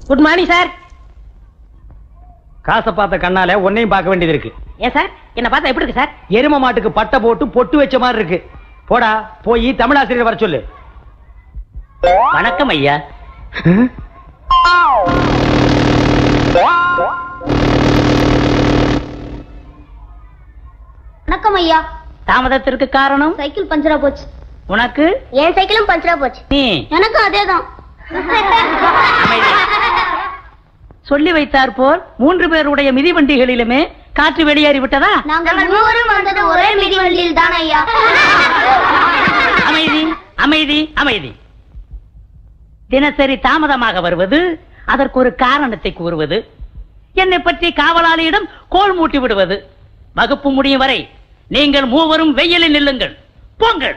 Good morning sir காசை பார்த்த கண்ணால உன்னையும் பார்க்க வேண்டியது இருக்கு ஏன் சார் என்ன பார்த்தா எப்படி இருக்கு சார் எரும மாட்டுக்கு பட்டை போட்டு பொட்டு வச்ச மாதிரி இருக்கு போடா போய் தமிழாசிரியர் வர சொல்லு வணக்கம் ஐயா வணக்கம் ஐயா தாமதத்திற்கு காரணம் சைக்கிள் பஞ்சரா போச்சு உனக்கு என் சைக்கிளும் பஞ்சரா போச்சு நீ எனக்கும் அதேதான் சொல்லி வைத்தார் போல் மூன்று பேருடைய மிதிவண்டிகளிலுமே காற்று வெளியேறி விட்டதா நாங்கள் மூவரும் வந்தது ஒரே மிதிவண்டியில் தான் ஐயா அமைதி அமைதி அமைதி தினசரி தாமதமாக வருவது அதற்கு ஒரு காரணத்தை கூறுவது என்னை பற்றி காவலாளியிடம் கோல் மூட்டி விடுவது வகுப்பு முடியும் வரை நீங்கள் மூவரும் வெயிலில் நில்லுங்கள் போங்கள்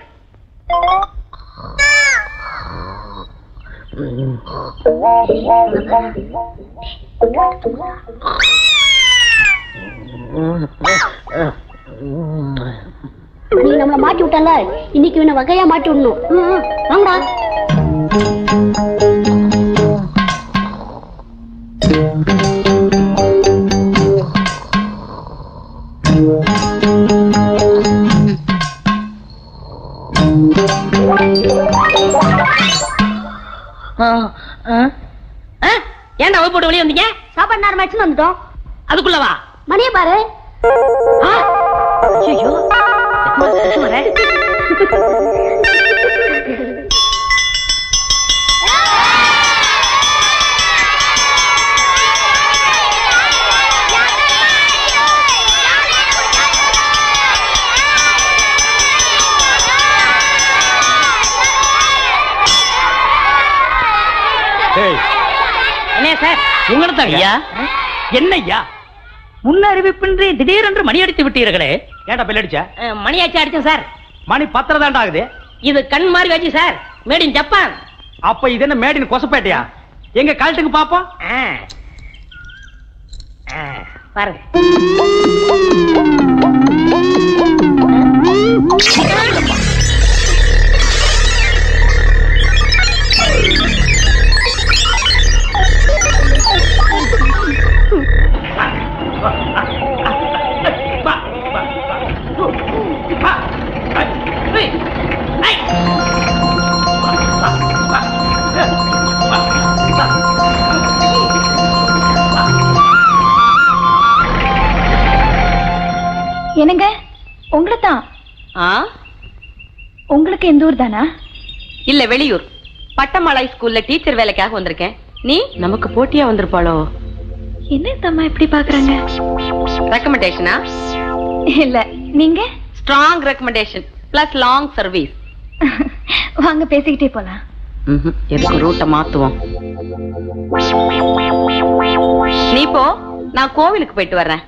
நீ நம்மள மாட்டி விட்டல இன்னைக்கு இவனை வகையா மாட்டி விடணும் ம், ம், வாங்கடா ஆ, ஆ. ஆ, ஏன்டா வகுப்பு போட்டு வெளியே வந்தீங்க சாப்பாடு நேரம் ஆச்சுன்னு வந்துட்டோம் அதுக்குள்ளவா மணியை பாரு ஆ, ஐயையோ. எத்தனை வருஷம் வர? ஏய், என்ன சார் உங்களை தான் ஐயா என்ன ஐயா முன்னறிவிப்பின்றி திடீரென்று மணி அடித்து விட்டீர்களே ஏன்டா பெல் அடிச்ச அஹ், மணியாச்சு அடிச்சேன் சார் மணி பத்தரை தாண்டா ஆகுது இது கண் மாதிரி வச்சு சார் மேட் இன் ஜப்பான் அப்ப இது என்ன மேடின் கொசப்பேட்டையா எங்க கழட்டுக்கு பாப்போம் ஆ. ஆ, பாருங்க என்னங்க உங்களை தான் ஆ உங்களுக்கு எந்த ஊர் தானா இல்ல வெளியூர் பட்டமலை ஸ்கூல்ல டீச்சர் வேலைக்காக வந்திருக்கேன் நீ நமக்கு போட்டியா வந்திருப்பாளோ என்ன இந்த அம்மா எப்படி பாக்குறாங்க ரெக்கமெண்டேஷனா இல்ல நீங்க strong recommendation plus long service வாங்க பேசிக்கிட்டே போலாம் எதுக்கு ரூட்டை மாத்துவோம் நீ போ நான் கோவிலுக்கு போயிட்டு வர்றேன்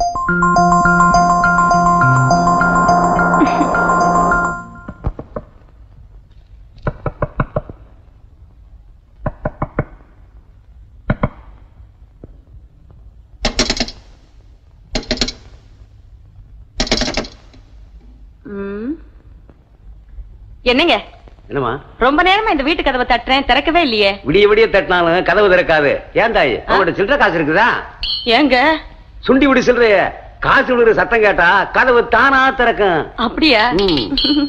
ம். என்னங்க என்னமா ரொம்ப நேரமா இந்த வீட்டு கதவை தட்டுறேன் திறக்கவே இல்லையே விடிய விடிய தட்டினாலும் கதவு திறக்காது ஏன் தாய் அவங்கள்ட்ட சில்லற காசு இருக்குதா ஏங்க சுண்டி விடி சில்லறைய காசு விடுற சத்தம் கேட்டா கதவு தானா திறக்கும் அப்படியா ம்.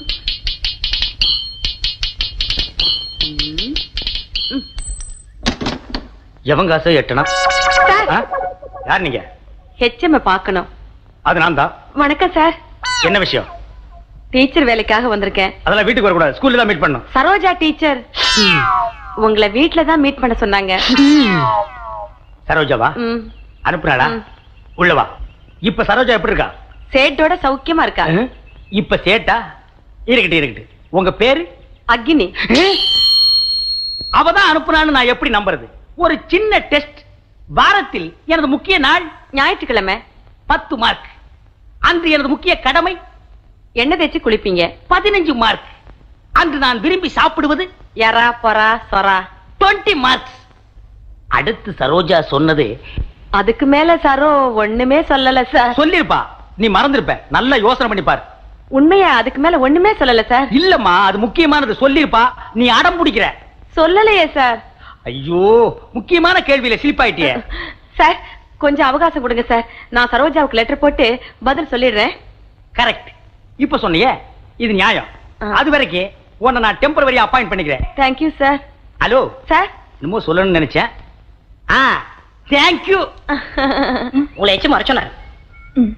எவன் காசு எட்டனா சார் ஆ? யார் நீங்க ஹெச்எம் பார்க்கணும் அது நான் தான் வணக்கம் சார் என்ன விஷயம் டீச்சர் வேலைக்காக வந்திருக்கேன் அதெல்லாம் வீட்டுக்கு வரக்கூடாது ஸ்கூல்ல தான் மீட் பண்ணும் சரோஜா டீச்சர் உங்களை வீட்ல தான் மீட் பண்ண சொன்னாங்க சரோஜாவா ம். அனுப்புனாடா ம். உள்ள வா இப்ப சரோஜா எப்படி இருக்கா சேட்டோட சௌக்கியமா இருக்கா அஹ், இப்ப சேட்டா இருக்கட்டும் இருக்கட்டும் உங்க பேரு அக்னி அவதான் அனுப்புனான்னு நான் எப்படி நம்புறது ஒரு சின்ன டெஸ்ட் வாரத்தில் எனது முக்கிய நாள் ஞாயிற்றுக்கிழமை பத்து மார்க் அன்று எனது முக்கிய கடமை எண்ணெய் தேய்ச்சி குளிப்பீங்க பதினஞ்சு மார்க் அன்று நான் விரும்பி சாப்பிடுவது எறா பொறா சொரா 20 மார்க்ஸ் அடுத்து சரோஜா சொன்னது அதுக்கு மேல சரோ ஒண்ணுமே சொல்லல சார் சொல்லிருப்பா நீ மறந்திருப்ப நல்லா யோசனை பண்ணி பாரு உண்மையா அதுக்கு மேல ஒண்ணுமே சொல்லல சார் இல்லம்மா அது முக்கியமானது சொல்லிருப்பா நீ அடம் பிடிக்கிற சொல்லலையே சார் ஐயோ முக்கியமான கேள்வியில சிலிப்பாயிட்டியே சார் கொஞ்சம் அவகாசம் கொடுங்க சார் நான் சரோஜாவுக்கு லெட்டர் போட்டு பதில் சொல்லிடுறேன் கரெக்ட் இப்ப சொன்னியே இது நியாயம் ஆ. அது வரைக்கும் உன்னை நான் டெம்பரவரி அப்பாயிண்ட் பண்ணிக்கிறேன் தேங்க்யூ சார் ஹலோ சார் என்னமோ சொல்லணும்னு நினைச்சேன் ஆ தேங்க்யூ உங்களை எச்சு மறை சொன்னார் ம்.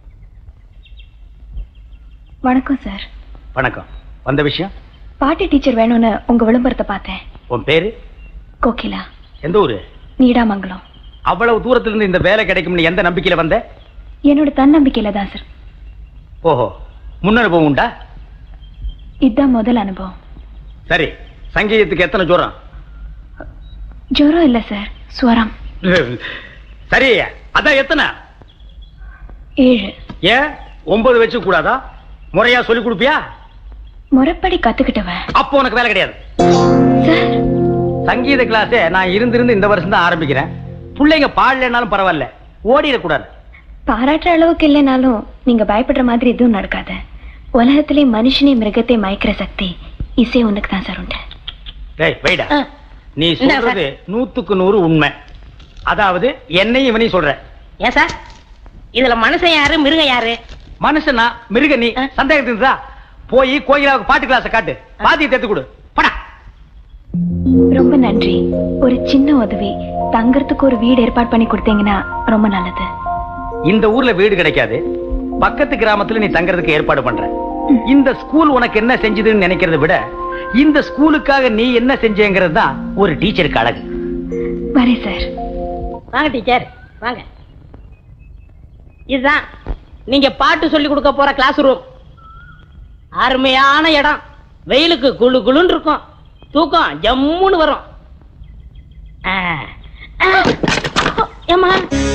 வணக்கம் சார் வணக்கம் வந்த விஷயம் பாட்டி டீச்சர் வேணும்னு உங்க விளம்பரத்தை பார்த்தேன் உன் பேரு கோகிலா எந்த ஊரு நீடாமங்கலம் அவ்வளவு தூரத்துல இருந்து இந்த வேலை கிடைக்கும்னு எந்த நம்பிக்கையில வந்த என்னோட தன்னம்பிக்கையில தான் சார் ஓஹோ முன் அனுபவம் உண்டா இதுதான் முதல் அனுபவம் சரி சங்கீதத்துக்கு எத்தனை ஜுரம் ஜுரம் இல்ல சார் ஸ்வரம் சரி அதான் எத்தனை ஏழு ஏன் ஒன்பது வச்சு கூடாதா முறையா சொல்லி கொடுப்பியா முறைப்படி கத்துக்கிட்டவன் அப்போ உனக்கு வேலை கிடையாது சார் சங்கீத கிளாஸே நான் இருந்திருந்து இந்த வருஷம் தான் ஆரம்பிக்கிறேன் பிள்ளைங்க பாடலைனாலும் பரவாயில்ல ஓடிடக்கூடாது பாராட்டுற அளவுக்கு இல்லைனாலும் நீங்க பயப்படுற மாதிரி எதுவும் நடக்காது உலகத்திலே மனுஷனே மிருகத்தை மயக்கிற சக்தி இசை உனக்கு தான் சார் உண்டு டேய் வைடா ஆ. நீ இந்தா சார். சொல்றது நூத்துக்கு நூறு உண்மை அதாவது என்னையும் இவனையும் சொல்ற ஏன் சார் இதுல மனுஷன் யாரு மிருகம் யாரு மனுஷனா மிருக நீ ஆ. சந்தேகத்து இருந்தா போய் கோயிலாவுக்கு பாட்டு கிளாஸ காட்டு பாதியை தேத்து கொடு படா ரொம்ப நன்றி ஒரு சின்ன உதவி தங்கறதுக்கு ஒரு வீடு ஏற்பாடு பண்ணி கொடுத்தீங்கன்னா ரொம்ப நல்லது இந்த ஊர்ல வீடு கிடைக்காது பக்கத்து கிராமத்துல நீ தங்கறதுக்கு ஏற்பாடு பண்ற இந்த ஸ்கூல் உனக்கு என்ன செஞ்சதுன்னு நினைக்கிறத விட இந்த ஸ்கூலுக்காக நீ என்ன செஞ்சேங்கிறது தான் ஒரு டீச்சருக்கு அழகு வரேன் சார் வாங்க டீச்சர் வாங்க இதுதான் நீங்க பாட்டு சொல்லி கொடுக்க போற கிளாஸ் ரூம் அருமையான இடம் வெயிலுக்கு குளு குளுன்னு இருக்கும் தூக்கம் ஜம்முன்னு வரும் ஆ. ஆ. ஏம்மா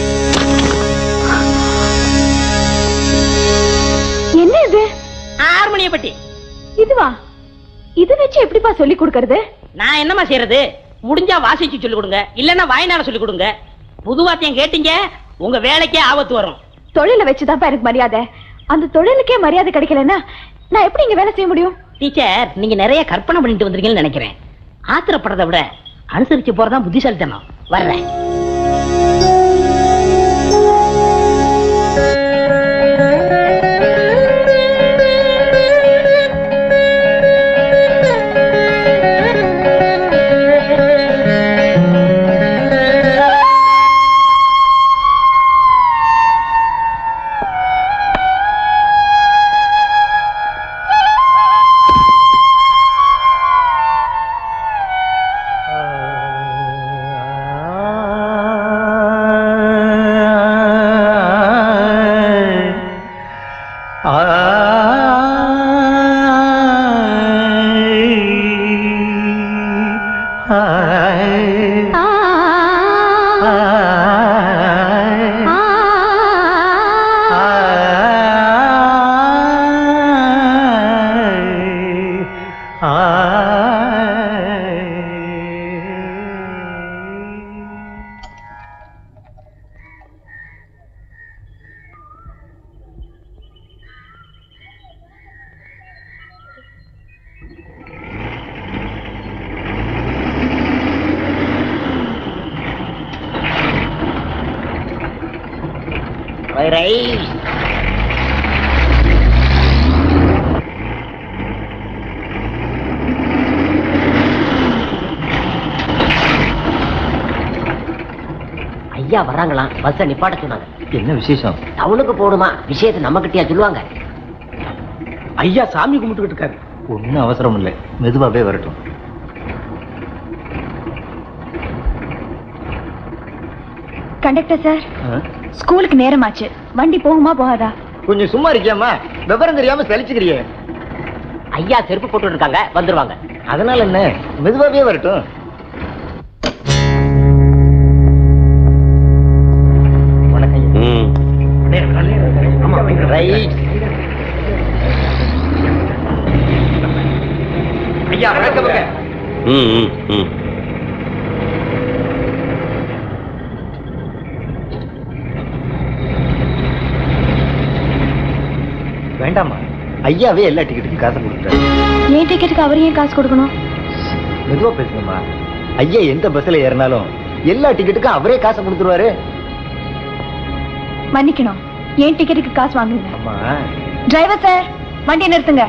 என்ன இது ஹார்மோனிய பட்டி இதுவா இது வச்சு எப்படிப்பா சொல்லி கொடுக்கறது நான் என்னம்மா செய்யறது முடிஞ்சா வாசிச்சு சொல்லி கொடுங்க இல்லன்னா வாய்நாள சொல்லி கொடுங்க புது வாத்தியம் கேட்டீங்க உங்க வேலைக்கே ஆபத்து வரும் தொழில வச்சுதான் எனக்கு மரியாதை அந்த தொழிலுக்கே மரியாதை கிடைக்கலன்னா நான் எப்படி இங்க வேலை செய்ய முடியும் டீச்சர் நீங்க நிறைய கற்பனை பண்ணிட்டு வந்திருக்கீங்கன்னு நினைக்கிறேன் ஆத்திரப்படுறதை விட அனுசரிச்சு போறதா புத்திசாலித்தனம் வர்றேன் ஐயா வர்றாங்களாம் பஸ்ஸ நிப்பாட்ட சொன்னாங்க என்ன விசேஷம் டவுனுக்கு போடுமா விஷயத்தை நம்ம கிட்டயா சொல்லுவாங்க ஐயா சாமி கும்பிட்டுக்கிட்டு இருக்காரு ஒன்னும் அவசரம் இல்லை மெதுவாவே வரட்டும் கண்டக்டர் சார் ஸ்கூலுக்கு நேரமாச்சு வண்டி போகுமா போகாதா கொஞ்சம் சும்மா இருக்கியாமா விவரம் தெரியாம சலிச்சுக்கிறியே ஐயா செருப்பு போட்டு இருக்காங்க வந்துருவாங்க அதனால என்ன மெதுவாவே வரட்டும் ரைட் ஐயா வணக்கமுங்க வேண்டாமா ஐயாவே எல்லா டிக்கெட்டுக்கும் காசு கொடுத்துட்டாரு ஏன் டிக்கெட்டுக்கு அவர் ஏன் காசு கொடுக்கணும் மெதுவா பேசுங்கம்மா ஐயா எந்த பஸ்ல ஏறினாலும் எல்லா டிக்கெட்டுக்கும் அவரே காசை கொடுத்துருவாரு மன்னிக்கணும் ஏன் டிக்கெட்டுக்கு காசு வாங்குங்க அம்மா டிரைவர் சார் வண்டியை நிறுத்துங்க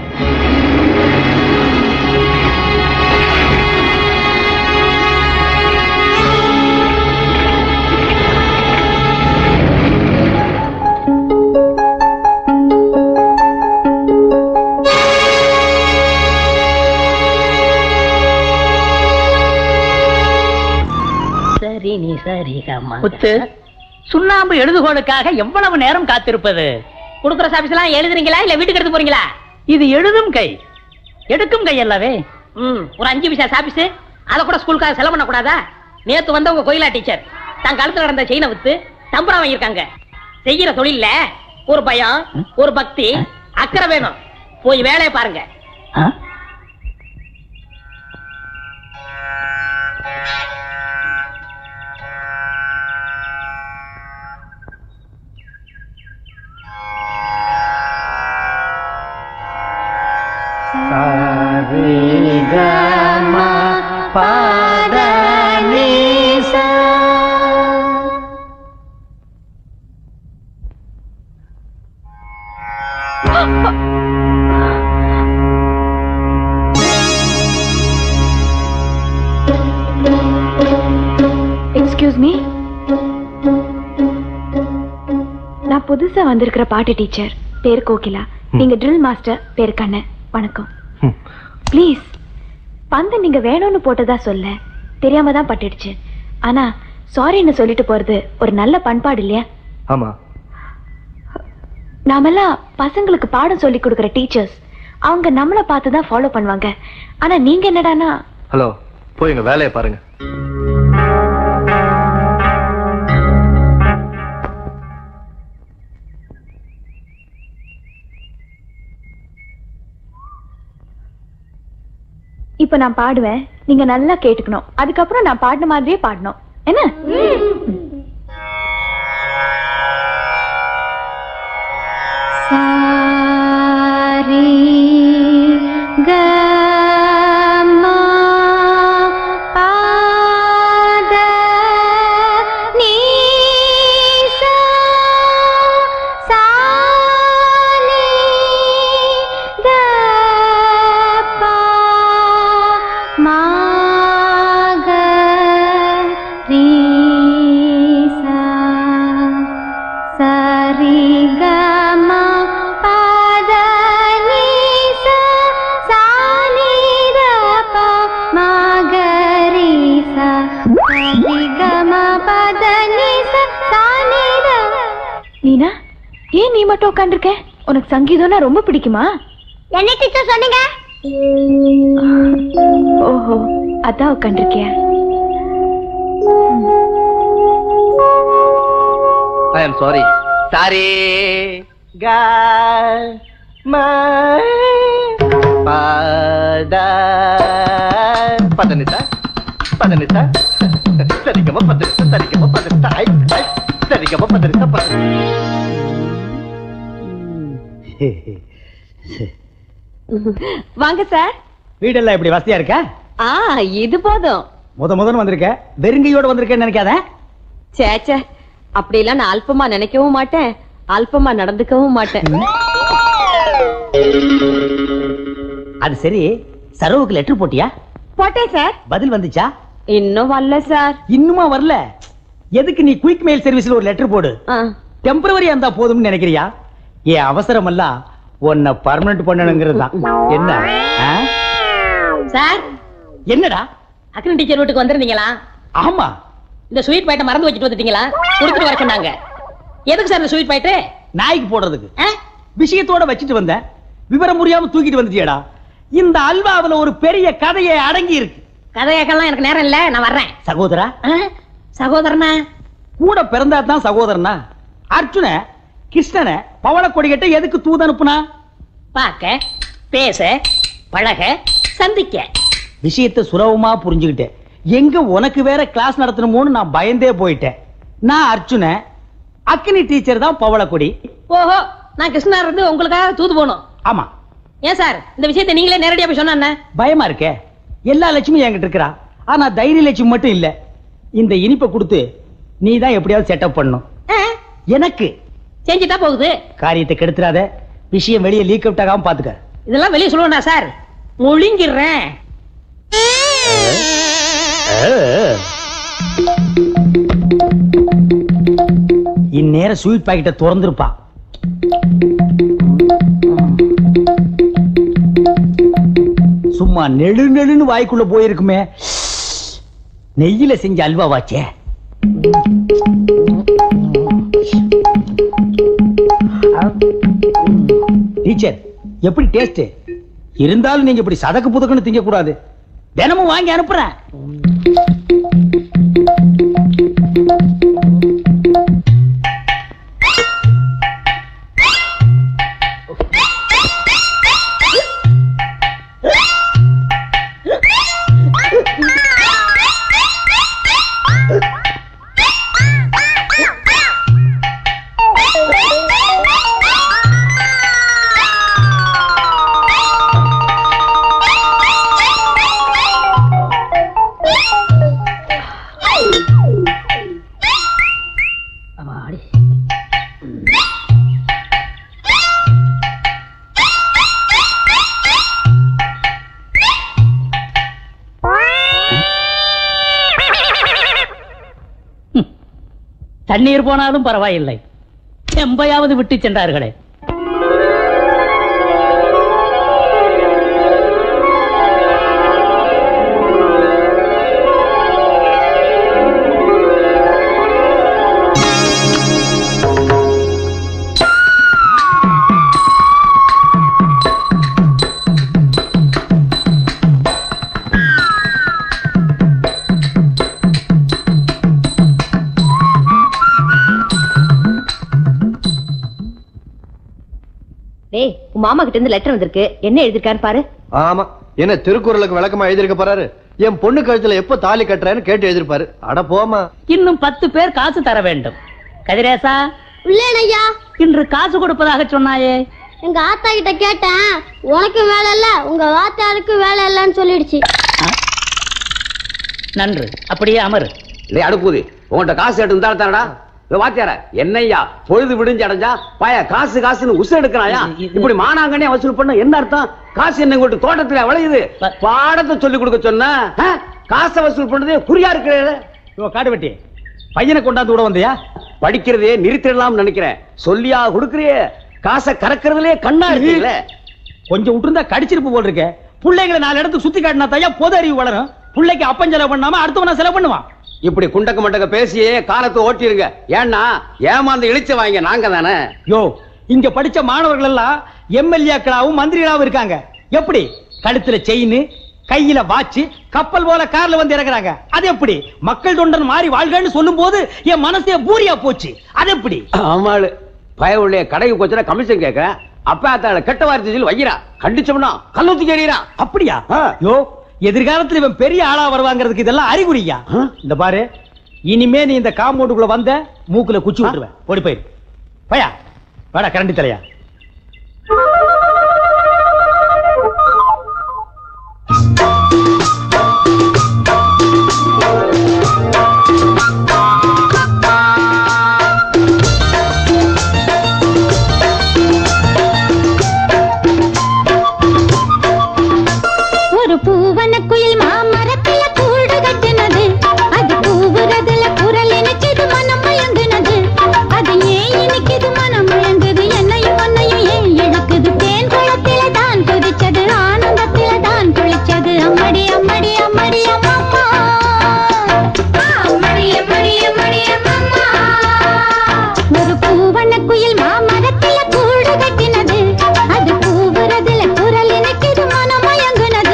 சரி நீ சரி முத்து சுண்ணாம்பு எழுதுகோளுக்காக எவ்வளவு நேரம் காத்திருப்பது குடுக்குற சாபிஸ் எல்லாம் எழுதுறீங்களா இல்ல வீட்டுக்கு எடுத்து போறீங்களா இது எழுதும் கை எடுக்கும் கை அல்லவே ம் ஒரு அஞ்சு பைசா சாபிஸ் அத கூட ஸ்கூலுக்காக செலவு பண்ண கூடாதா நேத்து வந்த உங்க கோயிலா டீச்சர் தன் கழுத்துல நடந்த செயினை வித்து தம்பரா வாங்கியிருக்காங்க செய்யற தொழில்ல ஒரு பயம் ஒரு பக்தி அக்கறை வேணும் போய் வேலையை பாருங்க ஆ? எக்ஸ்கியூஸ் மீ நான் புதுசா வந்திருக்கிற பாட்டு டீச்சர் பேர் கோகிலா நீங்க ட்ரில் மாஸ்டர் பேர் கண்ணன் வணக்கம் ப்ளீஸ் பந்து நீங்க வேணும்னு போட்டதா சொல்ல தெரியாம தான் பட்டுடுச்சு ஆனா சாரின்னு சொல்லிட்டு போறது ஒரு நல்ல பண்பாடு இல்லையா ஆமா நாமெல்லாம் பசங்களுக்கு பாடம் சொல்லி கொடுக்குற டீச்சர்ஸ் அவங்க நம்மளை பார்த்து தான் ஃபாலோ பண்ணுவாங்க ஆனா நீங்க என்னடானா ஹலோ போய் எங்க வேலையை பாருங்க இப்ப நான் பாடுவேன் நீங்க நல்லா கேட்டுக்கணும் அதுக்கப்புறம் நான் பாடின மாதிரியே பாடணும் என்ன சாரி கமா பாத நீசா சாலி தபா மாக ரீசா சரி கமா பாத நீசா சாலி தபா மாக ரீசா சரி கமா பாத நீசா சாலி நீனா ஏன் நீ மட்டும் உட்காந்துருக்க உனக்கு சங்கீதம்னா ரொம்ப பிடிக்குமா என்ன டீச்சர் சொன்னீங்க ஓஹோ அதான் உட்காந்துருக்கியா ஐ எம் சாரி சாரி க ம பத பதனிசா பதனிசா சரிகம பதனிசா சரிகம பதனிசா ஐ ஐ சரிகம பதனிசா வாங்க சார் வீடெல்லாம் இப்படி வசதியா இருக்கா ஆ இது போதும் முத முதன் வந்திருக்க வெறுங்கையோட வந்திருக்கேன்னு நினைக்காத சேச்சே அப்படியெல்லாம் நான் அல்பமா நினைக்கவும் மாட்டேன் அல்பமா நடந்துக்கவும் மாட்டேன் அது சரி சரவுக்கு லெட்டர் போட்டியா போட்டேன் சார் பதில் வந்துச்சா இன்னும் வரல சார் இன்னுமா வரல எதுக்கு நீ குயிக் மெயில் சர்வீஸ்ல ஒரு லெட்டர் போடு ஆ, டெம்பரவரியா இருந்தா போதும்னு நினைக்கிறியா என் அவசரம் எல்லாம் உன்னை பர்மனன்ட் பண்ணணுங்கிறது தான் என்ன ஆ? சார் என்னடா அக்னி டீச்சர் வீட்டுக்கு வந்திருந்தீங்களா ஆமா இந்த ஸ்வீட் பாயிட்ட மறந்து வச்சுட்டு வந்துட்டீங்களா கொடுத்துட்டு வர சொன்னாங்க எதுக்கு சார் இந்த ஸ்வீட் பாயிட்டு நாய்க்கு போடுறதுக்கு ஆ? விஷயத்தோட வச்சுட்டு வந்தேன் விவரம் முடியாம தூக்கிட்டு வந்துட்டியடா இந்த அல்வாவுல ஒரு பெரிய கதையை அடங்கி இருக்கு கதை கேட்கலாம் எனக்கு நேரம் இல்ல நான் வர்றேன் சகோதரா ஆ? சகோதரனா கூட பிறந்தா தான் சகோதரனா அர்ஜுன கிருஷ்ணனை பவளக்கொடி கிட்ட எதுக்கு தூது அனுப்புனா பார்க்க பேச பழக சந்திக்க விஷயத்தை சுலபமா புரிஞ்சுக்கிட்டேன் எங்க உனக்கு வேற கிளாஸ் நடத்தணுமோன்னு நான் பயந்தே போயிட்டேன் நான் அர்ஜுன அக்கினி டீச்சர் தான் பவளக்கொடி ஓஹோ நான் கிருஷ்ணா இருந்து உங்களுக்காக தூது போகணும் ஆமா ஏன் சார் இந்த விஷயத்தை நீங்களே நேரடியா போய் சொன்னா என்ன? பயமா இருக்கே எல்லா லட்சுமியும் என்கிட்ட இருக்கிறா ஆனா தைரிய லட்சுமி மட்டும் இல்ல இந்த இனிப்பை கொடுத்து நீ தான் எப்படியாவது செட்டப் பண்ணும் எனக்கு செஞ்சுட்டா போகுது காரியத்தை கெடுத்துறாத விஷயம் வெளியே லீக் அவுட் ஆகாம பாத்துக்க இதெல்லாம் வெளியே சொல்லுவேனா சார் முழுங்கிடுறேன் இந்நேரம் ஸ்வீட் பாக்கெட்டை திறந்திருப்பா சும்மா நெழு நெழுன்னு வாய்க்குள்ள போயிருக்குமே நெய்யில செஞ்ச அல்வா வாச்சே டீச்சர் எப்படி டேஸ்ட் இருந்தாலும் நீங்க இப்படி சதக்கு புதக்குன்னு திங்க கூடாது தினமும் வாங்கி அனுப்புறேன் தண்ணீர் போனாலும் பரவாயில்லை செம்பையாவது விட்டு சென்றார்களே டேய் உன் மாமா கிட்ட இருந்து லெட்டர் வந்திருக்கு என்ன எழுதிருக்கான்னு பாரு ஆமா என்ன திருக்குறளுக்கு விளக்கமா எழுதிருக்க போறாரு என் பொண்ணு கழுத்துல எப்ப தாலி கட்டுறேன்னு கேட்டு எழுதிருப்பாரு அட போமா இன்னும் பத்து பேர் காசு தர வேண்டும் கதிரேசா உள்ளேன் ஐயா இன்று காசு கொடுப்பதாக சொன்னாயே எங்க ஆத்தா கிட்ட கேட்டேன் உனக்கு வேலை இல்ல உங்க வாத்தாருக்கு வேலை இல்லைன்னு சொல்லிடுச்சு நன்று அப்படியே அமரு இல்லை அடுப்புது உன்கிட்ட காசு எடுத்து இருந்தா தரடா வாத்தியார என்னய்யா பொழுது விடிஞ்சு அடைஞ்சா பய காசு காசுன்னு உசு எடுக்கிறாயா இது- இப்படி மானாங்கன்னே வசூல் பண்ண என்ன அர்த்தம் காசு என்ன உங்கள்ட்ட தோட்டத்துல விளையுது ப- பாடத்தை சொல்லி கொடுக்க சொன்ன ஆ? காசை வசூல் பண்றதே குறியா இருக்கிறது யோ காடு வெட்டி பையனை கொண்டாந்து விட வந்தியா படிக்கிறதே நிறுத்திடலாம்னு நினைக்கிறேன் சொல்லியா கொடுக்குறியே காசை கறக்குறதுலயே கண்ணா இருக்கீங்களே கொஞ்சம் விட்டுருந்தா கடிச்சிருப்பு போல் இருக்க பிள்ளைங்களை நாலு இடத்துக்கு சுத்தி காட்டினா தாயா பொது அறிவு வளரும் பிள்ளைக்கு அப்பன் செலவு பண்ணாம அடுத்தவன செலவு பண்ணுவான் இப்படி குண்டக்க மண்டக்க பேசியே காலத்தை ஓட்டிருங்க ஏன்னா ஏமாந்து இழிச்ச வாங்க நாங்க தானே யோ இங்க படிச்ச மாணவர்கள் எல்லாம் எம்எல்ஏக்களாவும் மந்திரிகளாவும் இருக்காங்க எப்படி கழுத்துல செயின் கையில வாட்ச் கப்பல் போல கார்ல வந்து இறங்குறாங்க அது எப்படி மக்கள் தொண்டன் மாறி வாழ்கன்னு சொல்லும் போது என் மனசே பூரியா போச்சு அது எப்படி ஆமாளு பய உள்ள கடைக்கு போச்சுன்னா கமிஷன் கேட்க அப்பா அத்தாள கெட்ட வார்த்தை சொல்லி வைக்கிறா கண்டிச்சோம்னா கல்லூத்தி கேடுறான் அப்படியா ஆ. யோ எதிர்காலத்துல இவன் பெரிய ஆளா வருவாங்கிறதுக்கு இதெல்லாம் அறிகுறியா ஆ? இந்த பாரு இனிமே நீ இந்த காம்பவுண்டுக்குள்ள வந்த மூக்குல குச்சி விட்டுருவேன் ஓடி போயிரு பயா வாடா கரண்டி தலையா ஒரு பூவன குயில் மாமரத்துல கூடு கட்டினது அது பூவுறதுல குரல் இணைச்சது மனம் மயங்குனது அது ஏன் இனிக்குது மனம் மயங்குது என்னையும் உன்னையும் ஏன் இழக்குது தேன் குளத்தில தான் குதிச்சது ஆனந்தத்தில தான் குளிச்சது அம்மடி அம்மடி அம்மடி அம்மம்மா அம்மடி அம்மடி அம்மடி அம்மம்மா ஒரு பூவன குயில் மாமரத்துல கூடு கட்டினது அது பூவுறதுல குரல் இணைக்குது மனம் மயங்குனது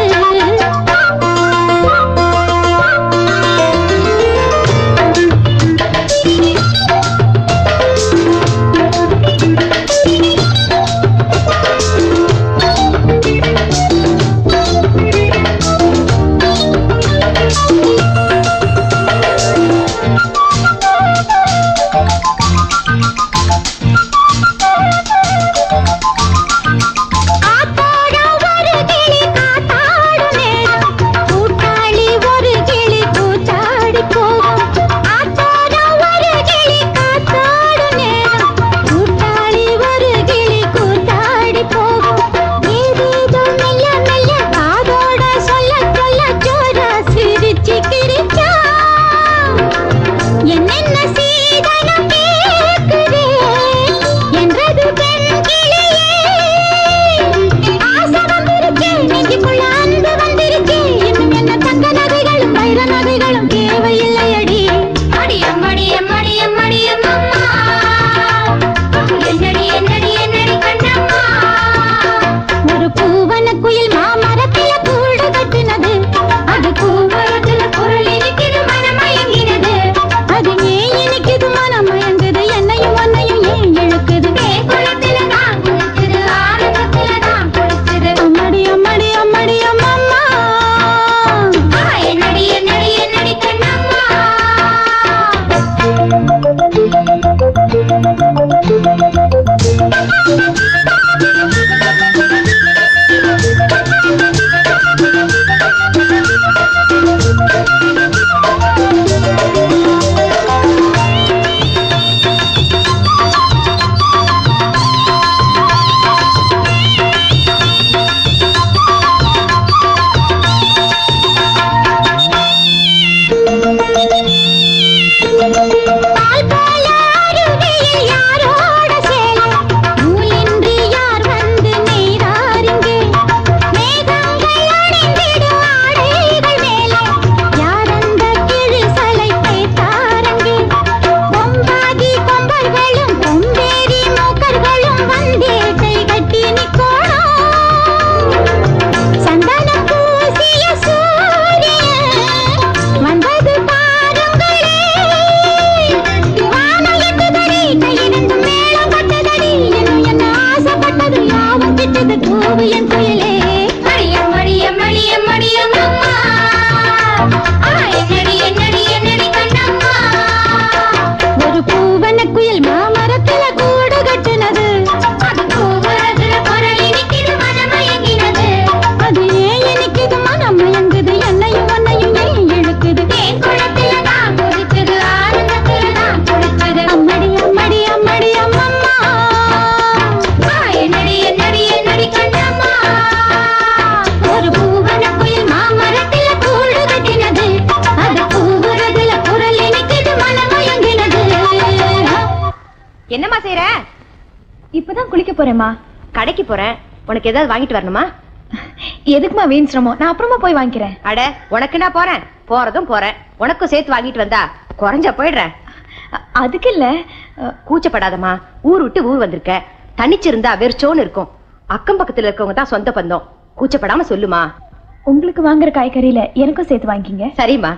இப்பதான் குளிக்க போறேம்மா கடைக்கு போறேன் உனக்கு ஏதாவது வாங்கிட்டு வரணுமா எதுக்குமா வீண் சிரமம் நான் அப்புறமா போய் வாங்கிக்கிறேன் அட உனக்கு நான் போறேன் போறதும் போறேன் உனக்கும் சேர்த்து வாங்கிட்டு வந்தா குறைஞ்சா போயிடுறேன் அ- அதுக்கு இல்ல அ, கூச்சப்படாதம்மா ஊர் விட்டு ஊர் வந்திருக்க தனிச்சிருந்தா வெறிச்சோன்னு இருக்கும் அக்கம் பக்கத்துல இருக்கவங்க தான் சொந்த பந்தம் கூச்சப்படாம சொல்லுமா உங்களுக்கு வாங்குற காய்கறியில எனக்கும் சேர்த்து வாங்கிக்கிங்க சரிம்மா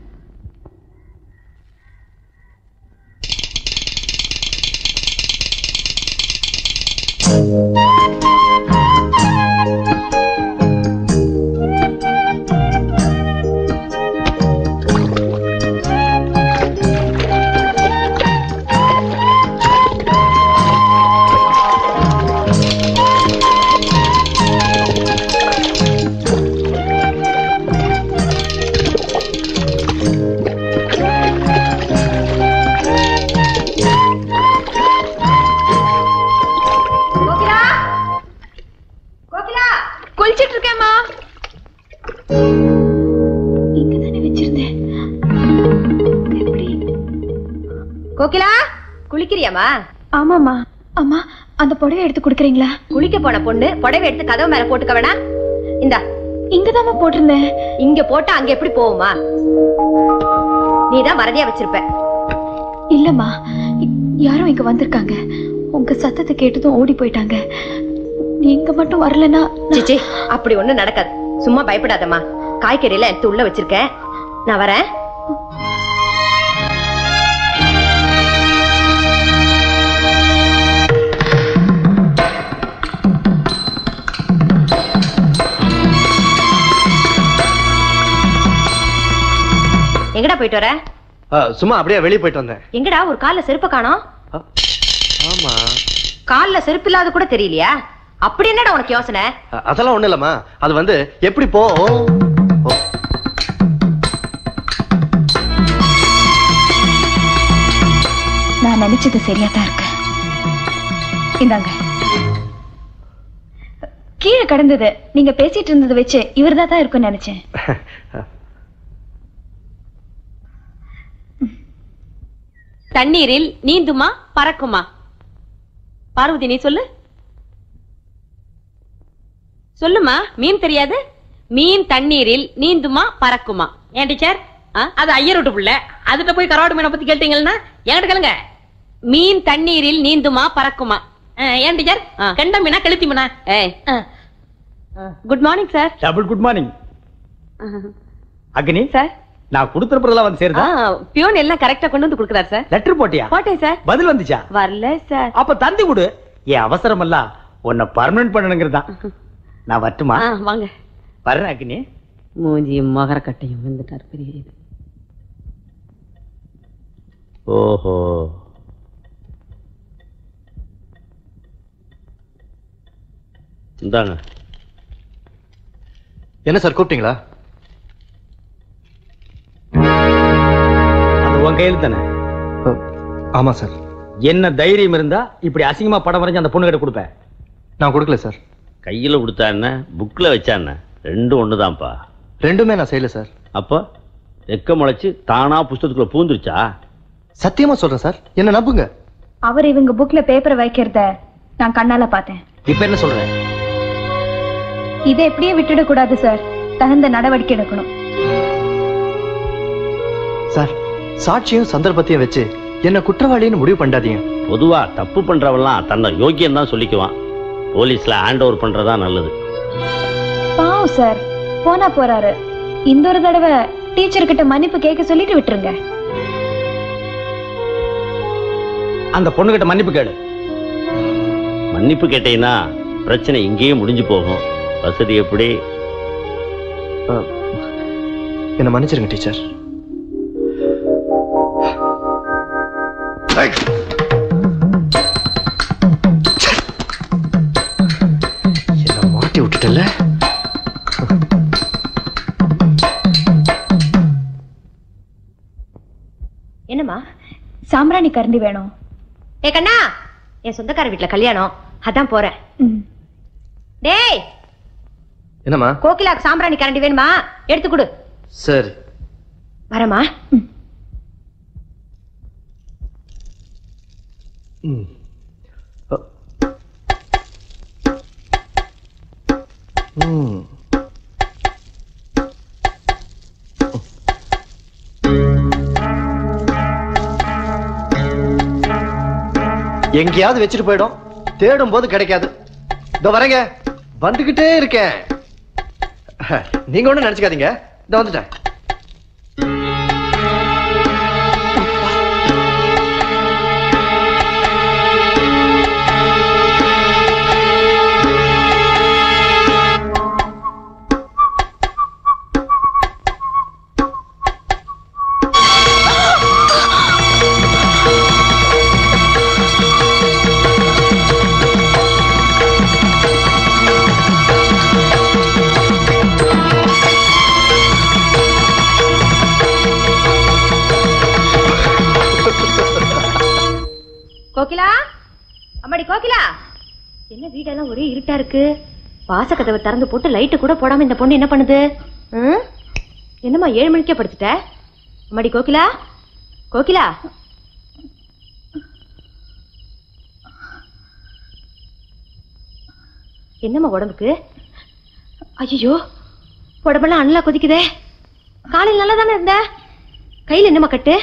கோகிலா கோகிலா குளிச்சிட்டு இருக்கேம்மா இங்க தானே வச்சிருந்தேன் எப்படி கோகிலா குளிக்கிறியாமா ஆமாம்மா அம்மா அந்த புடவை எடுத்து கொடுக்குறீங்களா குளிக்க போன பொண்ணு புடவை எடுத்து கதவு மேல போட்டுக்க வேணாம் இந்தா இங்கதாம்மா போட்டிருந்தேன் இங்க போட்டா அங்க எப்படி போகுமா நீதான் மறதியா வச்சிருப்ப இல்லம்மா இ- யாரோ இங்க வந்திருக்காங்க உங்க சத்தத்தை கேட்டதும் ஓடி போயிட்டாங்க நீங்க மட்டும் வரலன்னா நான்- சிச்சி அப்படி ஒண்ணும் நடக்காது சும்மா பயப்படாதம்மா காய்கறி எல்லாம் எடுத்து உள்ள வச்சிருக்கேன் நான் வரேன் எங்கடா போயிட்டு வர ஆ, சும்மா அப்படியே வெளியே போயிட்டு வந்தேன் எங்கடா ஒரு கால்ல செருப்பு காணோம் ஆ, ஆமா கால்ல செருப்பு இல்லாத கூட தெரியலையா அப்படி என்னடா உனக்கு யோசனை அ, அதெல்லாம் ஒண்ணு இல்லம்மா அது வந்து எப்படி போ ஓ. நான் நினைச்சது சரியா தான் இருக்கு இந்தாங்க கீழே கடந்தது நீங்க பேசிட்டு இருந்ததை வச்சு இவர்தான் தான் இருக்கும்னு நினைச்சேன் தண்ணீரில் நீந்துமா பறக்குமா பார்வதி நீ சொல்லு சொல்லுமா மீன் தெரியாது மீன் தண்ணீரில் நீந்துமா பறக்குமா ஏன் டீச்சர் ஆ? அது ஐயர் விட்டு புள்ள அதுட்ட போய் கரோடு மீனை பத்தி கேட்டீங்கன்னா என்கிட்ட கேளுங்க மீன் தண்ணீரில் நீந்துமா பறக்குமா அஹ், ஏன் டீச்சர் ஆ. கெண்ட மீனா கெளுத்தி மீனா ஏய் good morning sir double good morning Agni sir நான் கொடுத்துறப்பதெல்லாம் வந்து சேருதா பியூன் எல்லாம் கரெக்டா கொண்டு வந்து கொடுக்குறாரு சார் லெட்டர் போட்டியா போட்டேன் சார் பதில் வந்துச்சா வரல சார் அப்ப தந்தி கொடு என் அவசரம் இல்ல உன்னை பர்மனன்ட் பண்ணணுங்கிறது தான் நான் வரட்டுமா ஆ, வாங்க வர்றேன் அக்னி மூஞ்சியும் மகர கட்டையும் வந்துட்டார் பெரிய இது ஓஹோ இந்தாங்க என்ன சார் கூப்பிட்டீங்களா அது உன் கையில் தானே அ, ஆமா சார் என்ன தைரியம் இருந்தா இப்படி அசிங்கமா படம் வரைஞ்சு அந்த பொண்ணு கிட்ட கொடுப்பேன் நான் கொடுக்கல சார் கையில கொடுத்தா என்ன புக்ல வச்சா என்ன ரெண்டும் ஒண்ணுதான்ப்பா ரெண்டுமே நான் செய்யல சார் அப்போ ரெக்க முளைச்சு தானா புஸ்தகத்துக்குள்ள பூந்துருச்சா சத்தியமா சொல்றேன் சார் என்ன நம்புங்க அவர் இவங்க புக்ல பேப்பர் வைக்கிறத நான் கண்ணால பார்த்தேன் இப்ப என்ன சொல்ற இதை எப்படியே விட்டுடக் கூடாது சார் தகுந்த நடவடிக்கை எடுக்கணும் சார் சாட்சியும் சந்தர்ப்பத்தையும் வச்சு என்ன குற்றவாளின்னு முடிவு பண்ணாதீங்க பொதுவா தப்பு பண்றவன்லாம் தன்னை யோக்கியம் தான் சொல்லிக்குவான் போலீஸ்ல ஹேண்ட் ஓவர் பண்றதா நல்லது பாவம் சார் போனா போறாரு இந்த ஒரு தடவை டீச்சர் கிட்ட மன்னிப்பு கேட்க சொல்லிட்டு விட்டுருங்க அந்த பொண்ணு கிட்ட மன்னிப்பு கேளு மன்னிப்பு கேட்டீங்கன்னா பிரச்சனை இங்கேயே முடிஞ்சு போகும் வசதி எப்படி அ, என்ன மன்னிச்சிருங்க டீச்சர் என்ன மாட்டி விட்டுட்டல என்னம்மா சாம்பிராணி கரண்டி வேணும் ஏ கண்ணா என் சொந்தக்கார வீட்டுல கல்யாணம் அதான் போறேன் ம். டேய் என்னம்மா கோகிலாக்கு சாம்பிராணி கரண்டி வேணுமா எடுத்து கொடு சரி வரமா ம். அ, ம். எங்கேயாவது வச்சுட்டு போயிடும் தேடும் போது கிடைக்காது இதோ வரேங்க வந்துகிட்டே இருக்கேன் நீங்க ஒண்ணும் நினைச்சுக்காதீங்க இதோ வந்துட்டேன் கோகிலா அம்மாடி கோகிலா என்ன வீடெல்லாம் ஒரே இருட்டா இருக்கு வாசக்கதவை திறந்து போட்டு லைட்டு கூட போடாம இந்த பொண்ணு என்ன பண்ணுது ம்? என்னம்மா ஏழு மணிக்கே படுத்துட்ட அம்மாடி கோகிலா கோகிலா என்னம்மா உடம்புக்கு ஐயோ உடம்பெல்லாம் அண்ணலா கொதிக்குதே காலையில் நல்லா தானே இருந்த கையில் என்னம்மா கட்டு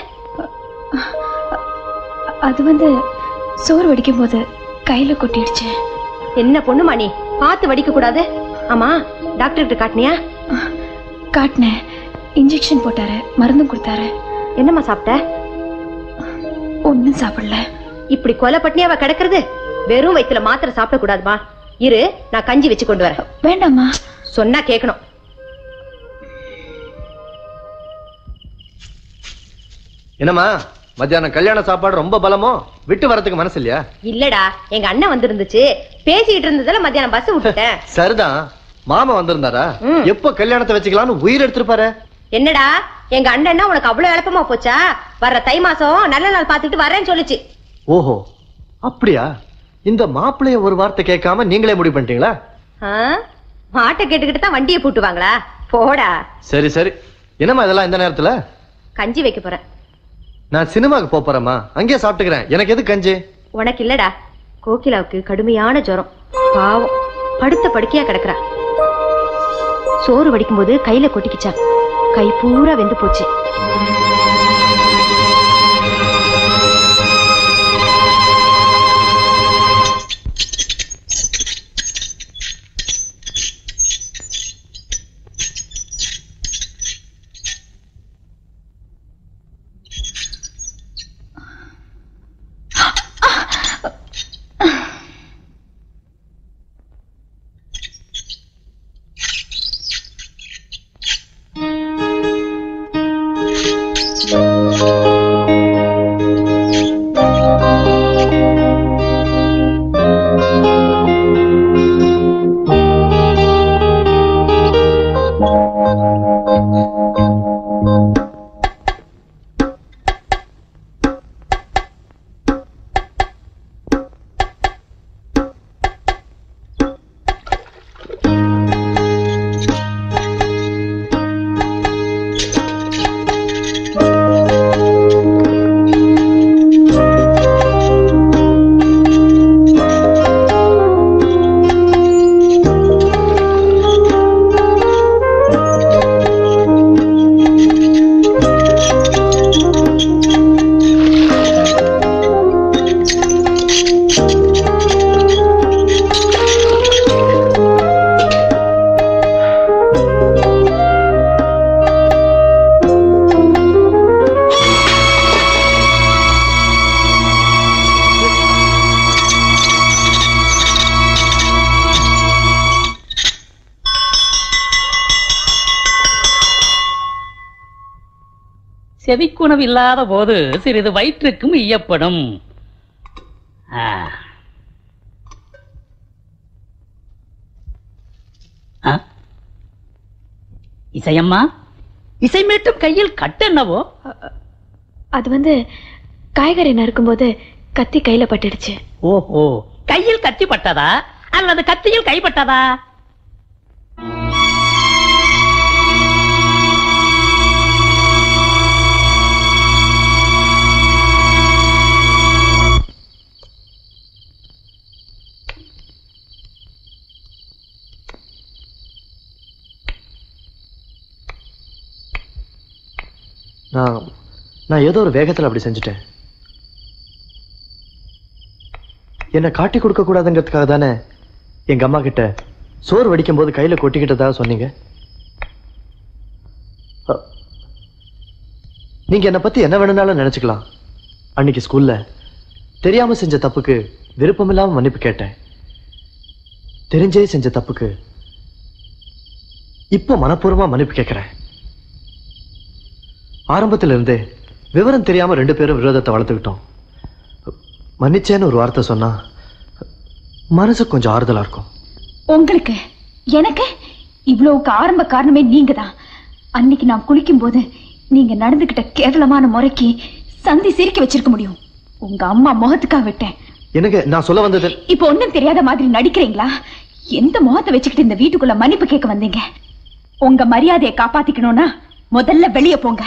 அது வந்து சோறு வடிக்கும் போது கையில கொட்டிடுச்சு என்ன பொண்ணுமா நீ பார்த்து வடிக்க கூடாது ஆமா டாக்டர் கிட்ட காட்டினியா காட்டினேன் இன்ஜெக்ஷன் போட்டாரு மருந்தும் கொடுத்தாரு என்னம்மா சாப்பிட்ட ஒன்னும் சாப்பிடல இப்படி கொலை பட்னியாவ கிடக்குறது வெறும் வயித்துல மாத்திரை சாப்பிட கூடாதுமா இரு நான் கஞ்சி வச்சு கொண்டு வரேன் வேண்டாமா சொன்னா கேட்கணும் என்னம்மா மத்தியானம் கல்யாண சாப்பாடு ரொம்ப பலமோ விட்டு வரதுக்கு மனசு இல்லையா இல்லடா எங்க அண்ணன் வந்திருந்துச்சு பேசிக்கிட்டு இருந்ததுல மத்தியானம் பஸ் விட்டுட்டேன் சரிதான் மாமா வந்திருந்தாரா ம். எப்போ கல்யாணத்தை வச்சுக்கலாம்னு உயிர் எடுத்திருப்பாரு என்னடா எங்க அண்ணன்னா உனக்கு அவ்வளவு எளப்பமா போச்சா வர்ற தை மாசம் நல்ல நாள் பாத்துக்கிட்டு வரேன்னு சொல்லுச்சு ஓஹோ அப்படியா இந்த மாப்பிளைய ஒரு வார்த்தை கேட்காம நீங்களே முடிவு பண்ணிட்டீங்களா ஆ? மாட்டை கேட்டுக்கிட்டு தான் வண்டியை பூட்டுவாங்களா போடா சரி சரி என்னம்மா இதெல்லாம் இந்த நேரத்துல கஞ்சி வைக்க போறேன் நான் சினிமாக்கு போப் போறேம்மா அங்கேயே சாப்பிட்டுக்கிறேன் எனக்கு எது கஞ்சி உனக்கு இல்லடா கோகிலாவுக்கு கடுமையான ஜுரம் பாவம் படுத்த படுக்கையா கிடக்குறா சோறு வடிக்கும்போது கையில கொட்டிக்கிச்சா கை பூரா வெந்து போச்சு செவிக்குணவு இல்லாத போது சிறிது வயிற்றுக்கும் ஈயப்படும் ஆ. ஆ? இசையம்மா இசை மீட்டும் கையில் கட்டென்னவோ அது வந்து காய்கறி நறுக்கும்போது கத்தி கையில பட்டுடுச்சு ஓஹோ கையில் கத்தி பட்டதா அல்லது கத்தியில் கைப்பட்டதா நான் நான் ஏதோ ஒரு வேகத்துல அப்படி செஞ்சுட்டேன் என்னை காட்டி கொடுக்க கூடாதுங்கிறதுக்காக தானே எங்க அம்மா கிட்ட சோறு வடிக்கும் போது கையில கொட்டிக்கிட்டதா சொன்னீங்க அ, நீங்க என்னை பத்தி என்ன வேணும்னாலும் நினைச்சுக்கலாம் அன்னைக்கு ஸ்கூல்ல தெரியாம செஞ்ச தப்புக்கு விருப்பமில்லாம மன்னிப்பு கேட்டேன் தெரிஞ்சே செஞ்ச தப்புக்கு இப்போ மனப்பூர்வமா மன்னிப்பு கேட்கிறேன் ஆரம்பத்துல இருந்தே விவரம் தெரியாம ரெண்டு பேரும் விரோதத்தை வளர்த்துக்கிட்டோம் மன்னிச்சேன்னு ஒரு வார்த்தை சொன்னா மனசு கொஞ்சம் ஆறுதலா இருக்கும் உங்களுக்கு எனக்கு இவ்வளவுக்கு ஆரம்ப காரணமே நீங்க தான் அன்னைக்கு நான் குளிக்கும் போது நீங்க நடந்துகிட்ட கேவலமான முறைக்கு சந்தி சிரிக்க வச்சிருக்க முடியும் உங்க அம்மா முகத்துக்காக விட்டேன் எனக்கு நான் சொல்ல வந்தது இப்போ ஒண்ணும் தெரியாத மாதிரி நடிக்கிறீங்களா எந்த முகத்தை வச்சுக்கிட்டு இந்த வீட்டுக்குள்ள மன்னிப்பு கேட்க வந்தீங்க உங்க மரியாதையை காப்பாத்திக்கணும்னா முதல்ல வெளிய போங்க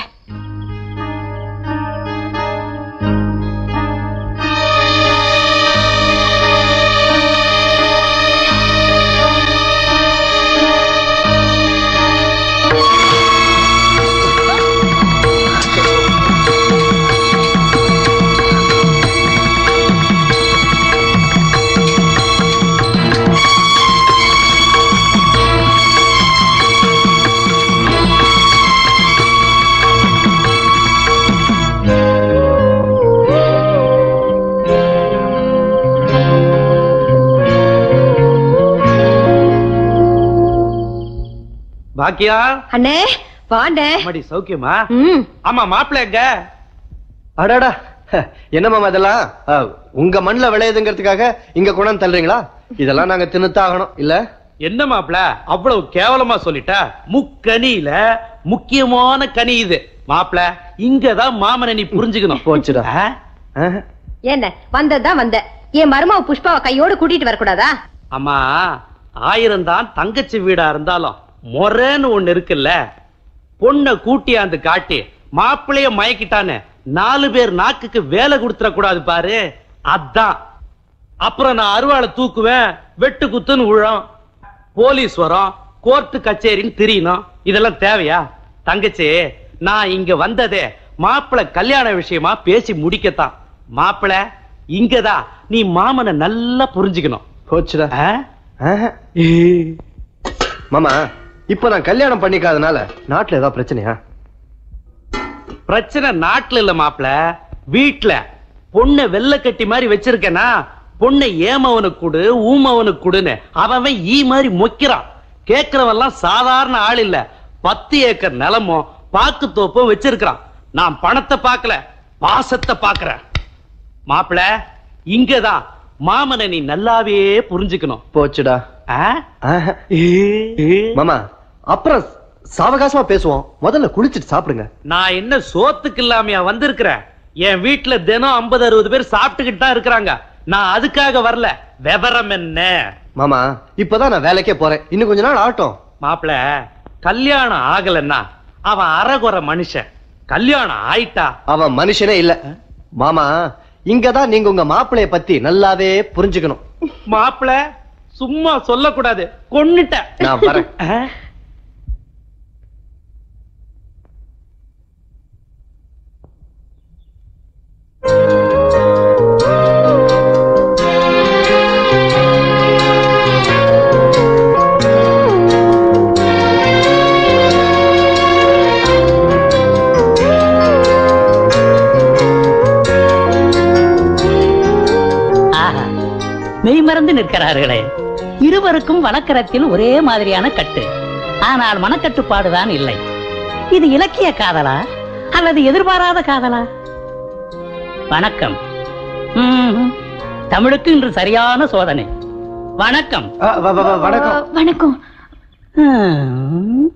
பாக்கியா அண்ணே வாண்டே மடி சௌக்கியமா ம் ஆமா மாப்பிள்ளை எங்க அடாடா என்ன மாமா இதெல்லாம் அ, உங்க மண்ணுல விளையுதுங்கிறதுக்காக இங்க கொண்டாந்து தள்ளுறீங்களா இதெல்லாம் நாங்க தின்னுத்தான் ஆகணும் இல்ல என்ன மாப்பிள அவ்வளவு கேவலமா சொல்லிட்டா முக்கனியில முக்கியமான கனி இது மாப்பிள இங்கதான் மாமனை நீ புரிஞ்சுக்கணும் போச்சுடா. ஆ? ஆஹ். என்ன வந்ததுதான் வந்த என் மருமாவ புஷ்பாவை கையோட கூட்டிட்டு வரக்கூடாதா அம்மா ஆயிரம் தான் தங்கச்சி வீடா இருந்தாலும் முறைன்னு ஒண்ணு இருக்குல்ல பொண்ணை கூட்டியாந்து காட்டி மாப்பிளைய மயக்கிட்டான்னு நாலு பேர் நாக்குக்கு வேலை கொடுத்துட கூடாது பாரு அதான் அப்புறம் நான் அருவாளை தூக்குவேன் வெட்டு குத்துன்னு விழும் போலீஸ் வரும் கோர்ட்டு கச்சேரின்னு தெரியணும் இதெல்லாம் தேவையா தங்கச்சி நான் இங்க வந்ததே மாப்பிளை கல்யாண விஷயமா பேசி முடிக்கத்தான் மாப்பிளை இங்கதான் நீ மாமனை நல்லா புரிஞ்சுக்கணும் போச்சுடா ஆ? ஆஹ். மாமா இப்ப நான் கல்யாணம் பண்ணிக்காதனால நாட்டுல ஏதாவது பிரச்சனையா பிரச்சனை நாட்டுல இல்ல மாப்பிள வீட்டுல பொண்ணை வெள்ளை கட்டி மாதிரி வச்சிருக்கேனா பொண்ணை ஏமவனுக்கு கொடு ஊமவனுக்கு கொடுன்னு அவன் அவன் ஈ மாதிரி மொக்கிறான் கேக்குறவெல்லாம் சாதாரண ஆள் இல்ல பத்து ஏக்கர் நிலமும் பாக்கு தோப்பும் வச்சிருக்கிறான் நான் பணத்தை பார்க்கல பாசத்தை பார்க்கறேன் மாப்பிள இங்கதான் மாமனை நீ நல்லாவே புரிஞ்சுக்கணும் போச்சுடா ஆ? ஆஹ். ஏ? மாமா அப்புறம் சாவகாசமா பேசுவோம் முதல்ல குளிச்சிட்டு சாப்பிடுங்க நான் என்ன சோத்துக்கு இல்லாமையா வந்திருக்கிறேன் என் வீட்டுல தினம் ஐம்பது அறுபது பேர் சாப்பிட்டுக்கிட்டு தான் இருக்கிறாங்க நான் அதுக்காக வரல விவரம் என்ன மாமா இப்பதான் நான் வேலைக்கே போறேன் இன்னும் கொஞ்ச நாள் ஆகட்டும் மாப்பிள கல்யாணம் ஆகலன்னா அவன் அறகுறை மனுஷன் கல்யாணம் ஆயிட்டா அவன் மனுஷனே இல்ல மாமா இங்கதான் நீங்க உங்க மாப்பிளைய பத்தி நல்லாவே புரிஞ்சுக்கணும் மாப்பிள சும்மா சொல்லக்கூடாது கொன்னுட்ட நான் வரேன் ஆ? ஆஹா மெய்மறந்து நிற்கிறார்களே இருவருக்கும் வழக்கரத்தில் ஒரே மாதிரியான கட்டு ஆனால் மனக்கட்டுப்பாடுதான் இல்லை இது இலக்கிய காதலா அல்லது எதிர்பாராத காதலா வணக்கம் ம்ஹும். தமிழுக்கு இன்று சரியான சோதனை வணக்கம் ஆ, வ- வ- வ- வணக்கம் வணக்கம் ம்.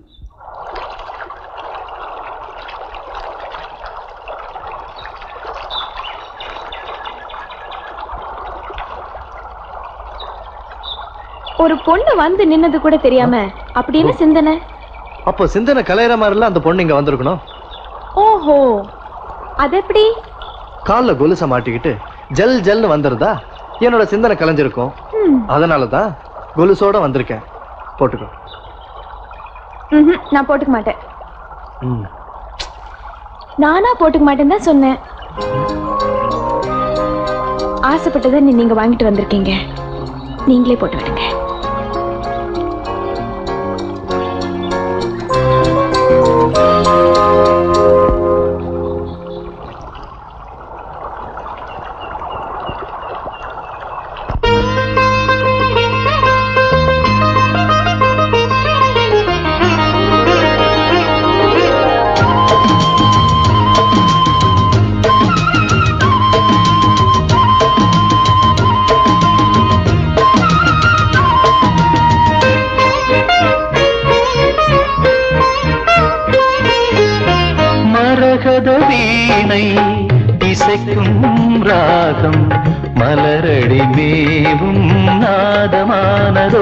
ஒரு பொண்ணு வந்து நின்னது கூட தெரியாம அப்படி என்ன சிந்தனை அப்போ சிந்தனை கலையிற மாதிரிலாம் அந்த பொண்ணு இங்க வந்திருக்கணும் ஓஹோ அது எப்படி கால்ல கொலுச மாட்டிக்கிட்டு ஜல் ஜல்னு வந்துருதா என்னோட சிந்தனை கலைஞ்சிருக்கும் ம், அதனாலதான் கொலுசோட வந்திருக்கேன் போட்டுக்கோ ம்ஹும், நான் போட்டுக்க மாட்டேன் ம். நானா போட்டுக்க மாட்டேன்னு தான் சொன்னேன் ஆசைப்பட்டதை நீ- நீங்க வாங்கிட்டு வந்திருக்கீங்க நீங்களே போட்டு விடுங்க மரகத வீணை இசைக்கும் ராகம் மலரடி மேவும் நாதமானதோ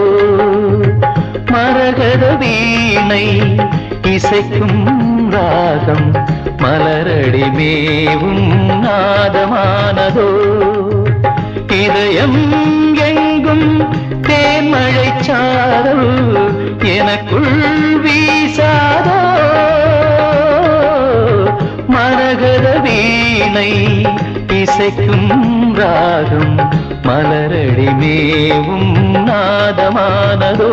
மரகத வீணை இசைக்கும் ராகம் மலரடி மேவும் நாதமானதோ இதயம் எங்கும் தேன்மழை சாரல் எனக்குள் வீசாதோ மரகத வீணை இசைக்கும் ராகம் மலரடி மேவும் நாதமானதோ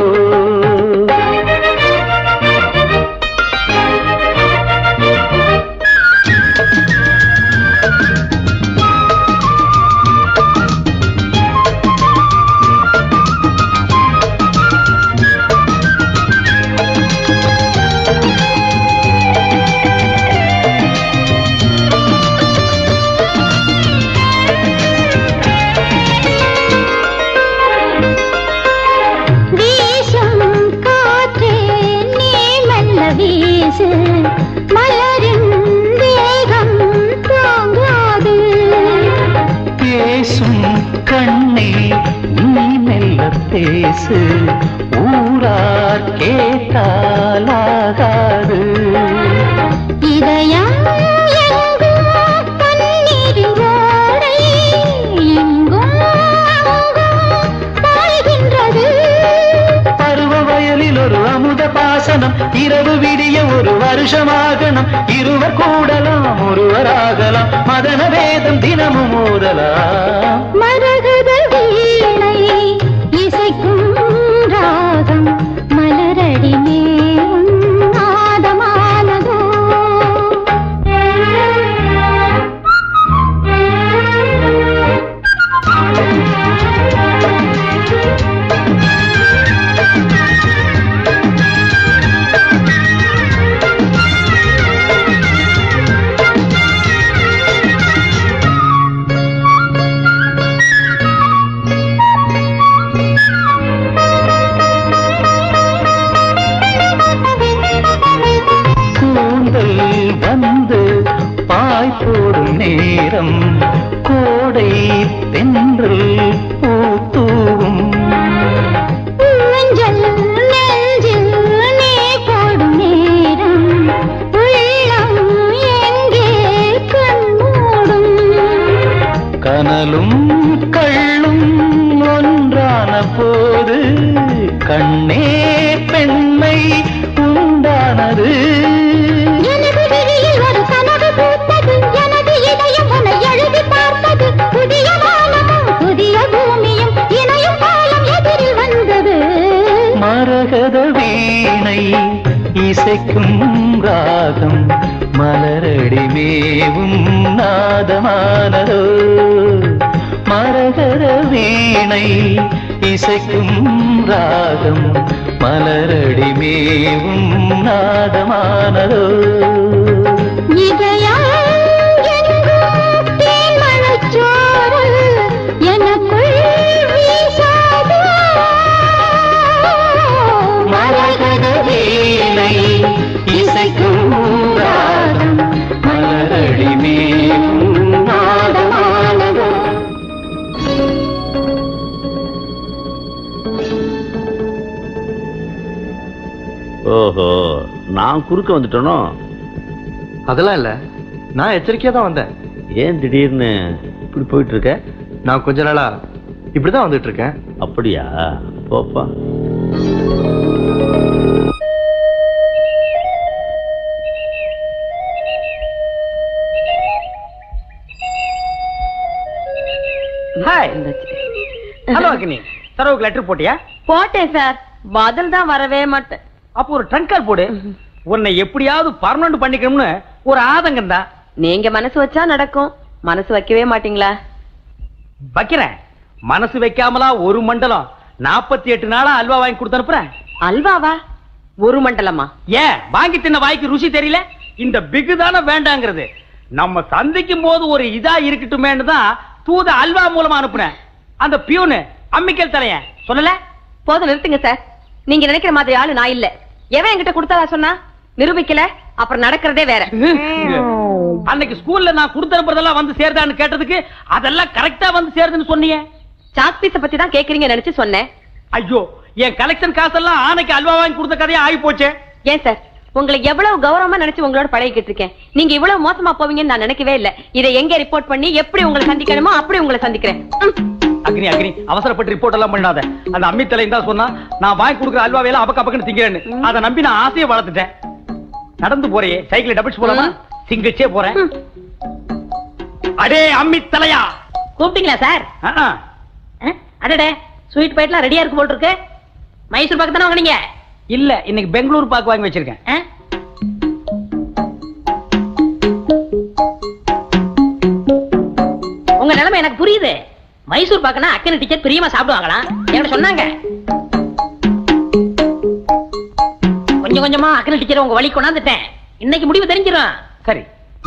வீசும் காற்றே நீ மெல்ல வீசு மலரின் வேகம் தாங்காது பேசும் கண்ணே நீ மெல்ல பேசு ஊரார் கேட்டாலாகாது இதயம் எங்கும் பன்னீரின் ஓடை எங்கும் அங்கும் பாய்கின்றது பருவ வயலில் ஒரு அமுத பாசனம் இரவு விடிய ஒரு வருஷமாகணும் இருவர் கூடலாம் ஒருவராகலாம் மதன வேதம் தினமும் ஓதலாம் மரகத வீணை இசைக்கும் ராகம் மலரடி மேவும் நாதமானதோ கூந்தல் வந்து பாய் போடும் நேரம் கோடை தென்றல் பூத்தூவும் ஊஞ்சல் நெஞ்சில் நீ போடும் நேரம் உள்ளம் எங்கே கண்மூடும் கனலும் கள்ளும் ஒன்றான போது கண்ணே பெண்மை உண்டானது எனது விழியில் ஒரு கனவு பூத்தது எனது இதயம் உன்னை எழுதி பார்த்தது புதிய வானமும் புதிய பூமியும் இணையும் காலம் எதிரில் வந்தது மரகத வீணை இசைக்கும் ராகம் மலரடி மேவும் நாதமானதோ மரகத வீணை இசைக்கும் ராகம் மலரடி மேவும் நாதமானதோ இதயம் எங்கும் தேன்மழைச்சாரல் எனக்குள் வீசாதோ மரகத வீணை இசைக்கும் ராகம் மலரடி மேவும் நாதமானதோ ஓஹோ நான் குறுக்க வந்துட்டேனோ அதெல்லாம் இல்ல நான் எச்சரிக்கையா தான் வந்தேன் ஏன் திடீர்னு இப்படி போயிட்டு இருக்க நான் கொஞ்ச நாளா இப்படிதான் வந்துட்டு இருக்கேன் அப்படியா போப்பா ஹலோ அக்னி சரவுக்கு லெட்டர் போட்டியா போட்டேன் சார் பதில் தான் வரவே மாட்டேன் அப்போ ஒரு ட்ரங்க் கால் போடு உன்னை எப்படியாவது பர்மனன்ட் பண்ணிக்கணும்னு ஒரு ஆதங்கம் தான் நீங்க மனசு வச்சா நடக்கும் மனசு வைக்கவே மாட்டீங்களா வைக்கிறேன் மனசு வைக்காமலா ஒரு மண்டலம் நாற்பத்தி எட்டு நாளா அல்வா வாங்கி கொடுத்து அனுப்புறேன் அல்வாவா ஒரு மண்டலமா ஏன் வாங்கி தின்ன வாய்க்கு ருசி தெரியல இந்த பிகு தானே வேண்டாங்கிறது நம்ம சந்திக்கும் போது ஒரு இதா இருக்கட்டுமேன்னு தான் தூத அல்வா மூலமா அனுப்புனேன் அந்த பியூனு அம்மிக்கல் தலையன் சொல்லல போதும் நிறுத்துங்க சார் நீங்க நினைக்கிற மாதிரி ஆளு நான் இல்ல எவன் என்கிட்ட கொடுத்ததா சொன்னா நிரூபிக்கல அப்புறம் நடக்கிறதே வேற அன்னைக்கு ஸ்கூல்ல நான் கொடுத்து அனுப்புறதெல்லாம் வந்து சேருதான்னு கேட்டதுக்கு அதெல்லாம் கரெக்டா வந்து சேருதுன்னு சொன்னீங்க சாக் பீஸ பத்தி தான் கேக்குறீங்க நினைச்சு சொன்னேன் ஐயோ என் கலெக்ஷன் காசெல்லாம் ஆனைக்கு அல்வா வாங்கி கொடுத்த கதையா ஆகி போச்சே ஏன் சார் உங்களை எவ்வளவு கௌரவமா நினைச்சு உங்களோட பழகிக்கிட்டு இருக்கேன் நீங்க இவ்வளவு மோசமா போவீங்கன்னு நான் நினைக்கவே இல்ல இதை எங்க ரிப்போர்ட் பண்ணி எப்படி உங்களை சந்திக்கணுமோ அப்படி உங்களை சந்திக்கிறேன் ம். அக்னி அக்னி அவசரப்பட்டு ரிப்போர்ட் எல்லாம் பண்ணாத அந்த அம்மி தலையும் தான் சொன்னா நான் வாங்கி கொடுக்குற அல்வாவையெல்லாம் அப்பக்க அப்பக்கன்னு திங்கிறேன்னு அதை நம்பி நான் ஆசையை வளர்த்துட்டேன் நடந்து போறே சைக்கிள் டபுள்ஸ் போலாமா சிங்கிச்சே போறேன் அடே அம்மி தலையா கூப்பிட்டீங்களா சார் ஆ, ஆ. அஹ், அடடே ஸ்வீட் பைட்லாம் ரெடியா இருக்கு போல் இருக்கு மைசூர் பாக்கு தானே வாங்குனீங்க இல்ல இன்னைக்கு பெங்களூர் பாக்கு வாங்கி வச்சிருக்கேன் அஹ்? உங்க நிலைமை எனக்கு புரியுது மைசூர் பாக்குனா அக்கனை டீச்சர் பிரியமா சாப்பிடுவாங்களாம் என்கிட்ட சொன்னாங்க கொஞ்சம் கொஞ்சமா அக்கனை டீச்சர் உங்க வழி கொண்டாந்துட்டேன் இன்னைக்கு முடிவு தெரிஞ்சிடும் சரி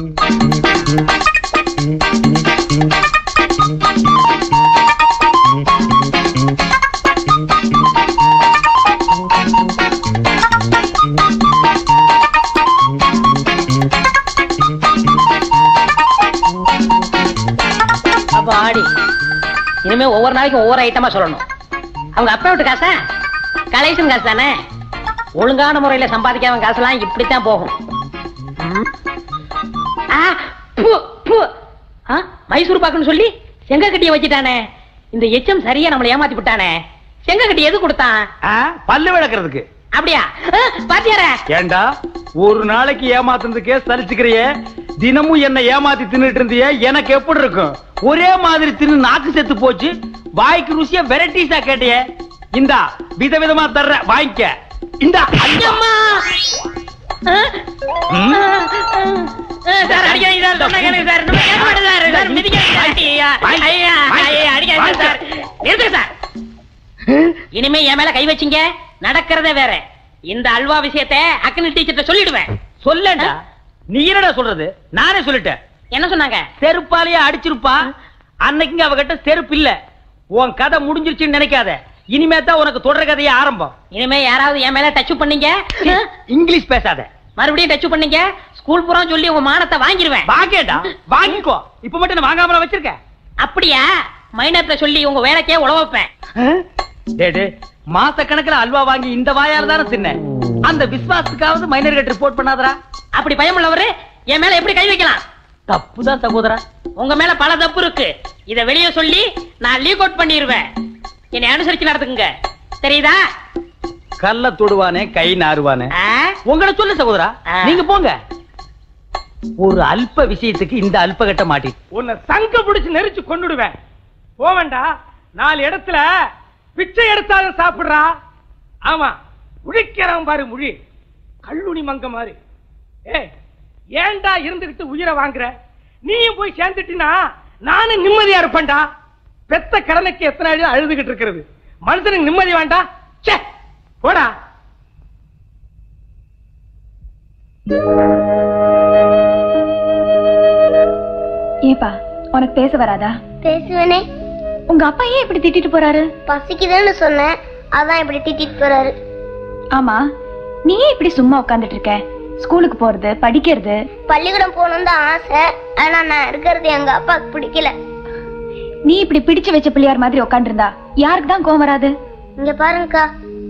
அப்ப ஆடி இனிமே ஒவ்வொரு நாளைக்கும் ஒவ்வொரு ஐட்டமா சொல்லணும் அவங்க அப்பா விட்டு காசா கலேசன் காசு தானே ஒழுங்கான முறையில சம்பாதிக்காம காசெல்லாம் இப்படித்தான் போகும் ம். ஆ, பு, பு. ஆ, மைசூர் பாக்குன்னு சொல்லி செங்க கட்டிய வச்சுட்டானே இந்த எச்சம் சரியா நம்மளை ஏமாத்தி விட்டானே செங்க கட்டி எது கொடுத்தான் ஆ, பல்லு விளக்குறதுக்கு அப்படியா ஆ, பாத்தியாரா ஏண்டா ஒரு நாளைக்கு ஏமாத்துறதுக்கே சலிச்சுக்கிறியே தினமும் என்ன ஏமாத்தி தின்னுட்டு இருந்தியே எனக்கு எப்படி இருக்கும் ஒரே மாதிரி தின்னு நாக்கு செத்து போச்சு வாய்க்கு ருசியா வெரைட்டிஸா கேட்டியே இந்தா விதவிதமா தர்ற வாங்கிக்க இந்தா அம்மா ஆ, ம். ஆ, ஆ, சார் அடிக்காதீங்க சார் சொன்னா கேளுங்க சார் நம்ம கேட்க மாட்டேன் சார் சார் மிதிக்காதீங்க ஐயா ஐயா ஐயா அடிக்காதீங்க சார் நிறுத்துங்க சார் இனிமே என் மேல கை வச்சீங்க நடக்கிறதே வேற இந்த அல்வா விஷயத்தை அக்கனி டீச்சர்ட்ட சொல்லிடுவேன் சொல்லண்டா நீ என்னடா சொல்றது நானே சொல்லிட்டேன் என்ன சொன்னாங்க செருப்பாலேயே அடிச்சிருப்பா அன்னைக்குங்க அவகிட்ட செருப்பு இல்ல உன் கதை முடிஞ்சிருச்சுன்னு நினைக்காத இனிமே தான் உனக்கு தொடர கதையே ஆரம்பம் இனிமே யாராவது என் மேல டச் பண்ணீங்க இங்கிலீஷ் பேசாத மறுபடியும் டச் பண்ணீங்க ஸ்கூல் பூரா சொல்லி உங்க மானத்தை வாங்கிருவேன் வாங்கேடா வாங்கிக்கோ இப்ப மட்டும் நான் வாங்காமல வச்சிருக்கேன் அப்படியா மைனர்ட்ட சொல்லி உங்க வேலைக்கே உழ வைப்பேன் டே டே மாச கணக்குல அல்வா வாங்கி இந்த வாயால தானே தின்ன அந்த விசுவாசத்துக்காவது மைனர் கிட்ட ரிப்போர்ட் பண்ணாதடா அப்படி பயம் உள்ளவரு என் மேல எப்படி கை வைக்கலாம் தப்புதான் சகோதரா உங்க மேல பல தப்பு இருக்கு இத வெளிய சொல்லி நான் லீக் அவுட் பண்ணிடுவேன் என்னை அனுசரிச்சு நடத்துக்குங்க தெரியுதா கல்ல தொடுவானே கை நாறுவானே ஆ? உங்களை சொல்லு சகோதரா ஆ. நீங்க போங்க ஒரு அல்ப விஷயத்துக்கு இந்த அல்ப கட்ட மாட்டி உன்னை சங்க பிடிச்சு நெரிச்சு கொண்டுடுவேன் போவேண்டா நாலு இடத்துல பிச்சை எடுத்தாலும் சாப்பிடுறா ஆமா உழிக்கிறவன் பாரு முழி கல்லுனி மங்க மாதிரி ஏ ஏன்டா இருந்துகிட்டு உயிரை வாங்குற நீயும் போய் சேர்ந்துட்டினா நானும் நிம்மதியா இருப்பேன்டா பெத்த கடனுக்கு எத்தனை அழு அழுதுகிட்டு இருக்கிறது மனுஷனுக்கு நிம்மதி வேண்டாம் ச்சே போடா ஏப்பா உனக்கு பேச வராதா பேசுவேனே உங்க அப்பா ஏன் இப்படி திட்டிட்டு போறாரு பசிக்குதுன்னு சொன்னேன் அதான் இப்படி திட்டிட்டு போறாரு ஆமா நீ ஏன் இப்படி சும்மா உட்கார்ந்துட்டு இருக்க ஸ்கூலுக்கு போறது படிக்கிறது பள்ளிக்கூடம் போகணும்னு தான் ஆசை ஆனா நான் இருக்கிறது எங்க அப்பாவுக்கு பிடிக்கல நீ இப்படி பிடிச்சு வச்ச பிள்ளையார் மாதிரி உட்காந்துருந்தா யாருக்கு தான் கோவம் வராது இங்க பாருங்கக்கா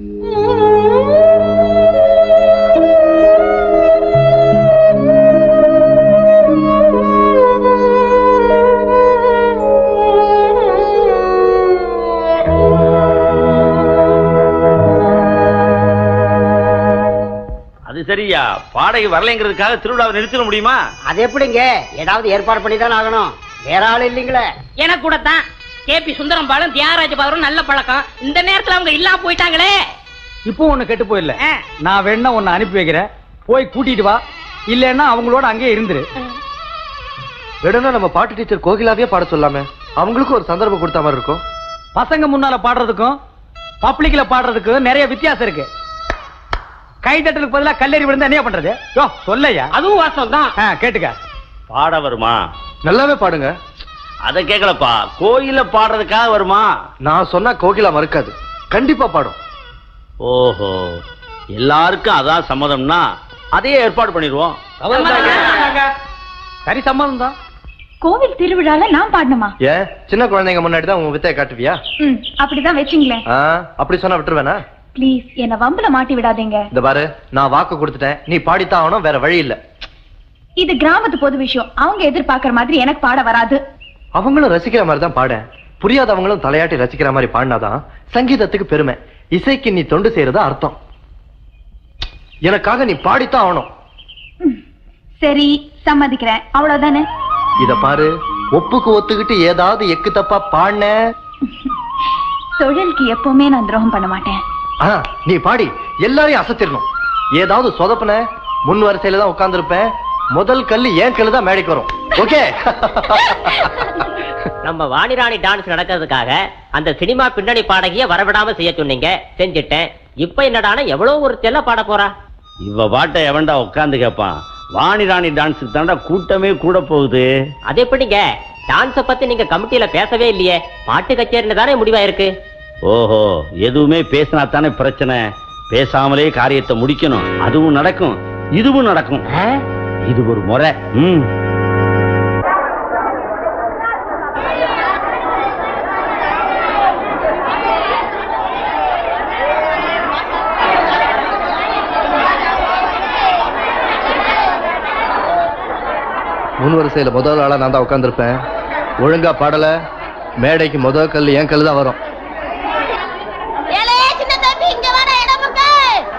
அது சரியா பாடகை வரலைங்கிறதுக்காக திருவிழாவை நிறுத்திட முடியுமா அது எப்படிங்க ஏதாவது ஏற்பாடு பண்ணி தானே ஆகணும் வேற ஆள் இல்லைங்களே எனக்கு கூட தான் கேபி சுந்தரம் பாலம் தியாகராஜ பாலம் நல்ல பழக்கம் இந்த நேரத்துல அவங்க இல்லாம போயிட்டாங்களே இப்போ ஒண்ணு கெட்டு போயிடல ஆ. நான் வேணா உன்னை அனுப்பி வைக்கிறேன் போய் கூட்டிட்டு வா இல்லைன்னா அவங்களோட அங்கேயே இருந்துரு வேணும்னா நம்ம பாட்டு டீச்சர் கோகிலாவே பாட சொல்லாமே அவங்களுக்கும் ஒரு சந்தர்ப்பம் கொடுத்த மாதிரி இருக்கும் பசங்க முன்னால பாடுறதுக்கும் பப்ளிக்ல பாடுறதுக்கும் நிறைய வித்தியாசம் இருக்கு கை தட்டலுக்கு பதிலா கல்லறி விழுந்தா என்ன பண்றது யோ சொல்லையா அதுவும் வாசம் தான் ஆ, கேட்டுக்க பாட வருமா நல்லாவே பாடுங்க அத கேக்கலப்பா கோயில பாடுறதுக்காக வருமா நான் சொன்னா கோகிலா மறுக்காது கண்டிப்பா பாடும் ஓஹோ எல்லாருக்கும் அதான் சம்மதம்னா அதையே ஏற்பாடு பண்ணிடுவோம் சரி சம்மதம் தான் கோவில் திருவிழால நான் பாடணுமா ஏன் சின்ன குழந்தைங்க முன்னாடி தான் உன் வித்தைய காட்டுவியா ம் அப்படிதான் வச்சுங்களேன் ஆ, அப்படி சொன்னா விட்டுருவேனா ப்ளீஸ் என்ன வம்புல மாட்டி விடாதீங்க இந்த பாரு நான் வாக்கு கொடுத்துட்டேன் நீ பாடித்தான் ஆகணும் வேற வழி இல்ல இது கிராமத்து பொது விஷயம் அவங்க எதிர்பார்க்கற மாதிரி எனக்கு பாட வராது அவங்களும் ரசிக்கிற மாதிரி தான் பாட புரியாதவங்களும் தலையாட்டி ரசிக்கிற மாதிரி பாடினாதான் சங்கீதத்துக்கு பெருமை இசைக்கு நீ தொண்டு செய்யறதா அர்த்தம் எனக்காக நீ பாடித்தான் ஆகணும் சரி சம்மதிக்கிறேன் அவ்வளவுதானே இத பாரு ஒப்புக்கு ஒத்துக்கிட்டு ஏதாவது எக்கு தப்பா பாடின தொழிலுக்கு எப்பவுமே நான் துரோகம் பண்ண மாட்டேன் ஆ, நீ பாடி எல்லாரையும் அசத்திடணும் ஏதாவது சொதப்புன முன் வரிசையில தான் உட்கார்ந்திருப்பேன் முதல் கல்லு ஏன் கல்லு தான் மேடைக்கு வரும் ஓகே நம்ம வாணிராணி டான்ஸ் நடக்கிறதுக்காக அந்த சினிமா பின்னணி பாடகிய வரவிடாம செய்ய சொன்னீங்க செஞ்சுட்டேன் இப்ப என்னடானா எவ்வளவு ஒரு செல்ல பாட போறா இவ பாட்டை எவன்டா உட்காந்து கேட்பான் வாணி ராணி டான்ஸுக்கு தாண்டா கூட்டமே கூட போகுது அது எப்படிங்க டான்ஸ பத்தி நீங்க கமிட்டியில பேசவே இல்லையே பாட்டு கச்சேரின்னு தானே முடிவாயிருக்கு ஓஹோ எதுவுமே பேசினா தானே பிரச்சனை பேசாமலே காரியத்தை முடிக்கணும் அதுவும் நடக்கும் இதுவும் நடக்கும் இது ஒரு முறை ம் முன் வரிசையில முதல் ஆளா நான் தான் உட்கார்ந்திருப்பேன் ஒழுங்கா பாடல மேடைக்கு முதல் கல்லு என் கல்லு தான் வரும் ஏலே சின்ன தம்பி இங்க வாடா இடமுக்கு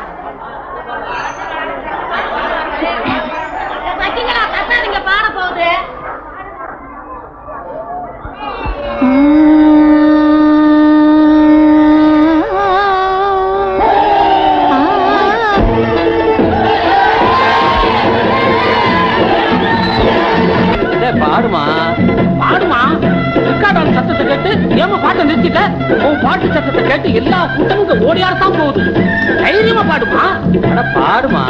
பாத்தீங்களா கத்தாதீங்க பாட போகுது பாடுமா பாடுமா ரெக்கார்டான சத்தத்தை கேட்டு ஏமா பாட்டை நிறுத்திட்ட உன் பாட்டு சத்தத்தை கேட்டு எல்லா கூட்டமும் இங்க ஓடியாரத்தான் போகுது தைரியமா பாடுமா அட பாடுமா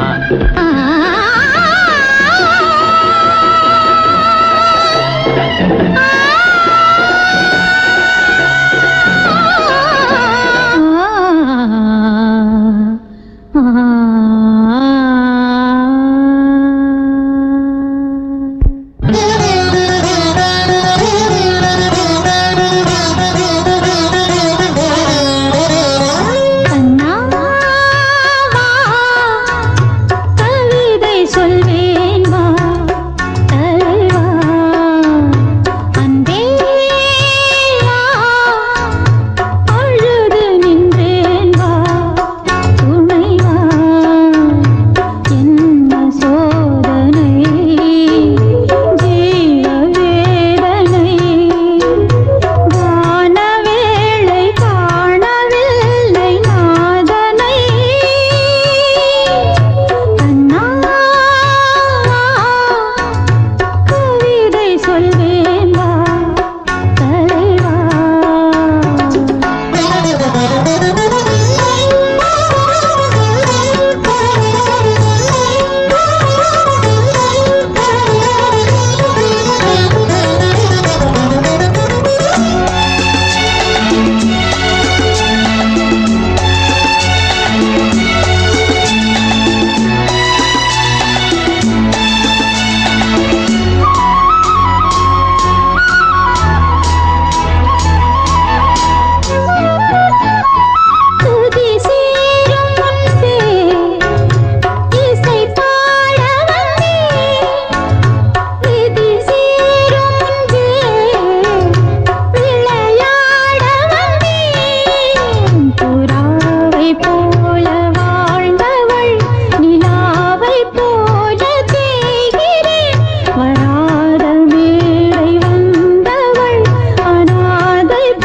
கவிதை சொல்வேன் வா தலைவா அன்பே வா அழுது நின்றேன் வா துணைவா என்ன சோதனை ஜீவ வேதனை வானவேளை காணவில்லை நாதனை கண்ணா கவிதை சொல்வேன் வா துதி சேரும் முன்பே இசை பாட வந்தேன் விதி சேரும் முன்பே விளையாட வந்தேன் புறாவை போல வாழ்ந்தவள் நிலாவை போல தேய்கிறேன் வராத மேடை வந்தவள் அனாதை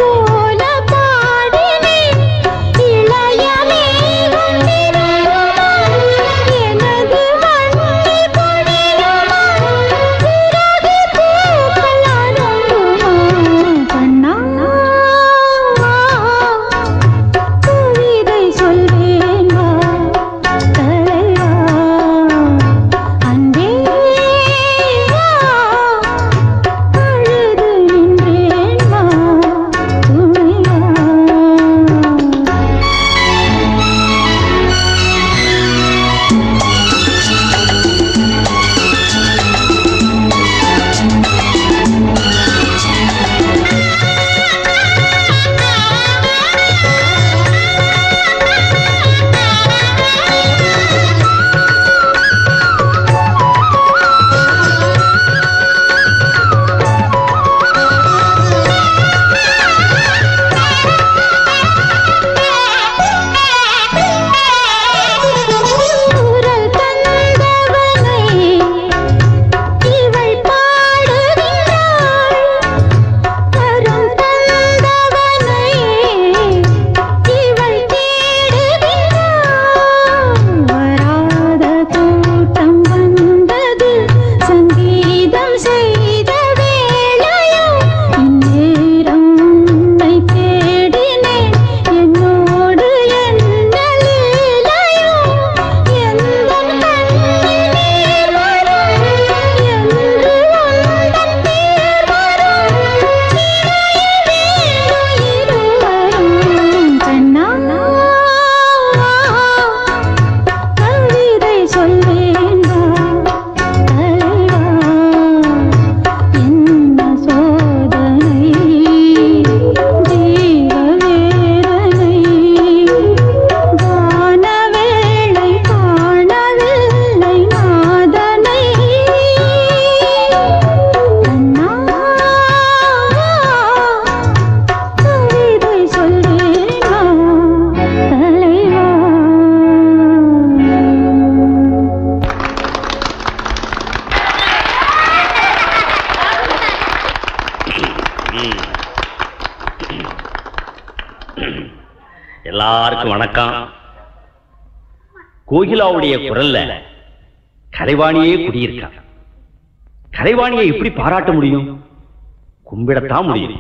எல்லாருக்கும் வணக்கம் கோகிலாவுடைய குரல்ல கலைவாணியே குடியிருக்கான் கலைவாணியை எப்படி பாராட்ட முடியும் கும்பிடத்தான் முடியும்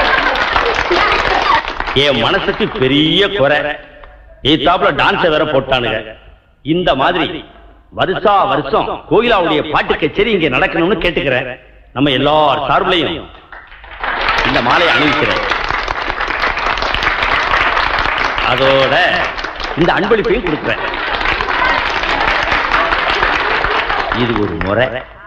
என் மனசுக்கு பெரிய குறை ஏத்தாப்புல டான்ஸ வேற போட்டானுங்க இந்த மாதிரி வருஷா வருஷம் கோகிலாவுடைய பாட்டு கச்சேரி இங்க நடக்கணும்னு கேட்டுக்கிறேன் நம்ம எல்லார் சார்பிலையும் இந்த மாலையை அணிவிக்கிறேன் அதோட இந்த அன்பளிப்பையும் கொடுக்குறேன் இது ஒரு முறை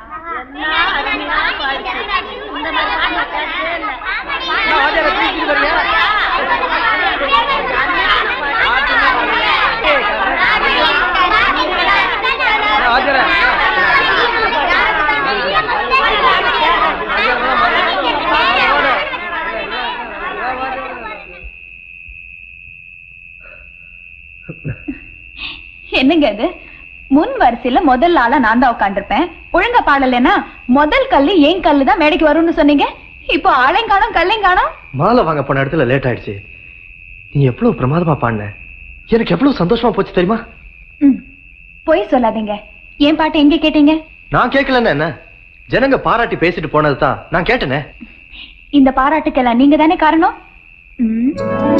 என்னங்க இது முன் வரிசையில முதல் ஆளா நான் தான் உட்காந்துருப்பேன் ஒழுங்கா பாடலைன்னா முதல் கல்லு ஏன் கல்லு தான் மேடைக்கு வரும்னு சொன்னீங்க இப்போ ஆளையும் காணோம் கல்லையும் காணோம் மாலை வாங்க போன இடத்துல லேட் ஆயிடுச்சு நீ எவ்வளவு பிரமாதமா பாடின எனக்கு எவ்வளவு சந்தோஷமா போச்சு தெரியுமா பொய் சொல்லாதீங்க ஏன் பாட்டு எங்க கேட்டீங்க நான் கேட்கலன்னு என்ன ஜனங்க பாராட்டி பேசிட்டு போனது தான் நான் கேட்டனே இந்த பாராட்டுக்கெல்லாம் நீங்க தானே காரணம் ம்.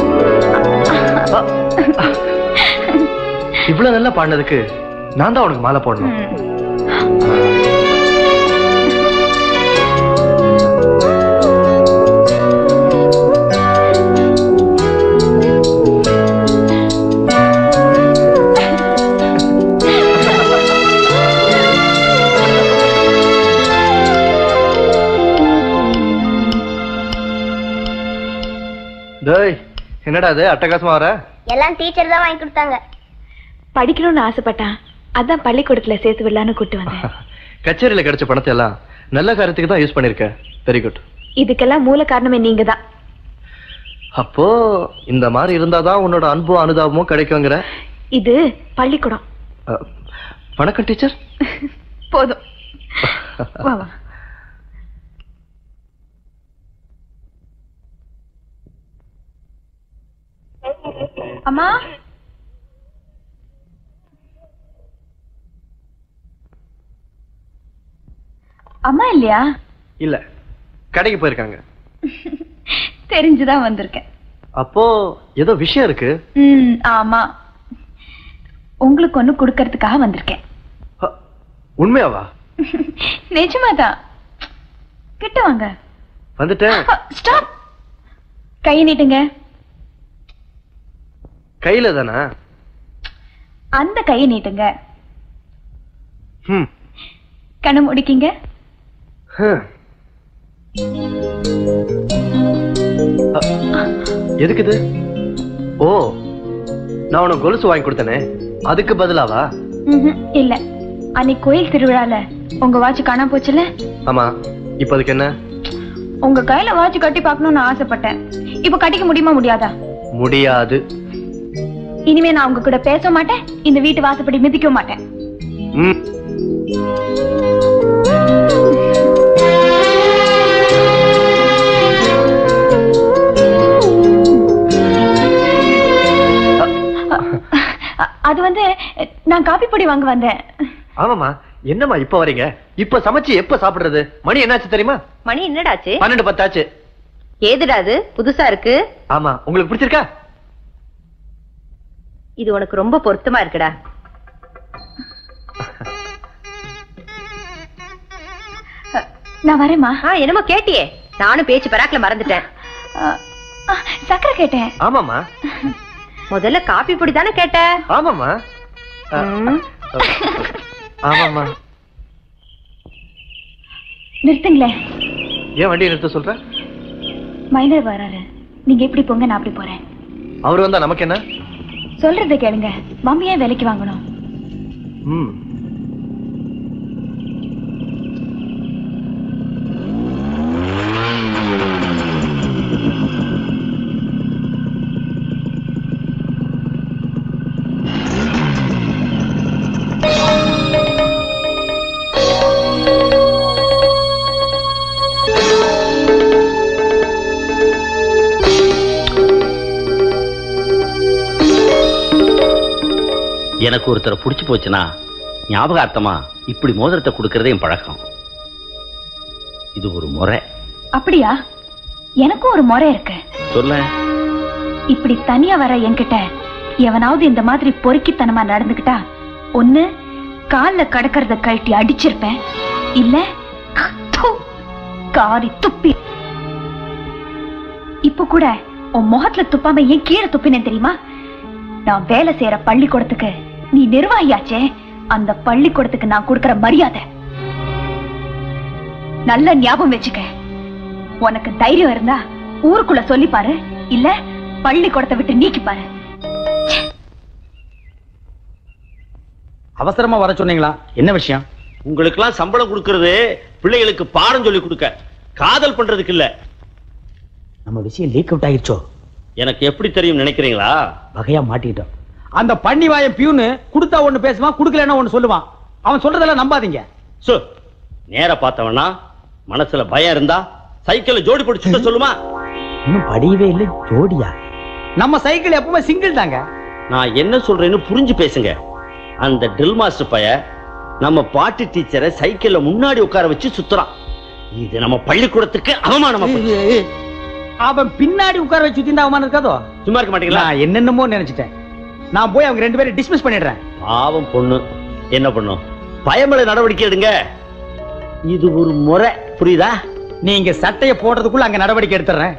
இவ்வளவு நல்லா பாடினதுக்கு நான் தான் உனக்கு மாலை போடணும் டேய் என்னடா அது அட்டகாசமா வர எல்லாம் டீச்சர் தான் வாங்கி கொடுத்தாங்க படிக்கணும்னு ஆசைப்பட்டான் அதான் பள்ளிக்கூடத்துல சேர்த்து விடலான்னு கூட்டு வந்தேன் கச்சேரியில கிடைச்ச பணத்தை எல்லாம் நல்ல காரியத்துக்கு தான் யூஸ் பண்ணிருக்க வெரி குட் இதுக்கெல்லாம் மூல காரணமே நீங்க தான் அப்போ இந்த மாதிரி இருந்தாதான் உன்னோட அன்பும் அனுதாபமும் கிடைக்குங்கிற இது பள்ளிக்கூடம் அஹ், வணக்கம் டீச்சர் போதும் வா வா அம்மா அம்மா இல்லையா இல்ல கடைக்கு போயிருக்காங்க தெரிஞ்சுதான் வந்திருக்கேன் அப்போ ஏதோ விஷயம் இருக்கு ம் ஆமா உங்களுக்கு ஒண்ணு கொடுக்கறதுக்காக வந்திருக்கேன் உண்மையாவா நிஜமாதான் கிட்ட வாங்க வந்துட்டேன் ஸ்டாப் கை நீட்டுங்க கையில தானா அந்த கையை நீட்டுங்க ம் கண்ணு முடிக்கீங்க ஹம். அ, எதுக்கு இது ஓ நான் உனக்கு கொலுசு வாங்கி கொடுத்தனே அதுக்கு பதிலாவா ம்ஹும், இல்ல அன்னைக்கு கோயில் திருவிழால உங்க வாட்ச் காணாம போச்சுல ஆமா இப்ப அதுக்கு என்ன உங்க கையில வாட்ச் கட்டி பார்க்கணும்னு ஆசைப்பட்டேன் இப்ப கட்டிக்க முடியுமா முடியாதா முடியாது இனிமே நான் உங்க கூட பேச மாட்டேன் இந்த வீட்டு வாசப்படி மிதிக்க மாட்டேன் ம் அ- அது வந்து நான் காபி பொடி வாங்க வந்தேன் ஆமாமா என்னம்மா இப்ப வரீங்க இப்ப சமைச்சு எப்ப சாப்பிடுறது மணி என்னாச்சு தெரியுமா மணி என்னடாச்சு பன்னெண்டு பத்தாச்சு ஏதுடா அது புதுசா இருக்கு ஆமா உங்களுக்கு பிடிச்சிருக்கா இது உனக்கு ரொம்ப பொருத்தமா இருக்குடா நான் வரேம்மா ஆ என்னமோ கேட்டியே நானும் பேச்சு பராக்குல மறந்துட்டேன் சக்கரை கேட்டேன் ஆமாமா முதல்ல காபி பொடி தானே கேட்ட ஆமாமா ஆமாமா நிறுத்துங்களேன் ஏன் வண்டியை நிறுத்த சொல்ற மைனர் வராரு நீங்க எப்படி போங்க நான் அப்படி போறேன் அவர் வந்தா நமக்கு என்ன சொல்றதை கேளுங்க மம்மியே விலைக்கு வாங்கணும் ம் ஆ எனக்கு ஒருத்தரை பிடிச்சு போச்சுன்னா ஞாபகார்த்தமா இப்படி மோதிரத்தை கொடுக்கறதே என் பழக்கம் இது ஒரு முறை அப்படியா எனக்கும் ஒரு முறை இருக்கு சொல்ல இப்படி தனியா வர என்கிட்ட எவனாவது இந்த மாதிரி பொறுக்கித்தனமா நடந்துக்கிட்டா ஒண்ணு கால்ல கடக்கறத கழட்டி அடிச்சிருப்பேன் இல்ல தூ, காரி துப்பி இப்ப கூட உன் முகத்துல துப்பாம ஏன் கீழே துப்பினேன் தெரியுமா நான் வேலை செய்யற பள்ளிக்கூடத்துக்கு நீ நிர்வாகியாச்சே அந்த பள்ளிக்கூடத்துக்கு நான் கொடுக்கற மரியாதை நல்ல ஞாபகம் வச்சுக்க உனக்கு தைரியம் இருந்தா ஊருக்குள்ள சொல்லி பாரு இல்ல பள்ளிக்கூடத்தை விட்டு நீக்கி பாரு அவசரமா வர சொன்னீங்களா என்ன விஷயம் உங்களுக்கெல்லாம் சம்பளம் கொடுக்கறது பிள்ளைகளுக்கு பாடம் சொல்லி கொடுக்க காதல் பண்றதுக்கு இல்ல நம்ம விஷயம் லீக் அவுட் ஆயிருச்சோ எனக்கு எப்படி தெரியும் நினைக்கிறீங்களா வகையா மாட்டிக்கிட்டோம் அந்த பண்ணி வாயம் பியூனு கொடுத்தா ஒண்ணு பேசுவான் கொடுக்கலன்னா ஒண்ணு சொல்லுவான் அவன் சொல்றதெல்லாம் நம்பாதீங்க சோ நேர பார்த்தவனா மனசுல பயம் இருந்தா சைக்கிள் ஜோடி போட்டு சுத்த சொல்லுமா இன்னும் படியவே இல்லை ஜோடியா நம்ம சைக்கிள் எப்பவுமே சிங்கிள் தாங்க நான் என்ன சொல்றேன்னு புரிஞ்சு பேசுங்க அந்த ட்ரில் மாஸ்டர் பைய நம்ம பாட்டு டீச்சரை சைக்கிள்ல முன்னாடி உட்கார வச்சு சுத்துறான் இது நம்ம பள்ளிக்கூடத்துக்கு அவமானமா போச்சு. அவன் பின்னாடி உட்கார வச்சு சுத்திந்தா அவமானம் இருக்காதோ சும்மா இருக்க மாட்டீங்களா நான் என்னென்னமோ நினைச்சிட்டேன் நான் போய் அவங்க ரெண்டு பேரும் டிஸ்மிஸ் பண்ணிடுறேன் பாவம் பொண்ணு என்ன பண்ணும் பயமலை நடவடிக்கை எடுங்க இது ஒரு முறை புரியுதா நீங்க சட்டைய போடுறதுக்குள்ள அங்க நடவடிக்கை எடுத்துறேன்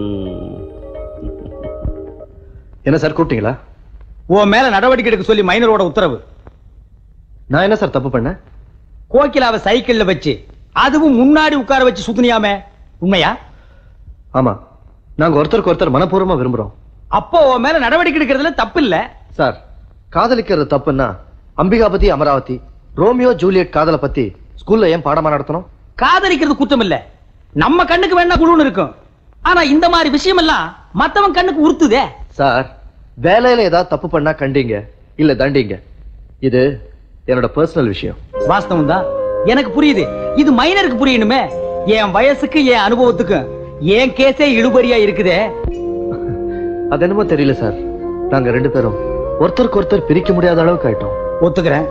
என்ன சார் கூப்பிட்டீங்களா உன் மேல நடவடிக்கை எடுக்க சொல்லி மைனரோட உத்தரவு நான் என்ன சார் தப்பு பண்ணேன் கோகிலாவை சைக்கிள்ல வச்சு அதுவும் முன்னாடி உட்கார வச்சு சுத்துனியாமே உண்மையா ஆமா நாங்க ஒருத்தருக்கு ஒருத்தர் மனப்பூர்வமா விரும்புறோம் அப்போ உன் மேல நடவடிக்கை எடுக்கிறதுல தப்பு இல்ல சார் காதலிக்கிறது தப்புன்னா அம்பிகாபதி அமராவதி ரோமியோ ஜூலியட் காதலை பத்தி ஸ்கூல்ல ஏன் பாடமா நடத்தணும் காதலிக்கிறது குற்றம் இல்ல நம்ம கண்ணுக்கு வேணா குழுன்னு இருக்கும் ஆனா இந்த மாதிரி விஷயம் எல்லாம் மத்தவன் கண்ணுக்கு உறுத்துதே சார் வேலையில ஏதாவது தப்பு பண்ணா கண்டீங்க இல்ல தண்டிங்க இது என்னோட பர்சனல் விஷயம் வாஸ்தவம் தான் எனக்கு புரியுது இது மைனருக்கு புரியணுமே என் வயசுக்கு என் அனுபவத்துக்கு என் கேஸே இழுபறியா இருக்குதே அது என்னமோ தெரியல சார் நாங்க ரெண்டு பேரும் ஒருத்தருக்கு ஒருத்தர் பிரிக்க முடியாத அளவுக்கு ஆயிட்டோம் ஒத்துக்கிறேன்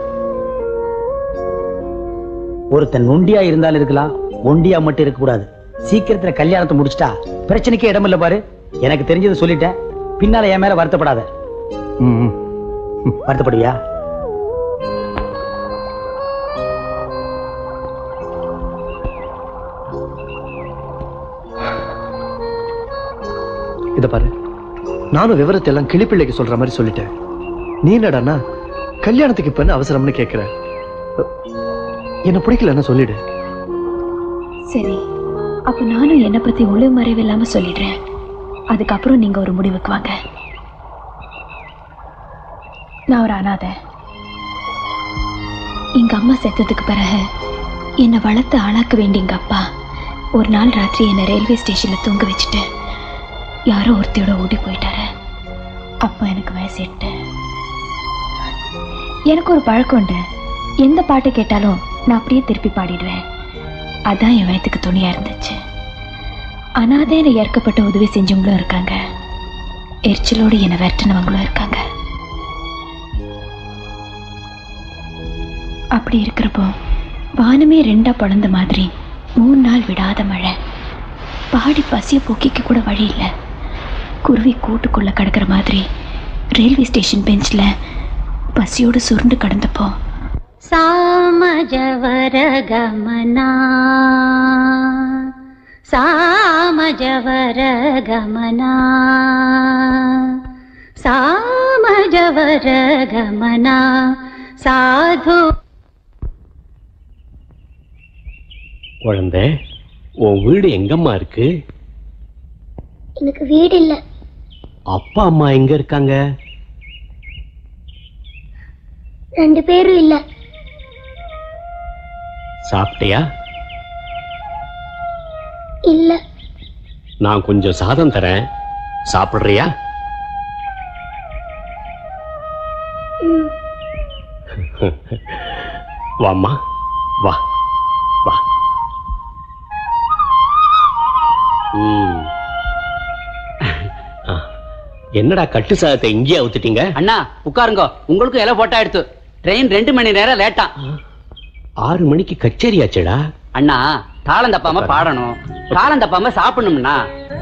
ஒருத்தன் நொண்டியா இருந்தாலும் இருக்கலாம் ஒண்டியா மட்டும் இருக்க கூடாது சீக்கிரத்துல கல்யாணத்தை முடிச்சிட்டா பிரச்சனைக்கே இடம் இல்ல பாரு எனக்கு தெரிஞ்சதை சொல்லிட்டேன் பின்னால என் மேல வருத்தப்படாத வருத்தப்படுவியா இத பாரு நானும் விவரத்தை எல்லாம் கிளிப்பிள்ளைக்கு சொல்ற மாதிரி சொல்லிட்டேன் நீ என்னடான்னா கல்யாணத்துக்கு இப்ப என்ன அவசரம்னு கேக்குற என்ன பிடிக்கலன்னா சொல்லிடு சரி அப்ப நானும் என்ன பத்தி ஒளி மறைவு இல்லாம சொல்லிடுறேன் அதுக்கப்புறம் நீங்க ஒரு முடிவுக்கு வாங்க நான் ஒரு அனாதை எங்க அம்மா செத்ததுக்கு பிறகு என்னை வளர்த்து ஆளாக்க வேண்டிய எங்க அப்பா ஒரு நாள் ராத்திரி என்னை ரயில்வே ஸ்டேஷன்ல தூங்க வச்சுட்டு யாரோ ஒருத்தையோட ஓடி போயிட்டாரு அப்போ எனக்கு வயசு எட்டு எனக்கு ஒரு பழக்கம் உண்டு எந்த பாட்டு கேட்டாலும் நான் அப்படியே திருப்பி பாடிடுவேன் அதான் என் வயத்துக்கு துணியா இருந்துச்சு அனாதையில ஏற்கப்பட்ட உதவி செஞ்சவங்களும் இருக்காங்க எரிச்சலோடு என்னை விரட்டினவங்களும் இருக்காங்க அப்படி இருக்கிறப்போ வானமே ரெண்டா பழந்த மாதிரி மூணு நாள் விடாத மழை பாடி பசிய போக்கிக்க கூட வழி இல்லை குருவி கூட்டுக்குள்ள கிடக்கிற மாதிரி ரயில்வே ஸ்டேஷன் பெஞ்சில் பசியோடு சுருண்டு கிடந்தப்போ சாமஜவர கமனா சாமஜவர கமனா சாமஜவர கமனா சாது குழந்தை உன் வீடு எங்கம்மா இருக்கு எனக்கு வீடு இல்ல அப்பா அம்மா எங்க இருக்காங்க ரெண்டு பேரும் இல்ல சாப்பிட்டியா இல்ல நான் கொஞ்சம் சாதம் தரேன் சாப்பிடுறியா ம். வாம்மா வா வா ம். ஆ, என்னடா கட்டு சாதத்தை இங்கேயே அவுத்துட்டீங்க அண்ணா உட்காருங்க உங்களுக்கும் இலை போட்டா எடுத்து ட்ரெயின் ரெண்டு மணி நேரம் லேட்டா ஆறு மணிக்கு கச்சேரி ஆச்சுடா அண்ணா தாளம் தப்பாம பாடணும் தாளம் தப்பாம சாப்பிடணும்னா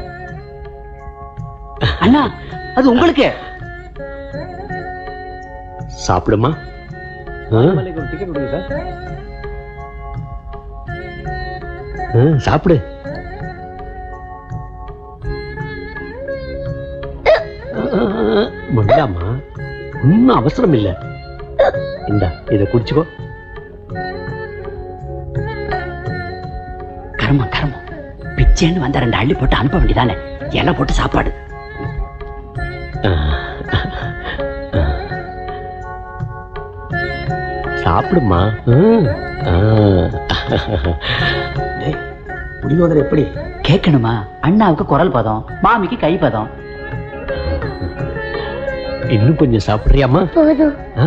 அண்ணா அது உங்களுக்கு சாப்பிடுமா ஆ? டிக்கெட் கொடுங்க சார் ஆ, சாப்பிடு வேண்டாமா ஒன்னும் அவசரம் இல்ல இந்த இத குடிச்சுக்கோ கர்மம் கர்மம் பிச்சைன்னு வந்த ரெண்டு அள்ளி போட்டு அனுப்ப வேண்டியதானே இலை போட்டு சாப்பாடு ஆ. சாப்பிடுமா ம். ஆ. புளியோதரை எப்படி கேட்கணுமா அண்ணாவுக்கு குரல் பதம் மாமிக்கு கை பதம் இன்னும் கொஞ்சம் சாப்பிடுறியாமா போதும் ஆ?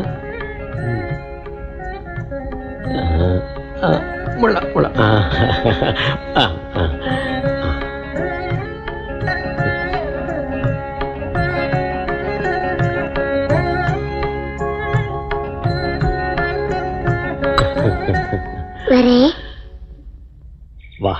ஆ. ஆ. முள்ள, முள்ள. ஆ. ஆ. ஆ. வரேன் வா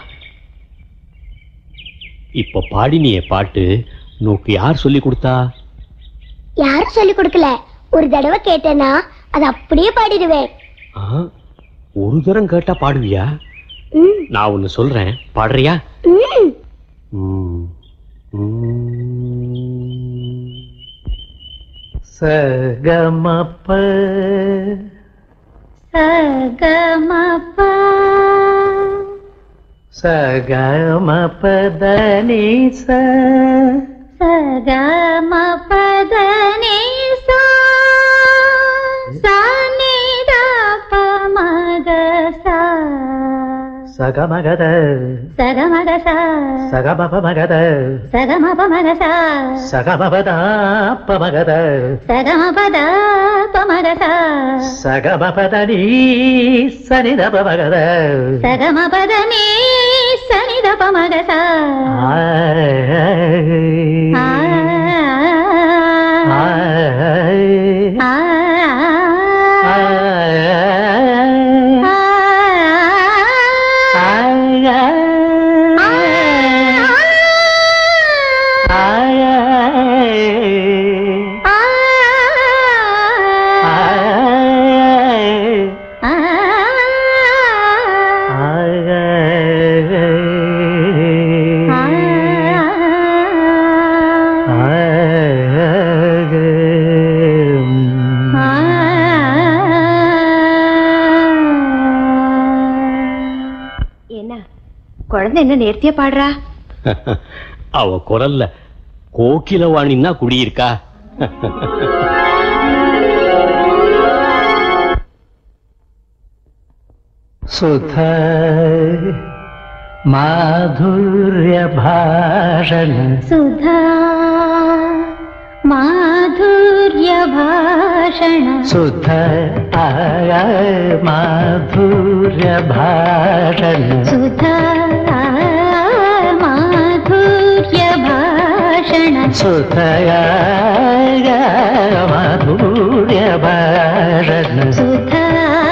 இப்ப பாடினிய பாட்டு நோக்கு யார் சொல்லி கொடுத்தா யாரும் சொல்லி கொடுக்கல ஒரு தடவை கேட்டேன்னா அது அப்படியே பாடிடுவேன் ஆ? ஒரு தரம் கேட்டா பாடுவியா ம், நான் ஒன்னு சொல்றேன் பாடுறியா ம். ம். சகமப்ப சகமப சகமபதனி ச சகமபதனி சா சனிதப மக சா சகமகத சகமக சா சகமப மகத சகமப மக சா சகமபதாப்ப மகத சகமபத பமக சா சகமபதனி சனிதப மகத சகமபதனி சனிதப மக சா ஆ ஆ என்ன குழந்தை என்ன நேர்த்தியா பாடுறா அவ குரல்ல கோகிலவாணின்னா குடியிருக்கா सुध माधुर्य भाषण सुधा माधुर्य भाषण सुध आय माधुर्य भाषण सुधा माधुर्य भाषण सुधया माधुर्य भाषण सुधा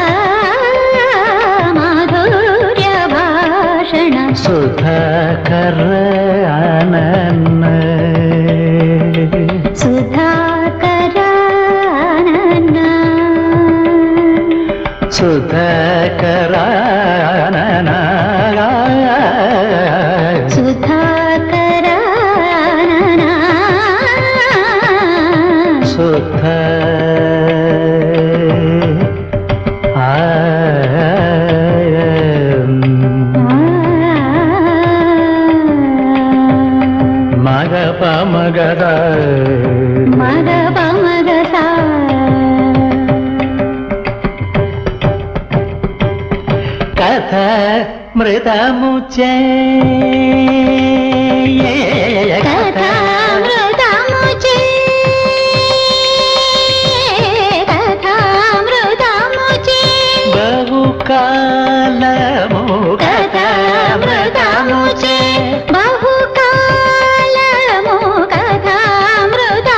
माधुर्य भाषण सुधाकर आनन्द सुधाकरानन सुधाकर आनन्द सुधाकरानन सुध மக பமகத மக பமகசா கத மிருதமுச்சே కథామృతముచే కథామృతముచే బహుకాలము కథామృతముచే బహుకాలము కథామృత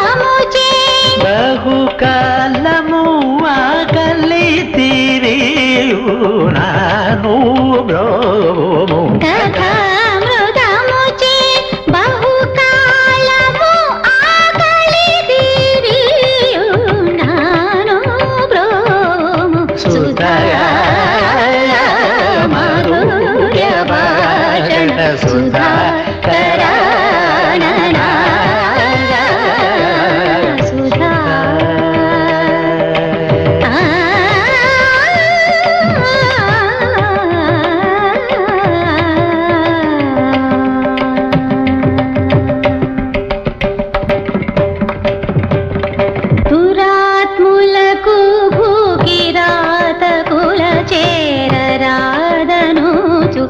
కాలము ఆకలి తీరియు నాను బ్రోము కథామృతముచే బహుకాలము ఆకలి తీరియు నాను బ్రోము సుధా మాధుర్య భాషణ సుధా సుధా దురాత్ములకు భూకిరాత కుల చేరరాదనుచు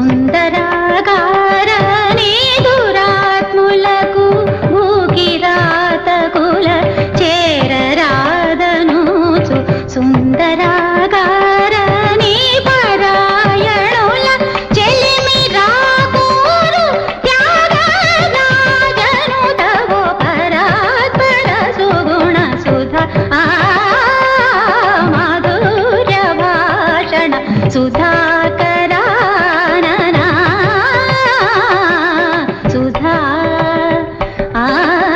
సుందరాగారని దురాత్ములకు భూకిరాత కుల చేరరాదనుచు సుందరాగారని పరాయణుల చెలిమి రాకూరు త్యాగరాజను తవో పరాత్పర సుగుణ సుధ ఆ మాధుర్య భాషణ సుధాకరాననా సుధా ఆ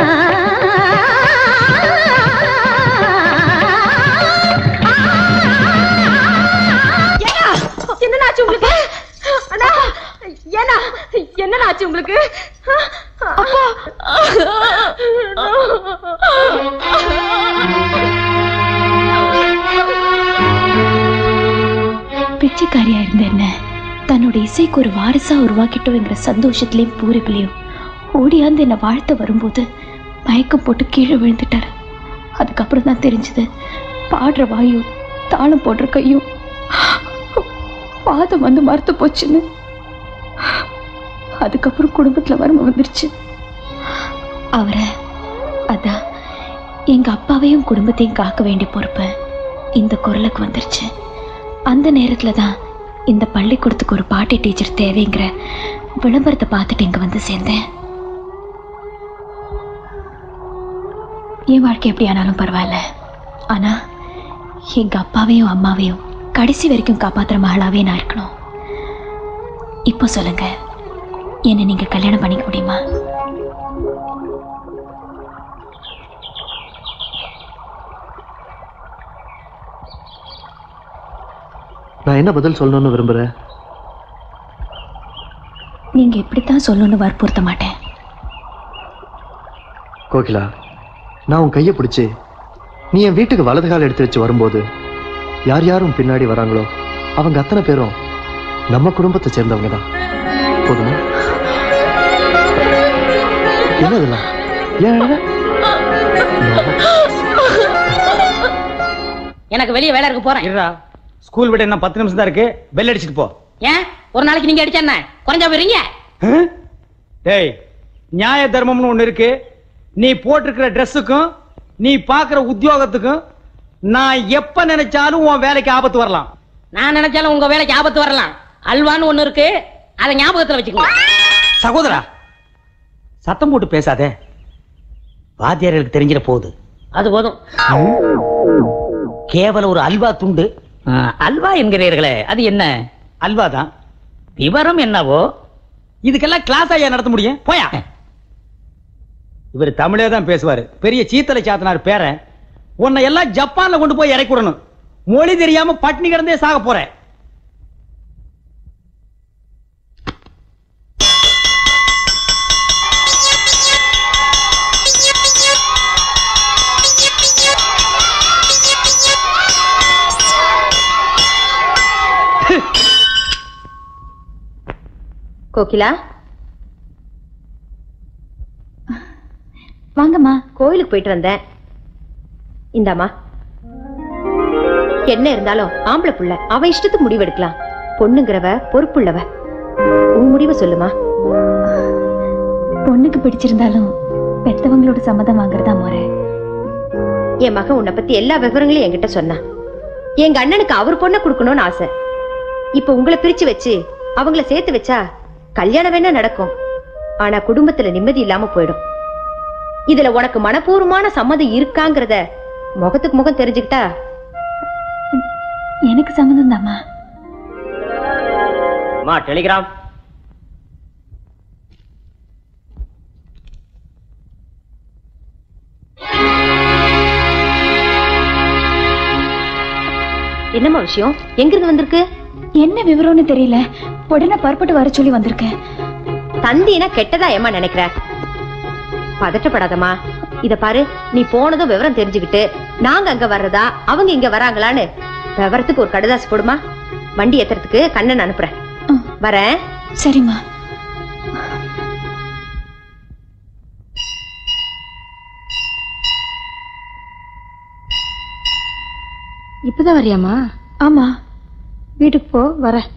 என்னடாச்சு உங்களுக்கு அண்ணா என்ன என்னடாச்சு உங்களுக்கு அப்பா பிச்சைக்காரியா இருந்த என்ன தன்னோட இசைக்கு ஒரு வாரிசா உருவாக்கிட்டோங்கிற சந்தோஷத்திலையும் பூரிப்பிலையும் ஓடியாந்து என்னை வாழ்த்த வரும்போது மயக்கம் போட்டு கீழே விழுந்துட்டாரு அதுக்கப்புறம் தான் தெரிஞ்சது பாடுற வாயும் தாளம் போடுற கையும் பாதம் வந்து மறுத்து போச்சுன்னு அதுக்கப்புறம் குடும்பத்துல வறுமை வந்துருச்சு அவரை அதான் எங்க அப்பாவையும் குடும்பத்தையும் காக்க வேண்டிய பொறுப்பு இந்த குரலுக்கு வந்துருச்சு அந்த நேரத்துல தான் இந்த பள்ளிக்கூடத்துக்கு ஒரு பாட்டி டீச்சர் தேவைங்கிற விளம்பரத்தை பார்த்துட்டு இங்க வந்து சேர்ந்தேன் என் வாழ்க்கை எப்படி ஆனாலும் பரவாயில்ல ஆனா எங்க அப்பாவையும் அம்மாவையும் கடைசி வரைக்கும் காப்பாத்துற மகளாவே நான் இருக்கணும் இப்போ சொல்லுங்க என்ன நீங்க கல்யாணம் பண்ணிக்க முடியுமா நான் என்ன பதில் சொல்லணும்னு விரும்புறேன் நீங்க இப்படித்தான் சொல்லணும்னு வற்புறுத்த மாட்டேன் கோகிலா நான் உன் கையை பிடிச்சி நீ என் வீட்டுக்கு வலது கால் எடுத்து வச்சு வரும்போது யார் யாரும் பின்னாடி வராங்களோ அவங்க அத்தனை பேரும் நம்ம குடும்பத்தை சேர்ந்தவங்க தான் போதுமா என்ன இதெல்லாம் ஏன் அழற? எனக்கு வெளியே வேலை இருக்கு போறேன் இருடா ஸ்கூல் விட என்ன பத்து நிமிஷம் தான் இருக்கு பெல் அடிச்சிட்டு போ ஏன் ஒரு நாளைக்கு நீங்க அடிச்சா என்ன குறைஞ்சா போயிருங்க டேய் நியாய தர்மம்னு ஒண்ணு இருக்கு நீ போட்டிருக்கிற ட்ரெஸ்ஸுக்கும் நீ பாக்குற உத்தியோகத்துக்கும் நான் எப்ப நினைச்சாலும் உன் வேலைக்கு ஆபத்து வரலாம் நான் நினைச்சாலும் உங்க வேலைக்கு ஆபத்து வரலாம் அல்வான்னு ஒண்ணு இருக்கு அதை ஞாபகத்துல வச்சுக்கோங்க சகோதரா சத்தம் போட்டு பேசாதே வாத்தியார்களுக்கு தெரிஞ்சிட போகுது அது போதும் கேவலம் ஒரு அல்வா துண்டு அல்வா என்கிறீர்களே அது என்ன அல்வா தான் விவரம் என்னவோ இதுக்கெல்லாம் கிளாஸ் ஐயா நடத்த முடியும் போயா இவர் தமிழே தான் பேசுவாரு பெரிய சீத்தலை சாத்தனார் பேரன் உன்னை எல்லாம் ஜப்பான்ல கொண்டு போய் இறக்கி விடணும் மொழி தெரியாம பட்னி கிடந்தே சாக போறேன் கோகிலா வாங்கம்மா கோயிலுக்கு போயிட்டு வந்தேன் இந்தாம்மா என்ன இருந்தாலும் ஆம்பளை புள்ள அவ இஷ்டத்துக்கு முடிவு எடுக்கலாம் பொண்ணுங்கிறவ பொறுப்புள்ளவ உன் முடிவை சொல்லுமா பொண்ணுக்கு பிடிச்சிருந்தாலும் பெத்தவங்களோட சம்மதம் வாங்குறதா முறை என் மகன் உன்னை பத்தி எல்லா விவரங்களையும் என்கிட்ட சொன்னான் எங்க அண்ணனுக்கு அவர் பொண்ணை கொடுக்கணும்னு ஆசை இப்ப உங்களை பிரிச்சு வச்சு அவங்கள சேர்த்து வச்சா கல்யாணம் வேணா நடக்கும் ஆனா குடும்பத்துல நிம்மதி இல்லாம போயிடும் இதுல உனக்கு மனப்பூர்வமான சம்மதம் இருக்காங்கிறத முகத்துக்கு முகம் தெரிஞ்சுக்கிட்டா எனக்கு சம்மந்தம் தாம்மா அம்மா டெலிகிராம் என்னம்மா விஷயம் எங்கிருந்து வந்திருக்கு என்ன விவரம்னு தெரியல உடனே புறப்பட்டு வர சொல்லி வந்திருக்கேன் தந்தினா கெட்டதா ஏமா நினைக்கிற பதட்டப்படாதம்மா இத பாரு நீ போனதும் விவரம் தெரிஞ்சுக்கிட்டு நாங்க அங்க வர்றதா அவங்க இங்க வராங்களான்னு விவரத்துக்கு ஒரு கடுதாசி போடுமா வண்டி ஏத்துறதுக்கு கண்ணன் அனுப்புறேன் வரேன் சரிம்மா இப்பதான் வரியாமா ஆமா வீட்டுக்கு போ வரேன்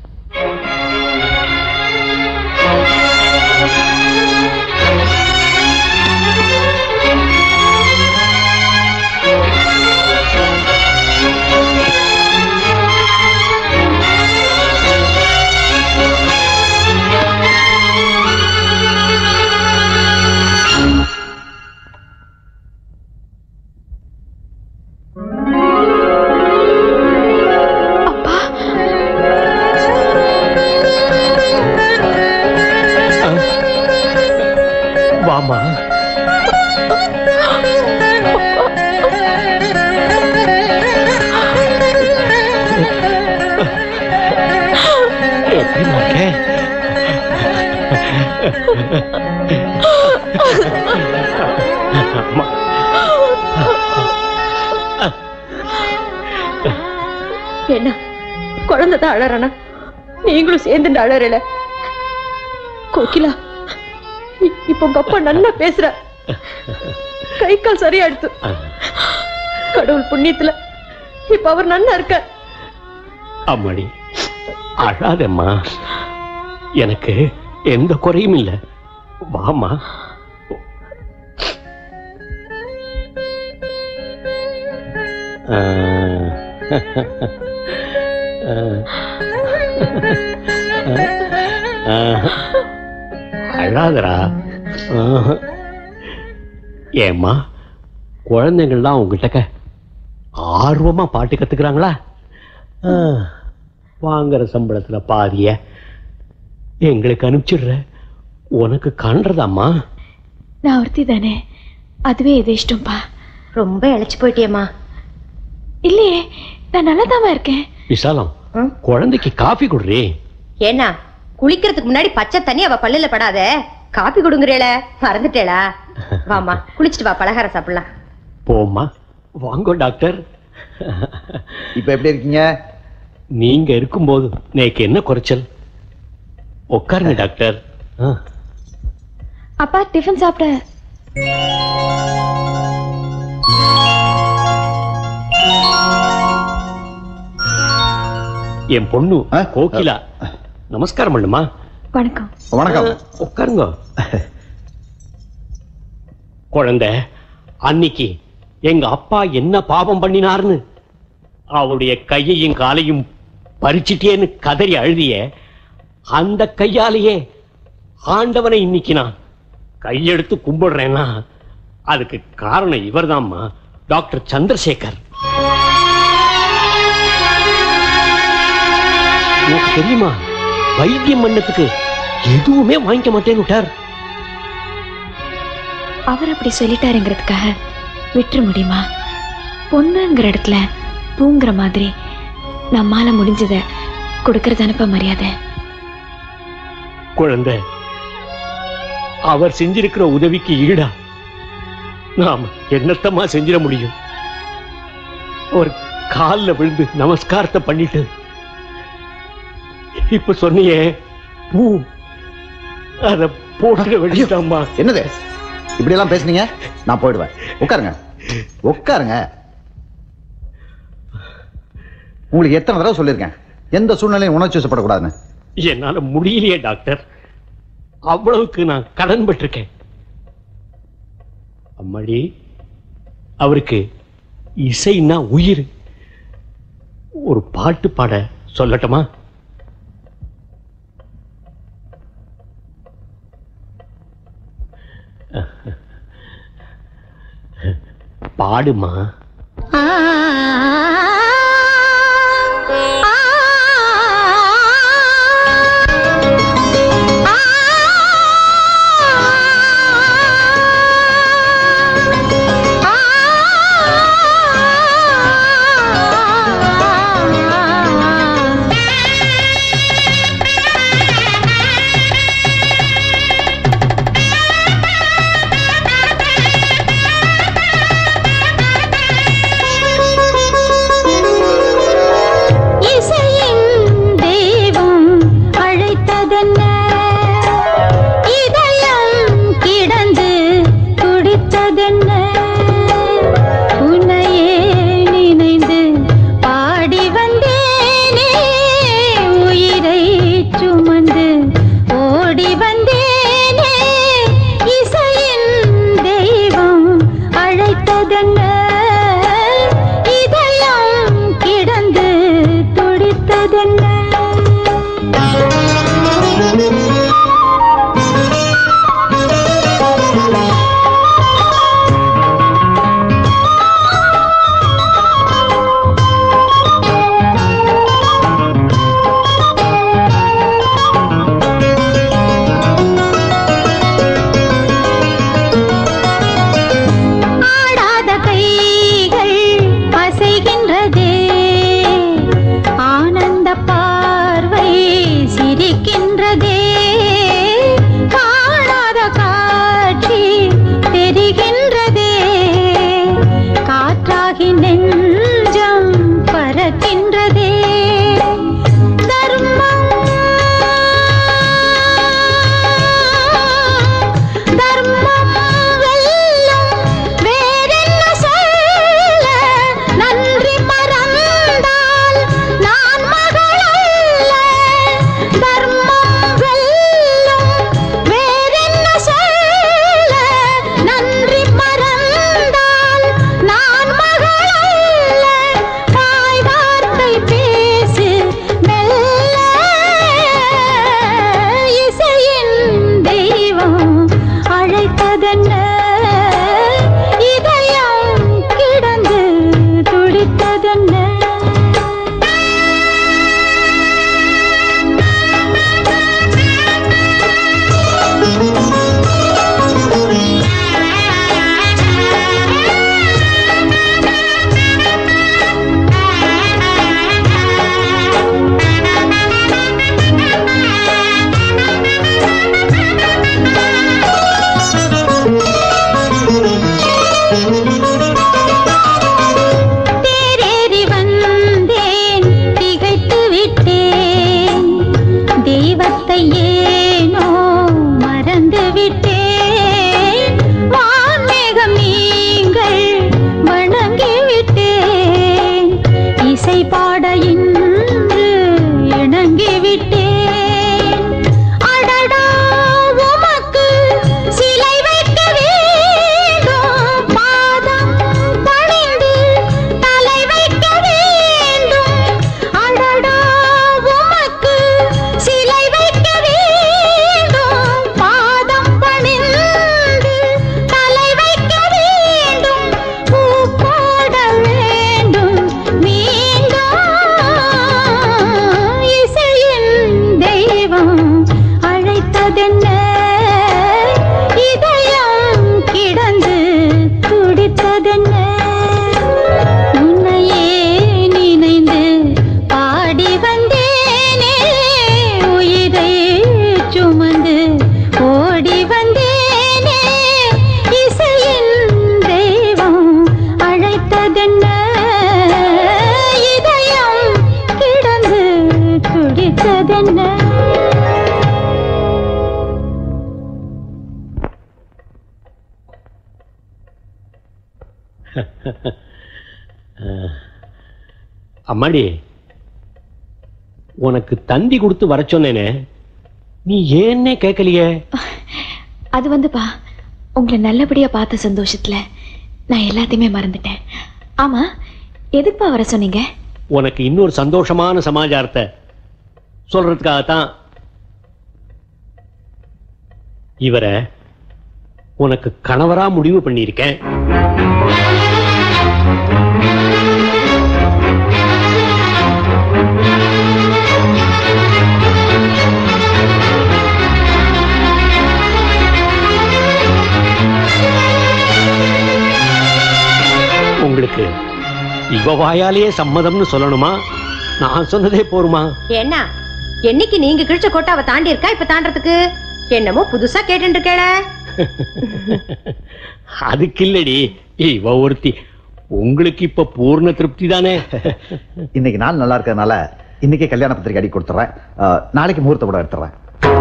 வாமா எப்படிமா இருக்க? அம்மா. என்ன குழந்தைதான் அழறானா நீங்களும் சேர்ந்து அழறல கோகிலா இ- இப்ப உங்க அப்பா நல்லா பேசுற கை கால் சரியாயிடுத்து கடவுள் புண்ணியத்துல இப்ப அவர் நல்லா இருக்க அம்மாடி அழாதம்மா எனக்கு எந்த குறையும் இல்ல வாமா அழாதரா ஏம்மா குழந்தைங்கள்லாம் உங்ககிட்ட ஆர்வமா பாட்டு கத்துக்கிறாங்களா ஆ, வாங்குற சம்பளத்துல பாதிய எங்களுக்கு அனுப்பிச்சிடுற உனக்கு காண்றதாம்மா நான் ஒருத்தி தானே அதுவே எது இஷ்டம்பா ரொம்ப இழைச்சு போயிட்டியம்மா இல்லையே நான் நல்லா இருக்கேன் விசாலம் குழந்தைக்கு காஃபி குடுறே ஏன்னா குளிக்கிறதுக்கு முன்னாடி பச்சை தண்ணி அவ பல்லுல படாத காப்பி கொடுங்குறேல மறந்துட்டேளா வாமா குளிச்சிட்டு வா பலகாரம் சாப்பிடலாம் போம்மா வாங்க டாக்டர் இப்ப எப்படி இருக்கீங்க நீங்க இருக்கும்போது நேக்கு என்ன குறைச்சல் உட்காருங்க டாக்டர் ஆ. அப்பா டிஃபன் சாப்பிட என் பொண்ணு கோகிலா நமஸ்காரம் பண்ணுமா வணக்கம் வணக்கம் உட்காருங்க குழந்தை அன்னைக்கு எங்க அப்பா என்ன பாவம் பண்ணினார்னு அவருடைய கையையும் காலையும் பறிச்சிட்டேன்னு கதறி அழுதிய அந்த கையாலேயே ஆண்டவனை இன்னைக்கு நான் கையெடுத்து கும்பிடுறேன்னா அதுக்கு காரணம் இவர்தாம்மா டாக்டர் சந்திரசேகர் உனக்கு தெரியுமா வைத்தியம் பண்ணதுக்கு எதுவுமே வாங்கிக்க மாட்டேன்னு விட்டார் அவர் அப்படி சொல்லிட்டாருங்கிறதுக்காக விட்டுற முடியுமா பொண்ணுங்கிற இடத்துல பூங்குற மாதிரி நம்மால முடிஞ்சத கொடுக்கறது அனுப்ப மரியாதை குழந்தை அவர் செஞ்சிருக்கிற உதவிக்கு ஈடா நாம் என்னத்தமா செஞ்சிட முடியும் ஒரு கால்ல விழுந்து நமஸ்காரத்தை பண்ணிட்டு இப்ப சொன்னியே பூ அத போட்டுட வேண்டியதாம்மா என்னது இப்படி எல்லாம் பேசுனீங்க நான் போயிடுவேன் உட்காருங்க உட்காருங்க உங்களுக்கு எத்தனை தடவை சொல்லியிருக்கேன் எந்த சூழ்நிலையும் உணர்ச்சி வசப்படக்கூடாதுன்னு என்னால முடியலையே டாக்டர் அவ்வளவுக்கு நான் கடன் பட்டிருக்கேன் அம்மாடி அவருக்கு இசைன்னா உயிர் ஒரு பாட்டு பாட சொல்லட்டுமா பாடுமா இசையின் தெய்வம் அழைத்ததென்ன இதயம் கிடந்து துடித்ததென்ன உன்னையே நினைந்து பாடி வந்தேனே உயிரை சுமந்து ஓடி வந்தேனே இசையின் தெய்வம் அழைத்ததென்ன இதயம் கிடந்து துடித்ததென்ன ஆடாத கைகள் அசைகின்றதே ஆனந்த பார்வை சிரிக்கின்றதே காணாத காட்சி தெரிகின்றதே காற்றாகி நெஞ்சம் பறக்கின்றதே தர்மம் தர்மம் வெல்லும் வேறென்ன சொல்ல நன்றி மறந்தால் நான் மகளல்ல தர்மம் வெல்லும் வேறென்ன சொல்ல நன்றி மறந்தால் நான் மகளல்ல தாய் வார்த்தை பேசு மெல்ல இசையின் தெய்வம் அழைத்ததென்ன இதயம் கிடந்து துடித்ததென்ன தேரேறி வந்தேன் திகைத்து விட்டேன் தெய்வத்தை ஏனோ மறந்து விட்டேன் வான்மேகம் நீங்கள் வணங்கி விட்டேன் இசை பாட இன்று இணங்கி விட்டேன் அடடா உமக்கு சிலை வைக்க வேண்டும் பாதம் பணிந்து தலை வைக்க வேண்டும் அடடா உமக்கு சிலை வைக்க வேண்டும் பாதம் பணிந்து தலை வைக்க வேண்டும் பூ போட வேண்டும் மீண்டும் இசையின் தெய்வம் அழைத்ததென்ன இதயம் கிடந்து துடித்ததென்ன உன்னையே நினைந்து பாடி வந்தேனே உயிரை சுமந்து ஓடி வந்தேனே இசையின் தெய்வம் அழைத்ததென்ன இதயம் கிடந்து துடித்ததென்ன அம்மாடி உனக்கு தந்தி கொடுத்து வர சொன்னேனே நீ ஏன்னே கேட்கலையே அது வந்துப்பா உங்களை நல்லபடியா பார்த்த சந்தோஷத்துல நான் எல்லாத்தையுமே மறந்துட்டேன் ஆமா எதுக்குப்பா வர சொன்னீங்க உனக்கு இன்னொரு சந்தோஷமான சமாச்சாரத்தை சொல்றதுக்காகத்தான் இவரை உனக்கு கணவரா முடிவு பண்ணியிருக்கேன் இவ வாயாலேயே சம்மதம்னு சொல்லணுமா நான் சொன்னதே போருமா என்ன என்னைக்கு நீங்க கிழிச்ச கோட்டாவை தாண்டி இருக்கா இப்ப தாண்டறதுக்கு என்னமோ புதுசா கேட்டு இருக்கேள அதுக்கு இல்லடி இவ ஒருத்தி உங்களுக்கு இப்ப பூர்ண திருப்தி தானே இன்னைக்கு நாள் நல்லா இருக்கிறதுனால இன்னைக்கே கல்யாண பத்திரிக்கை அடி கொடுத்துறேன் அஹ், நாளைக்கு முகூர்த்த படம் எடுத்துறேன்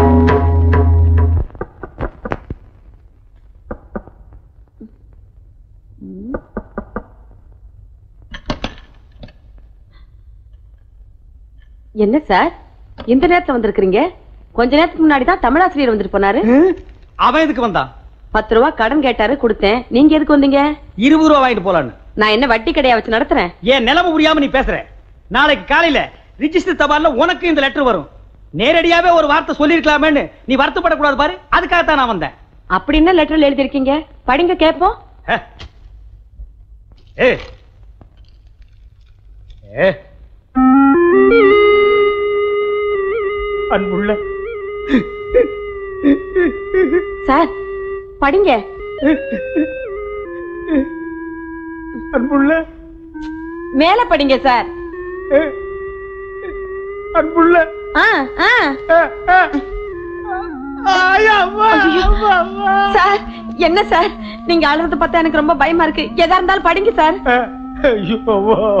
என்ன சார் இந்த நேரத்துல வந்திருக்கிறீங்க கொஞ்ச நேரத்துக்கு முன்னாடி தான் தமிழாசிரியர் வந்துட்டு போனாரு அவன் எதுக்கு வந்தான் பத்து ரூபா கடன் கேட்டாரு கொடுத்தேன் நீங்க எதுக்கு வந்தீங்க இருபது ரூபா வாங்கிட்டு போலான்னு நான் என்ன வட்டி கடையா வச்சு நடத்துறேன் ஏன் நிலைமை புரியாம நீ பேசுற நாளைக்கு காலையில ரிஜிஸ்டர் தபால்ல உனக்கு இந்த லெட்டர் வரும் நேரடியாவே ஒரு வார்த்தை சொல்லிருக்கலாமேன்னு நீ வருத்தப்படக்கூடாது பாரு அதுக்காகத்தான் நான் வந்தேன் அப்படி என்ன லெட்டர்ல எழுதிருக்கீங்க படிங்க கேப்போம் ஏ ஏ அன்புள்ள சார் படிங்க அன்புள்ள மேல படிங்க சார் அன்புள்ள ஆ ஆ ஐயோ. சார் என்ன சார் நீங்க அழுறது பார்த்தா எனக்கு ரொம்ப பயமா இருக்கு எதா இருந்தாலும் படிங்க சார் ஐயோ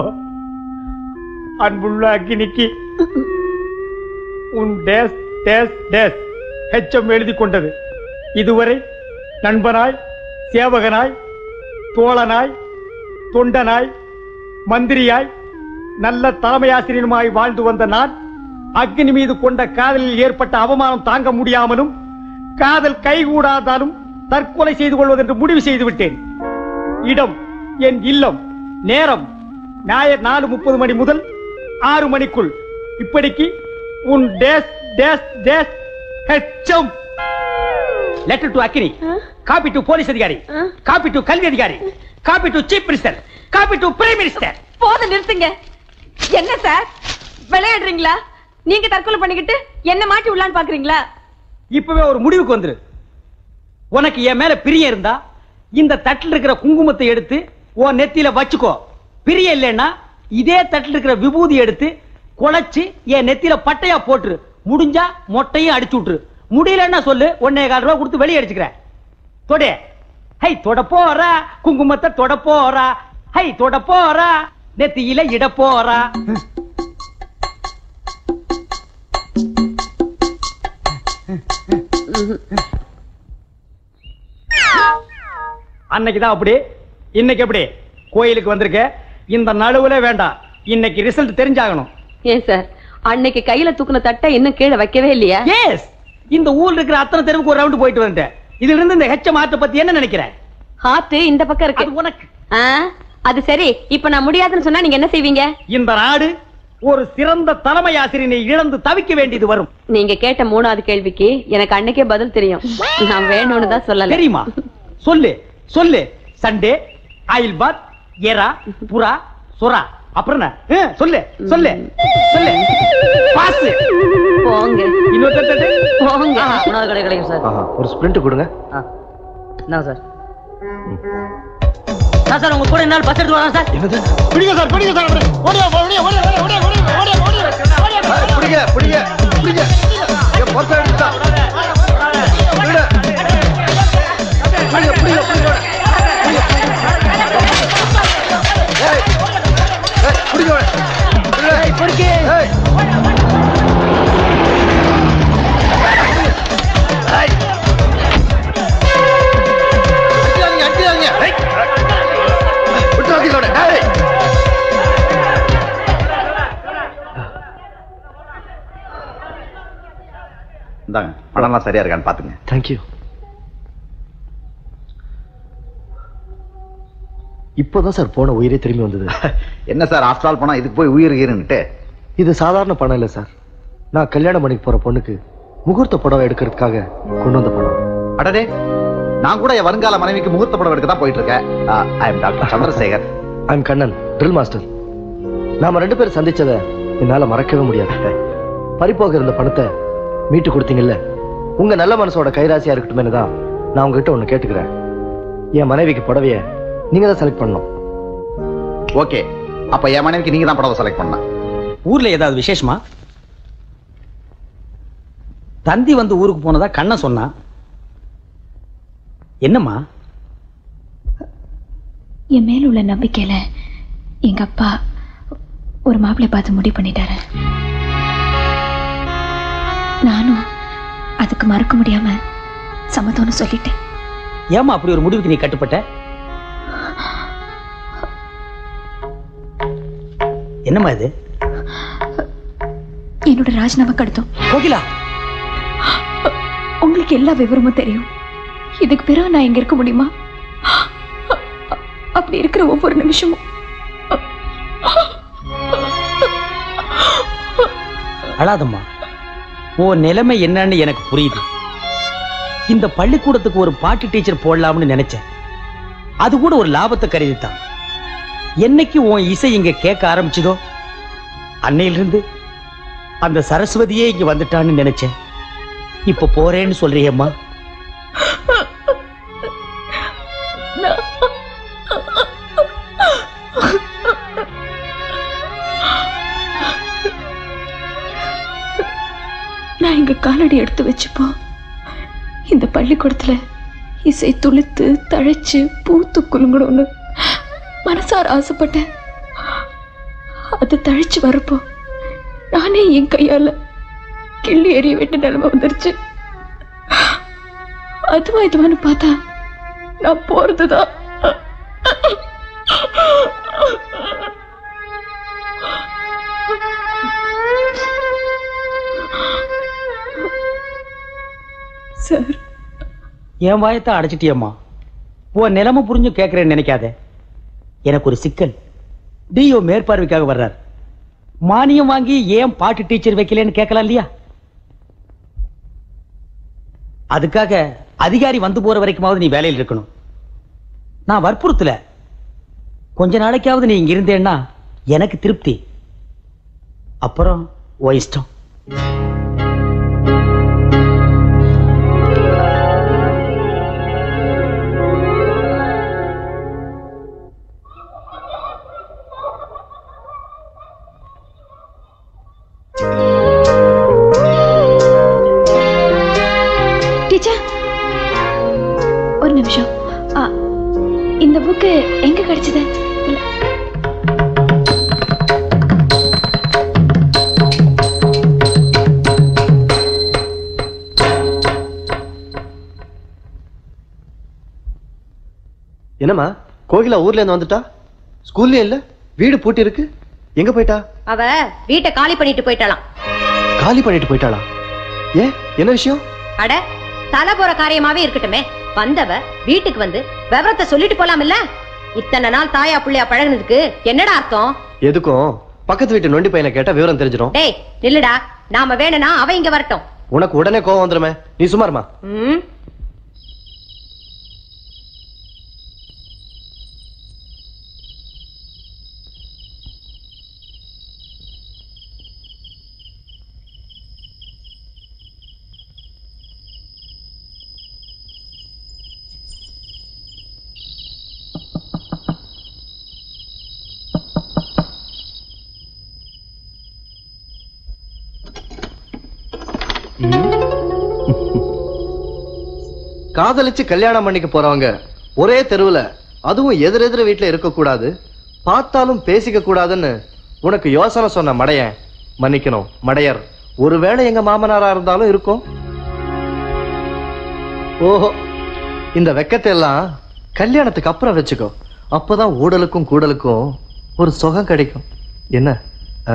அன்புள்ள அக்கினிக்கு உன் டேஸ் டேஸ் டேஸ் ஹெச்சம் எழுதி கொண்டது இதுவரை நண்பனாய் சேவகனாய் தோழனாய் தொண்டனாய் மந்திரியாய் நல்ல தலைமையாசிரியனுமாய் வாழ்ந்து வந்த நான் அக்னி மீது கொண்ட காதலில் ஏற்பட்ட அவமானம் தாங்க முடியாமலும் காதல் கைகூடாதாலும் தற்கொலை செய்து கொள்வதென்று முடிவு செய்து விட்டேன் இடம் என் இல்லம் நேரம் ஞாயிறு நாலு முப்பது மணி முதல் ஆறு மணிக்குள் இப்படிக்கு உன் டேஸ் டேஸ் டேஸ் ஹெச்சம் letter to Agni copy to police அதிகாரி காப்பி டு கல்வி அதிகாரி copy to chief minister copy to prime minister போதும் நிறுத்துங்க என்ன சார் விளையாடுறீங்களா நீங்க தற்கொலை பண்ணிக்கிட்டு என்ன மாட்டி உள்ளான்னு பாக்குறீங்களா இப்பவே ஒரு முடிவுக்கு வந்துரு உனக்கு என் மேல பிரியம் இருந்தா இந்த தட்டில் இருக்கிற குங்குமத்தை எடுத்து உன் நெத்தியில வச்சுக்கோ பிரியம் இல்லைன்னா இதே தட்டில் இருக்கிற விபூதி எடுத்து குழைச்சு என் நெத்தியில பட்டையா போட்டுரு முடிஞ்சா மொட்டையும் அடிச்சு விட்டுரு முடியலன்னா சொல்லு ஒன்னே கால் ரூபா கொடுத்து வெளியே அடிச்சுக்கிறேன் தொடு ஹை தொட போறா குங்குமத்தை தொட போறா ஹை தொட போறா நெத்தியில இட போறா அன்னைக்குதான் அப்படி இன்னைக்கு எப்படி கோயிலுக்கு வந்திருக்க இந்த நடுவுல வேண்டாம் இன்னைக்கு ரிசல்ட் தெரிஞ்சாகணும் ஏன் சார் அன்னைக்கு கையில தூக்குன தட்டை இன்னும் கீழே வைக்கவே இல்லையா எஸ் இந்த ஊர்ல இருக்கிற அத்தனை தெருவுக்கு ஒரு ரவுண்ட் போயிட்டு வந்துட்டேன் இதுல இருந்து இந்த ஹெச்ச மாத்த பத்தி என்ன நினைக்கிறேன் ஹார்ட் இந்த பக்கம் இருக்கு உனக்கு அது சரி இப்ப நான் முடியாதுன்னு சொன்னா நீங்க என்ன செய்வீங்க இந்த நாடு ஒரு சிறந்த தலைமை ஆசிரியனை இழந்து தவிக்க வேண்டியது வரும் நீங்க கேட்ட மூணாவது கேள்விக்கு எனக்கு அன்னைக்கே பதில் தெரியும் நான் வேணும்னு தான் சொல்லல தெரியுமா சொல்லு சொல்லு சண்டே ஆயில் பாத் எரா புறா சுறா அப்புறம் என்ன ஆ, சொல்லு சொல்லு சொல்லு பாஸ் போங்க இன்னொருத்தர் போங்க உணவு கடை கிடைக்கும் சார் ஆஹா, ஒரு ஸ்பிரிண்ட் கொடுங்க என்ன சார் சார் சார் உங்க கூட என்னால் பஸ் எடுத்து வரலாம் சார் என்னது பிடிங்க சார் பிடிங்க சார் ஓடியா ஓடியா ஓடியா ஓடியா ஓடியா ஓடியா ஓடியா பிடிங்க பிடிங்க பிடிங்க என் பர்ஸ் எடுத்துட்டா பிடிங்க பிடிங்க பிடிங்க பிடிங்க ஏய் ஏய் பிடிங்க ஏய் பிடிங்க ஏய் ஏய் அடிக்காதீங்க அடிக்காதீங்க ஏய் விட்டு வாங்கிலோட ஏய் இந்தாங்க பணம்லாம் சரியா இருக்கான்னு பாத்துங்க தேங்க்யூ இப்போதான் சார் போன உயிரே திரும்பி வந்தது என்ன சார் ஆஃப்டர் ஆல் பணம் இதுக்கு போய் உயிர் ஈருன்னுட்டு இது சாதாரண பணம் இல்லை சார் நான் கல்யாணம் பண்ணிக்க போற பொண்ணுக்கு முகூர்த்த புடவை எடுக்கிறதுக்காக கொண்டு வந்த பணம் அடடே நான் கூட என் வருங்கால மனைவிக்கு முகூர்த்த படம் எடுக்க தான் போயிட்டு இருக்கேன் I am doctor Chandrasekhar I'm Kannan drill master நாம ரெண்டு பேரும் சந்திச்சதை என்னால மறக்கவே முடியாது பறிப்போக இருந்த பணத்தை மீட்டு கொடுத்தீங்கல்ல உங்க நல்ல மனசோட கைராசியா இருக்கட்டுமே தான் நான் உங்ககிட்ட ஒண்ணு கேட்டுக்கிறேன் என் மனைவிக்கு புடவைய நீங்க தான் செலக்ட் பண்ணணும் ஓகே அப்ப என் மனைவிக்கு நீங்க தான் புடவை செலக்ட் பண்ண ஊர்ல ஏதாவது விசேஷமா தந்தி வந்து ஊருக்கு போனதா கண்ணன் சொன்னான் என்னம்மா என் மேல உள்ள நம்பிக்கையில எங்க அப்பா ஒரு மாப்பிள்ளை பார்த்து முடிவு பண்ணிட்டாரு நானும் அதுக்கு மறக்க முடியாம சம்மதம்னு சொல்லிட்டேன் ஏமா அப்படி ஒரு முடிவுக்கு நீ கட்டுப்பட்ட என்னம்மா இது என்னோட ராஜினாமா கடிதம் கோகிலா உங்களுக்கு எல்லா விவரமும் தெரியும் இதுக்கு பிறகு நான் இங்க இருக்க முடியுமா அப்படி இருக்கிற ஒவ்வொரு நிமிஷமும் அழாதம்மா உன் நிலைமை என்னன்னு எனக்கு புரியுது இந்த பள்ளிக்கூடத்துக்கு ஒரு பாட்டு டீச்சர் போடலாம்னு நினைச்சேன் அது கூட ஒரு லாபத்தை கருதித்தான் என்னைக்கு உன் இசை இங்க கேட்க ஆரம்பிச்சதோ அன்னையிலிருந்து அந்த சரஸ்வதியே இங்க வந்துட்டான்னு நினைச்சேன் இப்ப போறேன்னு சொல்றியம்மா நான் இங்க காலடி எடுத்து வச்சுப்போ இந்த பள்ளிக்கூடத்துல இசை துளித்து தழைச்சு பூத்து குலுங்கணும்னு மனசார ஆசைப்பட்டேன் அது தழைச்சு வரப்போ நானே என் கையால கிள்ளி எறிய வேண்டிய நிலைமை வந்துருச்சு அதுவா இதுவான்னு பார்த்தா நான் போறதுதான் சார் என் வாயத்தை அடைச்சிட்டியம்மா உன் நிலைமை புரிஞ்சு கேட்கறேன்னு நினைக்காத எனக்கு ஒரு சிக்கல் டிஓ மேற்பார்வைக்காக வர்றார் மானியம் வாங்கி ஏன் பாட்டு டீச்சர் வைக்கலன்னு கேட்கலாம் இல்லையா அதுக்காக அதிகாரி வந்து போற வரைக்குமாவது நீ வேலையில் இருக்கணும் நான் வற்புறுத்தல கொஞ்ச நாளைக்காவது நீ இங்க இருந்தேன்னா எனக்கு திருப்தி அப்புறம் உன் இஷ்டம் டீச்சர் ஒரு நிமிஷம் ஆ, இந்த புக்கு எங்க கிடைச்சது இல்ல, என்னம்மா கோகிலா ஊர்ல இருந்து வந்துட்டா ஸ்கூல்லயும் இல்ல வீடு பூட்டி இருக்கு எங்க போயிட்டா அவ வீட்டை காலி பண்ணிட்டு போயிட்டாளாம் காலி பண்ணிட்டு போயிட்டாளா ஏன் என்ன விஷயம் அட தலை போற காரியமாவே இருக்கட்டுமே வந்தவ வீட்டுக்கு வந்து விவரத்தை சொல்லிட்டு போலாம் இல்ல இத்தனை நாள் தாயா புள்ளையா பழகுனதுக்கு என்னடா அர்த்தம் எதுக்கும் பக்கத்து வீட்டு நொண்டி பையனை கேட்டா விவரம் தெரிஞ்சிடும் டேய் நில்லுடா நாம வேணும்னா அவ இங்க வரட்டும் உனக்கு உடனே கோவம் வந்துருமே நீ சுமாருமா ம் காதலிச்சு கல்யாணம் பண்ணிக்க போறவங்க ஒரே தெருவுல அதுவும் எதிரெதிர வீட்டுல இருக்க கூடாது பார்த்தாலும் பேசிக்க கூடாதுன்னு உனக்கு யோசனை சொன்ன மடையன் மன்னிக்கணும் மடையர் ஒருவேளை எங்க மாமனாரா இருந்தாலும் இருக்கும் ஓஹோ இந்த வெக்கத்தை எல்லாம் கல்யாணத்துக்கு அப்புறம் வச்சுக்கோ அப்பதான் ஊடலுக்கும் கூடலுக்கும் ஒரு சுகம் கிடைக்கும் என்ன ஆ?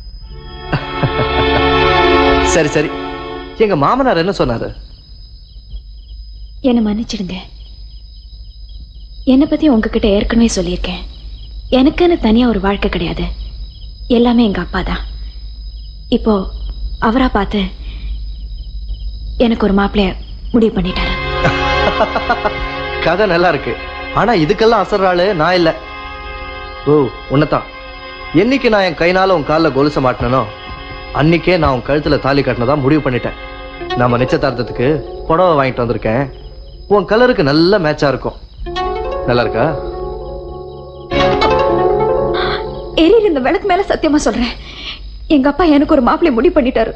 சரி சரி எங்க மாமனார் என்ன சொன்னாரு என்னை மன்னிச்சிடுங்க என்னை பத்தி உங்ககிட்ட ஏற்கனவே சொல்லியிருக்கேன் எனக்குன்னு தனியா ஒரு வாழ்க்கை கிடையாது எல்லாமே எங்க அப்பா தான் இப்போ அவரா பார்த்து எனக்கு ஒரு மாப்பிளைய முடிவு பண்ணிட்டாரு கதை நல்லா இருக்கு ஆனா இதுக்கெல்லாம் அசர்றாளு நான் இல்ல ஓ உன்னதான் என்னைக்கு நான் என் கைனால உன் கால்ல கொலுச மாட்டினனோ அன்னைக்கே நான் உன் கழுத்துல தாலி கட்டினதா முடிவு பண்ணிட்டேன் நம்ம நிச்சயதார்த்தத்துக்கு புடவை வாங்கிட்டு வந்திருக்கேன் உன் கலருக்கு நல்ல மேட்சா இருக்கும் நல்லா இருக்கா எரியிற இந்த விளக்கு மேல சத்தியமா சொல்றேன் எங்க அப்பா எனக்கு ஒரு மாப்பிள்ளை முடிவு பண்ணிட்டாரு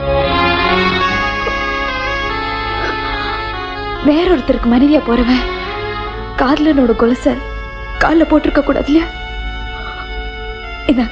வேற ஒருத்தருக்கு மனைவியா போறவன் காதலனோட கொலுச கால்ல போட்டிருக்க கூடாது இல்லையா இதாங்க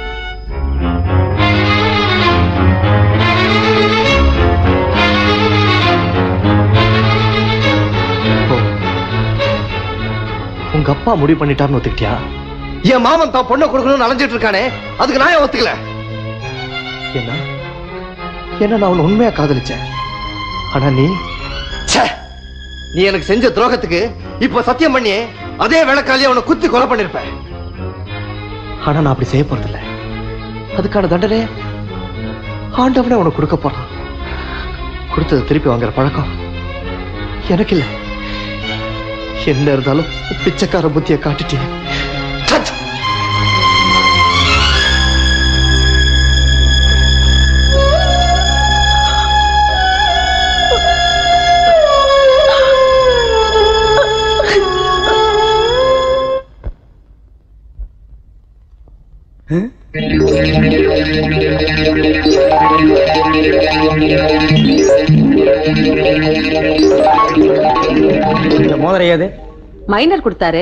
உங்க அப்பா முடிவு பண்ணிட்டாருன்னு ஒத்துக்கிட்டியா என் மாமன் தான் பொண்ணை கொடுக்கணும்னு அலைஞ்சிட்டு இருக்கானே அதுக்கு நான் ஏன் ஒத்துக்கல என்ன என்ன நான் உன்னை உண்மையா காதலிச்சேன் ஆனா நீ ச்சே! நீ எனக்கு செஞ்ச துரோகத்துக்கு இப்ப சத்தியம் பண்ணி அதே விளக்காலியே அவனை குத்தி கொலை பண்ணிருப்பேன் ஆனா நான் அப்படி செய்ய போறதில்ல அதுக்கான தண்டனை ஆண்டவனே உனக்கு கொடுக்க போறான் கொடுத்ததை திருப்பி வாங்குற பழக்கம் எனக்கு இல்ல என்ன இருந்தாலும் பிச்சைக்கார புத்திய காட்டிட்டே மோதிரம் ஏது மைனர் கொடுத்தாரு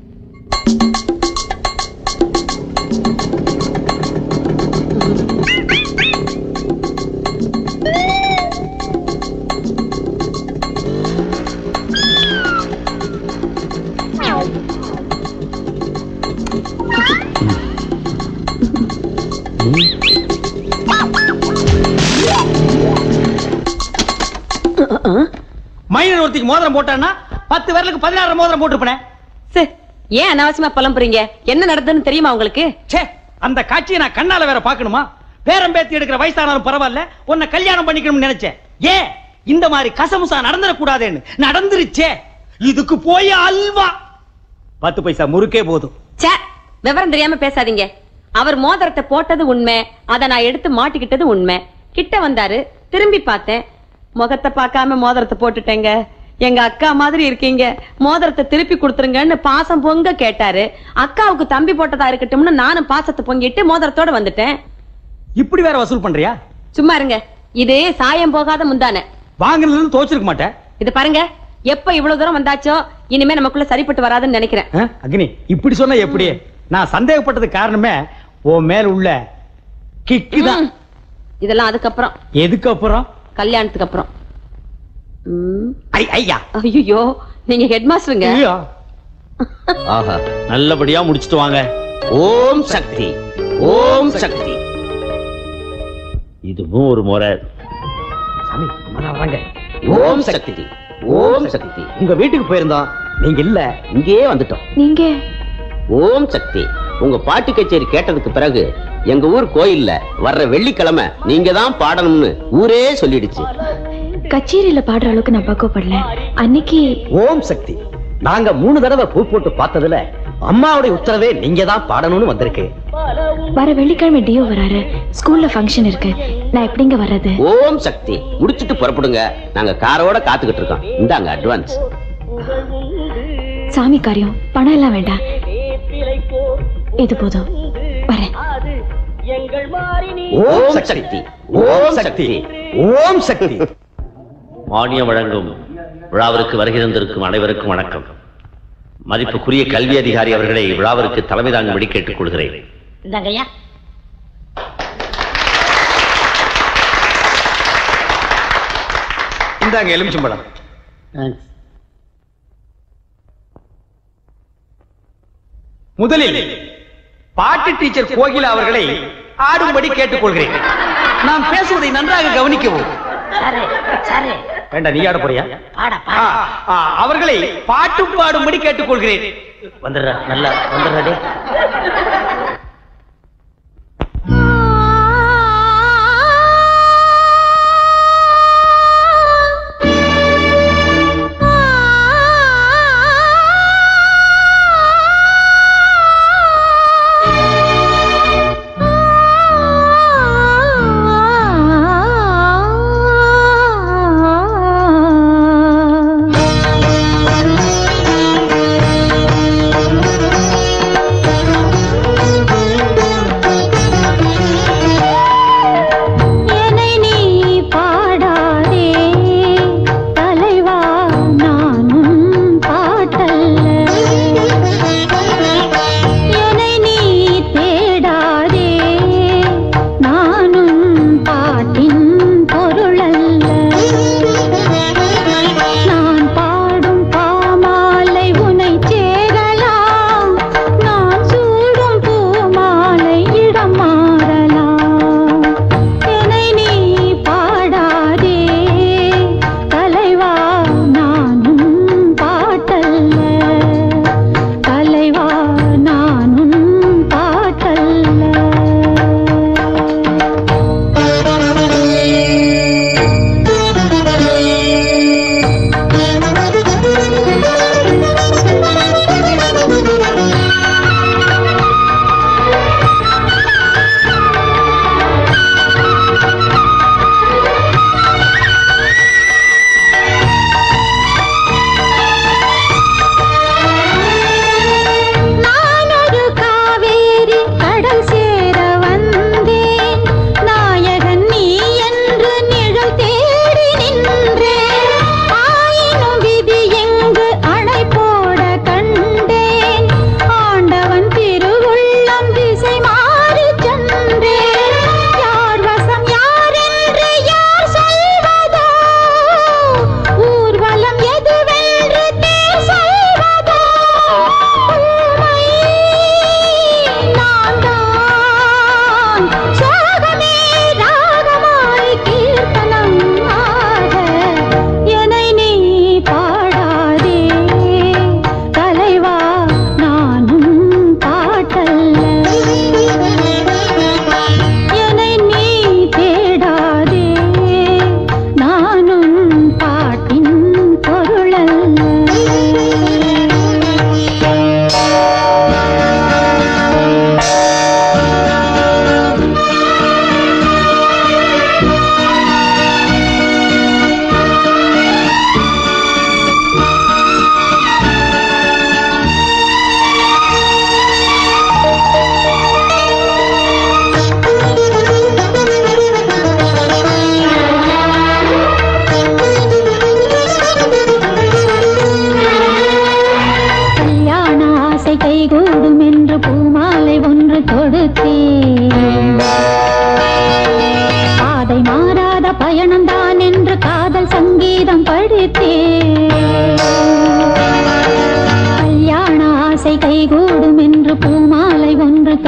மைனர் ஒருத்திக்கு மோதிரம் போட்டான்னா பத்து பேருக்கு பதினாறு மோதிரம் போட்டுருப்பேன் ஏன் அனாவசியமா புலம்புறீங்க என்ன நடந்ததுன்னு தெரியுமா உங்களுக்கு ச்சே அந்த காட்சியை நான் கண்ணால வேற பார்க்கணுமா பேரம் பேத்தி எடுக்கிற வயசானாலும் பரவாயில்ல உன்னை கல்யாணம் பண்ணிக்கணும்னு நினைச்சேன் ஏன் இந்த மாதிரி கசமுசா நடந்துடக்கூடாதுன்னு நடந்துருச்சே இதுக்கு போய் அல்வா பத்து பைசா முறுக்கே போதும் ச்சே விவரம் தெரியாம பேசாதீங்க அவர் மோதிரத்தை போட்டது உண்மை அத நான் எடுத்து மாட்டிக்கிட்டது உண்மை கிட்ட வந்தாரு திரும்பி பார்த்தேன் முகத்தை பார்க்காம மோதிரத்தை போட்டுட்டேங்க எங்க அக்கா மாதிரி இருக்கீங்க மோதிரத்தை திருப்பி கொடுத்துருங்கன்னு பாசம் பொங்க கேட்டாரு அக்காவுக்கு தம்பி போட்டதா இருக்கட்டும்னு நானும் பாசத்தை பொங்கிட்டு மோதிரத்தோட வந்துட்டேன் இப்படி வேற வசூல் பண்றியா சும்மா இருங்க இது சாயம் போகாத முந்தான வாங்கினதுல இருந்து துவச்சிருக்க மாட்டேன் இது பாருங்க எப்ப இவ்வளவு தூரம் வந்தாச்சோ இனிமே நமக்குள்ள சரிப்பட்டு வராதுன்னு நினைக்கிறேன் ஆ, அக்னி இப்படி சொன்னா எப்படி நான் சந்தேகப்பட்டதுக்கு காரணமே உன் மேல உள்ள கிக்கு தான் இதெல்லாம் அதுக்கப்புறம் எதுக்கு அப்புறம் கல்யாணத்துக்கு அப்புறம் ஐயா ஐயோ நீங்க ஹெட் மாஸ்டருங்க ஆஹா நல்லபடியா முடிச்சிட்டு வாங்க ஓம் சக்தி ஓம் சக்தி இதுவும் ஒரு முறை சாமி வராங்க ஓம் சக்தி ஓம் சக்தி உங்க வீட்டுக்கு போயிருந்தோம் நீங்க இல்ல இங்கேயே வந்துட்டோம் நீங்க ஓம் சக்தி உங்க பாட்டு கச்சேரி கேட்டதுக்கு பிறகு எங்க ஊர் கோயில்ல வர்ற வெள்ளிக்கிழமை நீங்க தான் பாடணும்னு ஊரே சொல்லிடுச்சு கச்சேரியில பாடுற அளவுக்கு நான் பக்குவப்படல அன்னைக்கு ஓம் சக்தி நாங்க மூணு தடவை பூ போட்டு பார்த்ததுல அம்மாவுடைய உத்தரவே நீங்க தான் பாடணும்னு வந்திருக்கு வர வெள்ளிக்கிழமை டியோ வராரு ஸ்கூல்ல ஃபங்க்ஷன் இருக்கு நான் எப்படிங்க வர்றது ஓம் சக்தி முடிச்சிட்டு புறப்படுங்க நாங்க காரோட காத்துக்கிட்டு இருக்கோம் இந்தாங்க அட்வான்ஸ் சாமி காரியம் பணம் எல்லாம் வேண்டாம் இது போதும் வரேன் ஓம் சக்தி ஓம் சக்தி ஓம் சக்தி மானியம் வழங்கும் விழாவிற்கு வருகை தந்திருக்கும் அனைவருக்கும் வணக்கம் மதிப்புக்குரிய கல்வி அதிகாரி அவர்களை விழாவிற்கு தலைமை தாங்கும்படி கேட்டுக் கொள்கிறேன் இந்தாங்க ஐயா இந்தாங்க எலுமிச்சம்பழம் முதலில் பாட்டு டீச்சர் கோகிலா அவர்களை ஆடும்படி கேட்டுக்கொள்கிறேன் நாம் பேசுவதை நன்றாக கவனிக்கவும் சரி சரி வேண்டாம் நீ ஆட போறியா பாட ஆ, ஆ, அவர்களை பாட்டு பாடும்படி கேட்டுக்கொள்கிறேன் வந்துடுற நல்லா வந்துடுறதே ஆ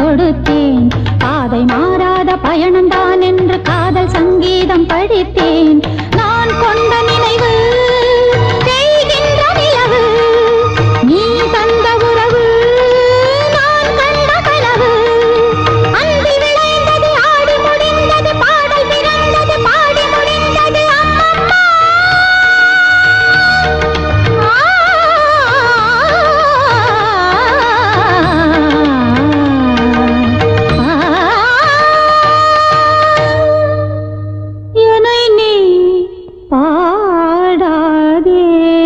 கொடுத்தேன் பாதை மாறாத பயணம்தான் என்று காதல் சங்கீதம் படித்தேன் நான் கொண்ட நினைவு செய்கின்ற நிலவு நீ தந்த உறவு நான் கண்ட கனவு அன்பில் விளைந்தது ஆடி முடிந்தது பாடல் பிறந்தது பாடி முடிந்தது அம்மம்மா என்னை நீ பாடாதே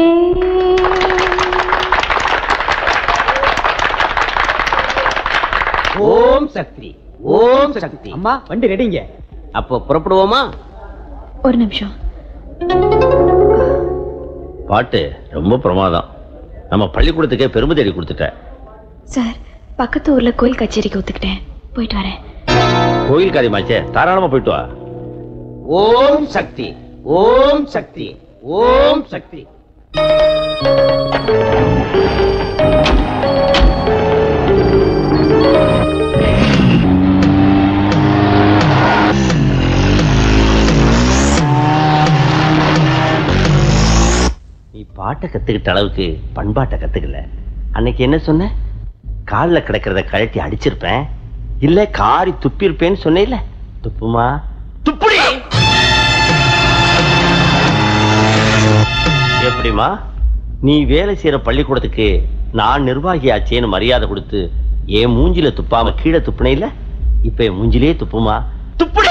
ஓம் சக்தி ஓம் சக்தி அம்மா வண்டி ரெடிங்க அப்போ புறப்படுவோமா ஒரு நிமிஷம் பாட்டு ரொம்ப பிரமாதம் நம்ம பள்ளிக்கூடத்துக்கே பெருமை தேடி கொடுத்துட்ட சார் பக்கத்து ஊர்ல கோயில் கச்சேரிக்கு ஒத்துக்கிட்டேன் போயிட்டு வரேன் கோயில் காரியமாச்சே தாராளமா போயிட்டு வா ஓம் சக்தி ஓம் சக்தி ஓம் சக்தி நீ பாட்டை கத்துக்கிட்ட அளவுக்கு பண்பாட்டை கத்துக்கல அன்னைக்கு என்ன சொன்ன கால்ல கிடக்கிறத கழட்டி அடிச்சிருப்பேன் இல்ல காரி துப்பிருப்பேன்னு சொன்னேல துப்புமா துப்புடி எப்படிமா நீ வேலை செய்யற பள்ளிக்கூடத்துக்கு நான் நிர்வாகி ஆச்சேன்னு மரியாதை கொடுத்து என் மூஞ்சில துப்பாம கீழே துப்புனே இல்ல இப்ப என் மூஞ்சிலே துப்புமா துப்புடி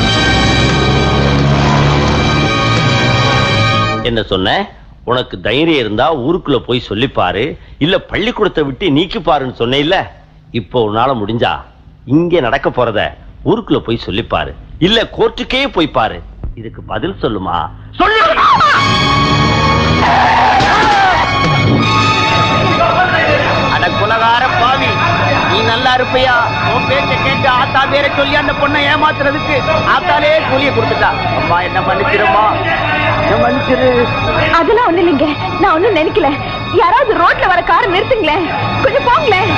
என்ன சொன்ன உனக்கு தைரியம் இருந்தா ஊருக்குள்ள போய் சொல்லிப்பாரு இல்ல பள்ளிக்கூடத்தை விட்டு நீக்கி பாருன்னு சொன்னே இல்ல இப்போ உன்னால முடிஞ்சா இங்க நடக்க போறத ஊருக்குள்ள போய் சொல்லிப்பாரு இல்ல கோர்ட்டுக்கே போய் பாரு இதுக்கு பதில் சொல்லுமா சொல்லு அட குலகார பாவி நீ நல்லா இருப்பையா உன் பேச்ச கேட்டு ஆத்தா பேர சொல்லி அந்த பொண்ணை ஏமாத்துறதுக்கு ஆத்தாலே கூலிய கொடுத்துட்டா அம்மா என்ன மன்னிச்சிருமா என்ன மன்னிச்சிரு அதெல்லாம் ஒண்ணு இல்லைங்க நான் ஒண்ணும் நினைக்கல யாராவது ரோட்ல வர காரை நிறுத்துங்களேன் கொஞ்சம் போங்களேன்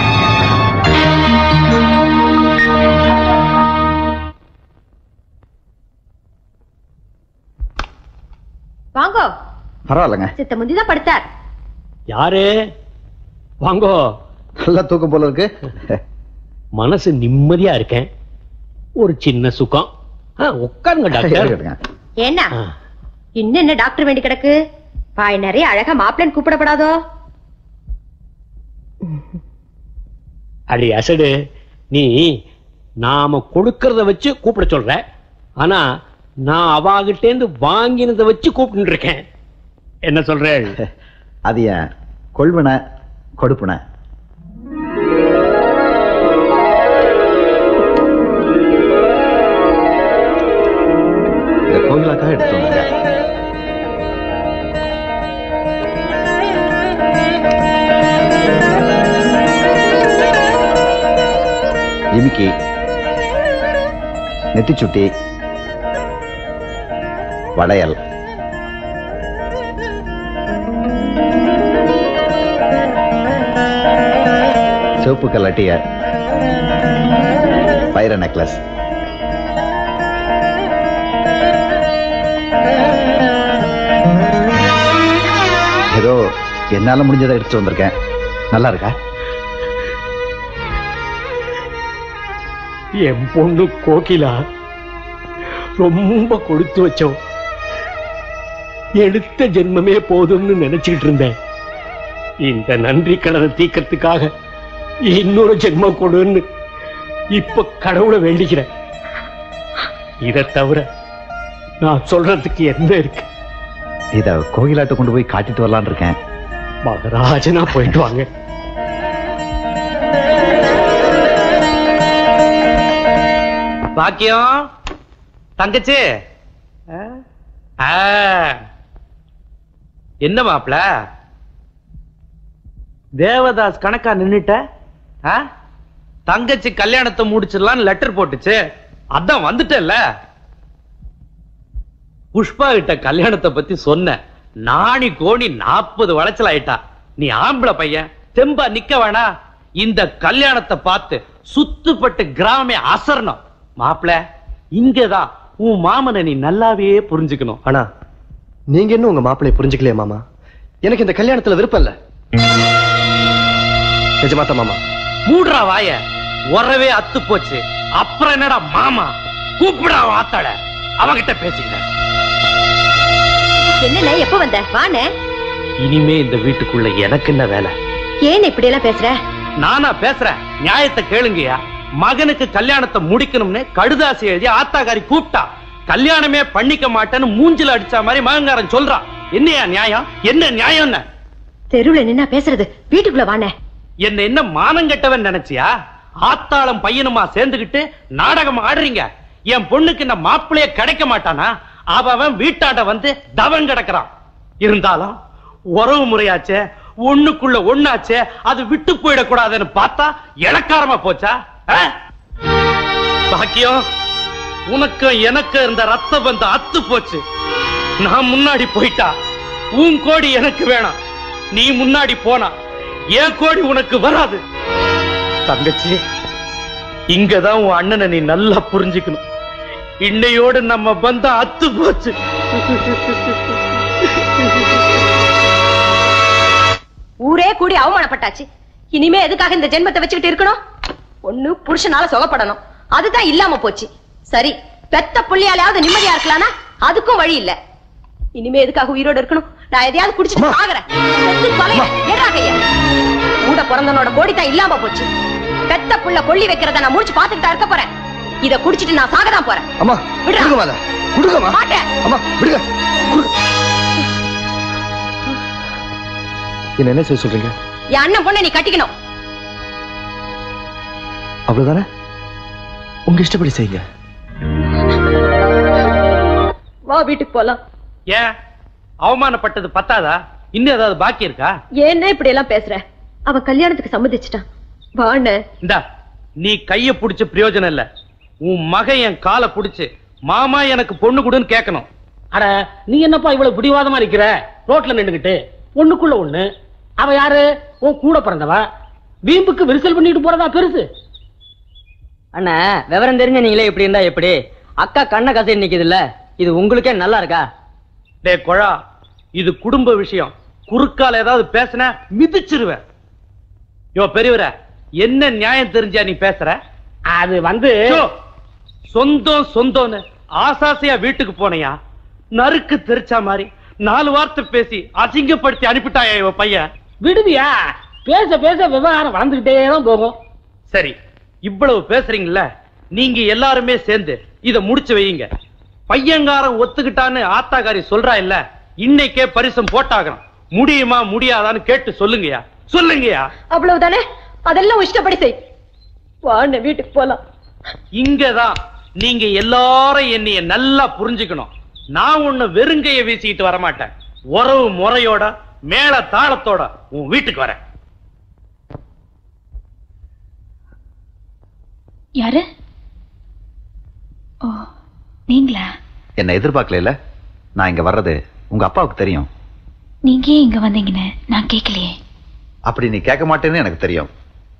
வாங்கோ பரவாயில்லைங்க சித்த முந்திதான் படுத்தார் யாரு வாங்கோ நல்லா தூக்கம் போல இருக்கு மனசு நிம்மதியா இருக்கேன் ஒரு சின்ன சுகம் ஆ, உட்காருங்க டாக்டர் இருக்கட்டுங்க. ஏன்னா இன்னும் என்ன டாக்டர் வேண்டி கிடக்கு பாய் நிறைய அழகா மாப்பிள்ளன்னு கூப்பிடப்படாதோ அடி அசடு நீ நாம கொடுக்கறத வச்சு கூப்பிட சொல்ற ஆனா நான் அவாகிட்டேந்து வாங்கினதை வச்சு கூப்பிட்டு இருக்கேன் என்ன சொல்றேன் அது ஏன் கொள்வன கொடுப்பன இந்த கோயிலாக்காக எடுத்து வந்தேங்க ஜிமிக்கி நெத்திச்சுட்டி வளையல் சிவப்பு கல்லட்டிய வைர நெக்லஸ் ஏதோ என்னால முடிஞ்சதை எடுத்துட்டு வந்திருக்கேன் நல்லா இருக்கா என் பொண்ணு கோகிலா ரொம்ப கொடுத்து வச்சோம் எடுத்த ஜென்மமே போதும்னு நினைச்சுக்கிட்டு இருந்தேன் இந்த நன்றி கடனை தீக்கிறதுக்காக இன்னொரு ஜென்மம் கொடுன்னு இப்ப கடவுளை வேண்டிக்கிறேன் இதை தவிர நான் சொல்றதுக்கு என்ன இருக்கு இத கோயிலாட்ட கொண்டு போய் காட்டிட்டு வரலான்னு இருக்கேன் மகராஜனா போயிட்டு வாங்க பாக்கியம் தங்கச்சி ஆ. என்ன மாப்ள தேவதாஸ் கணக்கா நின்னுட்ட ஆ? தங்கச்சி கல்யாணத்தை முடிச்சிடலாம்னு லெட்டர் போட்டுச்சு அதான் வந்துட்டல்ல புஷ்பா கிட்ட கல்யாணத்தை பத்தி சொன்ன நாணி கோணி நாற்பது வளைச்சல் ஆயிட்டா நீ ஆம்பளை பையன் தெம்பா நிக்க வேணா இந்த கல்யாணத்தை பார்த்து சுத்துப்பட்டு கிராமமே அசரணும் மாப்பிள இங்கதான் உன் மாமனை நீ நல்லாவே புரிஞ்சுக்கணும் ஆனா நீங்க இன்னும் உங்க மாப்பிளைய புரிஞ்சுக்கலையா மாமா எனக்கு இந்த கல்யாணத்துல விருப்பம் இல்ல நிஜமாத்தா மாமா மூடுறா வாய உறவே அத்து போச்சு அப்புறம் என்னடா மாமா கூப்பிடா வாத்தாட அவகிட்ட பேசிக்கிறேன் என்னண்ணே எப்ப வந்த வாண்ணே இனிமே இந்த வீட்டுக்குள்ள எனக்கு என்ன வேலை ஏன் இப்படி எல்லாம் பேசுற நானா பேசுறேன் நியாயத்தை கேளுங்கயா மகனுக்கு கல்யாணத்தை முடிக்கணும்னு கடுதாசி எழுதி ஆத்தாக்காரி கூப்பிட்டா கல்யாணமே பண்ணிக்க மாட்டேன்னு மூஞ்சில அடிச்ச மாதிரி மகங்காரன் சொல்றான் என்னையா நியாயம் என்ன நியாயம் என்ன தெருவுல நின்னா பேசுறது வீட்டுக்குள்ள வாண்ணே என்ன என்ன மானம் கெட்டவன் நினைச்சியா ஆத்தாளம் பையனுமா சேர்ந்துகிட்டு நாடகம் ஆடுறீங்க என் பொண்ணுக்கு இந்த மாப்பிளைய கிடைக்க மாட்டானா அவ அவன் வீட்டாண்ட வந்து தவம் கிடக்குறான் இருந்தாலும் உறவு முறையாச்சே ஒண்ணுக்குள்ள ஒண்ணாச்சே அது விட்டு போயிடக்கூடாதுன்னு பார்த்தா இளக்காரமா போச்சா ஆ? பாக்கியம் உனக்கும் எனக்கு இருந்த ரத்த பந்தம் அத்து போச்சு நான் முன்னாடி போயிட்டா உன் கோடி எனக்கு வேணாம் நீ முன்னாடி போனா என் கோடி உனக்கு வராது தங்கச்சி இங்கதான் உன் அண்ணனை நீ நல்லா புரிஞ்சுக்கணும் இன்னையோடு நம்ம பந்தம் அத்து போச்சு ஊரே கூடி அவமானப்பட்டாச்சு இனிமே எதுக்காக இந்த ஜென்மத்தை வச்சுக்கிட்டு இருக்கணும் ஒண்ணு புருஷனால சுகப்படணும் அதுதான் இல்லாம போச்சு சரி பெத்த புள்ளியாலையாவது நிம்மதியா இருக்கலாம்னா அதுக்கும் வழி இல்ல இனிமே எதுக்காக உயிரோட இருக்கணும் நான் எதையாவது குடிச்சிட்டு சாகுறேன் செத்து தொலைறேன். ஏறா கைய. கூட பிறந்தனோட கோடி தான் இல்லாம போச்சு பெத்த புள்ள கொள்ளி வைக்கிறத நான் முடிச்சு பாத்துக்கிட்டா இருக்க போறேன் இத குடிச்சிட்டு நான் சாகதான் போறேன் அம்மா கொடுங்க மாதா கொடுங்கம்மா மாட்டேன் அம்மா விடுங்க கொடுங்க. என்ன என்ன செய்ய சொல்றீங்க என் அண்ணன் பொண்ணை நீ கட்டிக்கணும் அவ்வளவுதானே உங்க இஷ்டப்படி செய்யுங்க வா வீட்டுக்கு போலாம் ஏன் அவமானப்பட்டது பத்தாதா இன்னும் ஏதாவது பாக்கி இருக்கா ஏன்னா இப்படி எல்லாம் பேசுற அவ கல்யாணத்துக்கு சம்மதிச்சிட்டான் வாண்ண இந்தா நீ கைய புடிச்ச பிரயோஜனம் இல்ல உன் மகன் என் காலை புடிச்சு மாமா எனக்கு பொண்ணு கொடுன்னு கேட்கணும் அட நீ என்னப்பா இவ்வளவு பிடிவாதமா இருக்கிற ரோட்ல நின்னுகிட்டு ஒண்ணுக்குள்ள ஒண்ணு அவ யாரு உன் கூட பிறந்தவ வீம்புக்கு விரிசல் பண்ணிட்டு போறதா பெருசு அண்ணா விவரம் தெரிஞ்ச நீங்களே இப்படி இருந்தா எப்படி அக்கா கண்ணை கசை நிக்குது இல்ல இது உங்களுக்கே நல்லா இருக்கா டே கொழா இது குடும்ப விஷயம் குறுக்கால ஏதாவது பேசின மிதிச்சிருவேன் யோ பெரியவர என்ன நியாயம் தெரிஞ்சா நீ பேசுற அது வந்து ச்சோ, சொந்தம் சொந்தம்னு ஆசாசையா வீட்டுக்கு போனையா நறுக்கு தெரிச்சா மாதிரி நாலு வார்த்தை பேசி அசிங்கப்படுத்தி அனுப்பிட்டாயா இவ பையன் விடுவியா பேச பேச விவகாரம் வளர்ந்துகிட்டே தான் போகும் சரி இவ்வளவு பேசுறீங்கல்ல நீங்க எல்லாருமே சேர்ந்து இத முடிச்சு வையுங்க பையங்காரன் ஒத்துக்கிட்டான்னு ஆத்தாக்காரி சொல்றா இல்ல இன்னைக்கே பரிசம் போட்டாகணும் முடியுமா முடியாதான்னு கேட்டு சொல்லுங்கயா சொல்லுங்கயா அவ்வளவுதானே அதெல்லாம் உன் இஷ்டப்படி செய் வாண்ண வீட்டுக்கு போலாம் இங்கதான் நீங்க எல்லாரும் என்னைய நல்லா புரிஞ்சுக்கணும் நான் உன்னை வெறுங்கைய வீசிக்கிட்டு வரமாட்டேன் உறவு முறையோட மேல தாளத்தோட உன் வீட்டுக்கு வரேன் யாரு ஓ நீங்களா என்ன எதிர்பார்க்கல நான் இங்க வர்றது உங்க அப்பாவுக்கு தெரியும் நீங்க ஏன் இங்க வந்தீங்கன்னு நான் கேட்கலையே அப்படி நீ கேட்க மாட்டேன்னு எனக்கு தெரியும்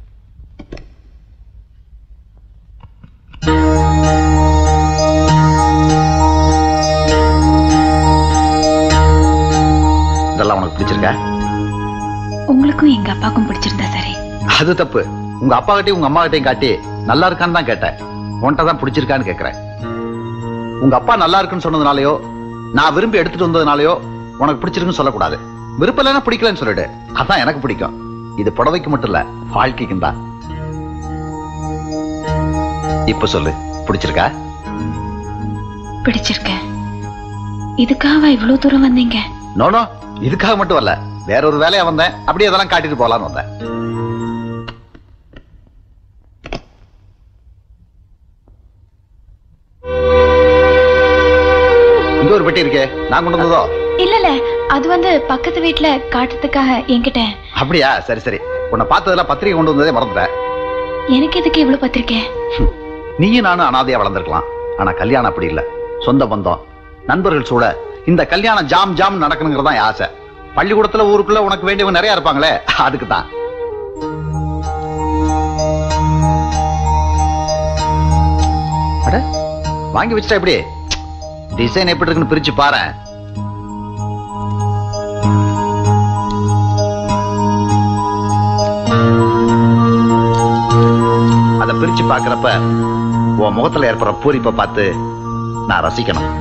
இதெல்லாம் உனக்கு பிடிச்சிருக்கா உங்களுக்கும் எங்க அப்பாவுக்கும் பிடிச்சிருந்தா சரி அது தப்பு உங்க அப்பா கிட்டயும் உங்க அம்மா கிட்டயும் காட்டி நல்லா இருக்கான்னு தான் கேட்டேன் உன்கிட்ட தான் பிடிச்சிருக்கான்னு கேக்குறேன் உங்க அப்பா நல்லா இருக்குன்னு சொன்னதுனாலயோ நான் விரும்பி எடுத்துட்டு வந்ததுனாலயோ உனக்கு பிடிச்சிருக்குன்னு சொல்லக்கூடாது விருப்பம் இல்லைன்னா பிடிக்கலன்னு சொல்லிடு அதான் எனக்கு பிடிக்கும் இது புடவைக்கு மட்டும் இல்ல வாழ்க்கைக்கும் தான் இப்ப சொல்லு பிடிச்சிருக்கா பிடிச்சிருக்கேன் இதுக்காக இவ்வளவு தூரம் வந்தீங்க நோனோ இதுக்காக மட்டும் வரல வேற ஒரு வேலையா வந்தேன் அப்படியே அதெல்லாம் காட்டிட்டு போலான்னு வந்தேன் இங்க ஒரு பெட்டி இருக்கே நான் கொண்டு வந்ததோ இல்ல இல்ல அது வந்து பக்கத்து வீட்ல காட்டுறதுக்காக என்கிட்ட அப்படியா சரி சரி உன்னை பார்த்ததுல பத்திரிகை கொண்டு வந்ததே மறந்துட்டேன் எனக்கு எதுக்கு இவ்வளவு பத்திரிக்கை நீயும் நானும் அனாதையா வளர்ந்துருக்கலாம் ஆனா கல்யாணம் அப்படி இல்ல சொந்த பந்தம் நண்பர்கள் சூழ இந்த கல்யாணம் ஜாம் ஜாம் நடக்கணுங்கிறதா என் ஆசை பள்ளிக்கூடத்துல ஊருக்குள்ள உனக்கு வேண்டியவங்க நிறைய இருப்பாங்களே அதுக்கு தான் வாங்கி வச்சுட்டா எப்படி டிசைன் எப்படி இருக்குன்னு பிரிச்சு பாரு அத பிரிச்சு பாக்குறப்ப உன் முகத்துல ஏற்படுற பூரிப்பை பார்த்து நான் ரசிக்கணும்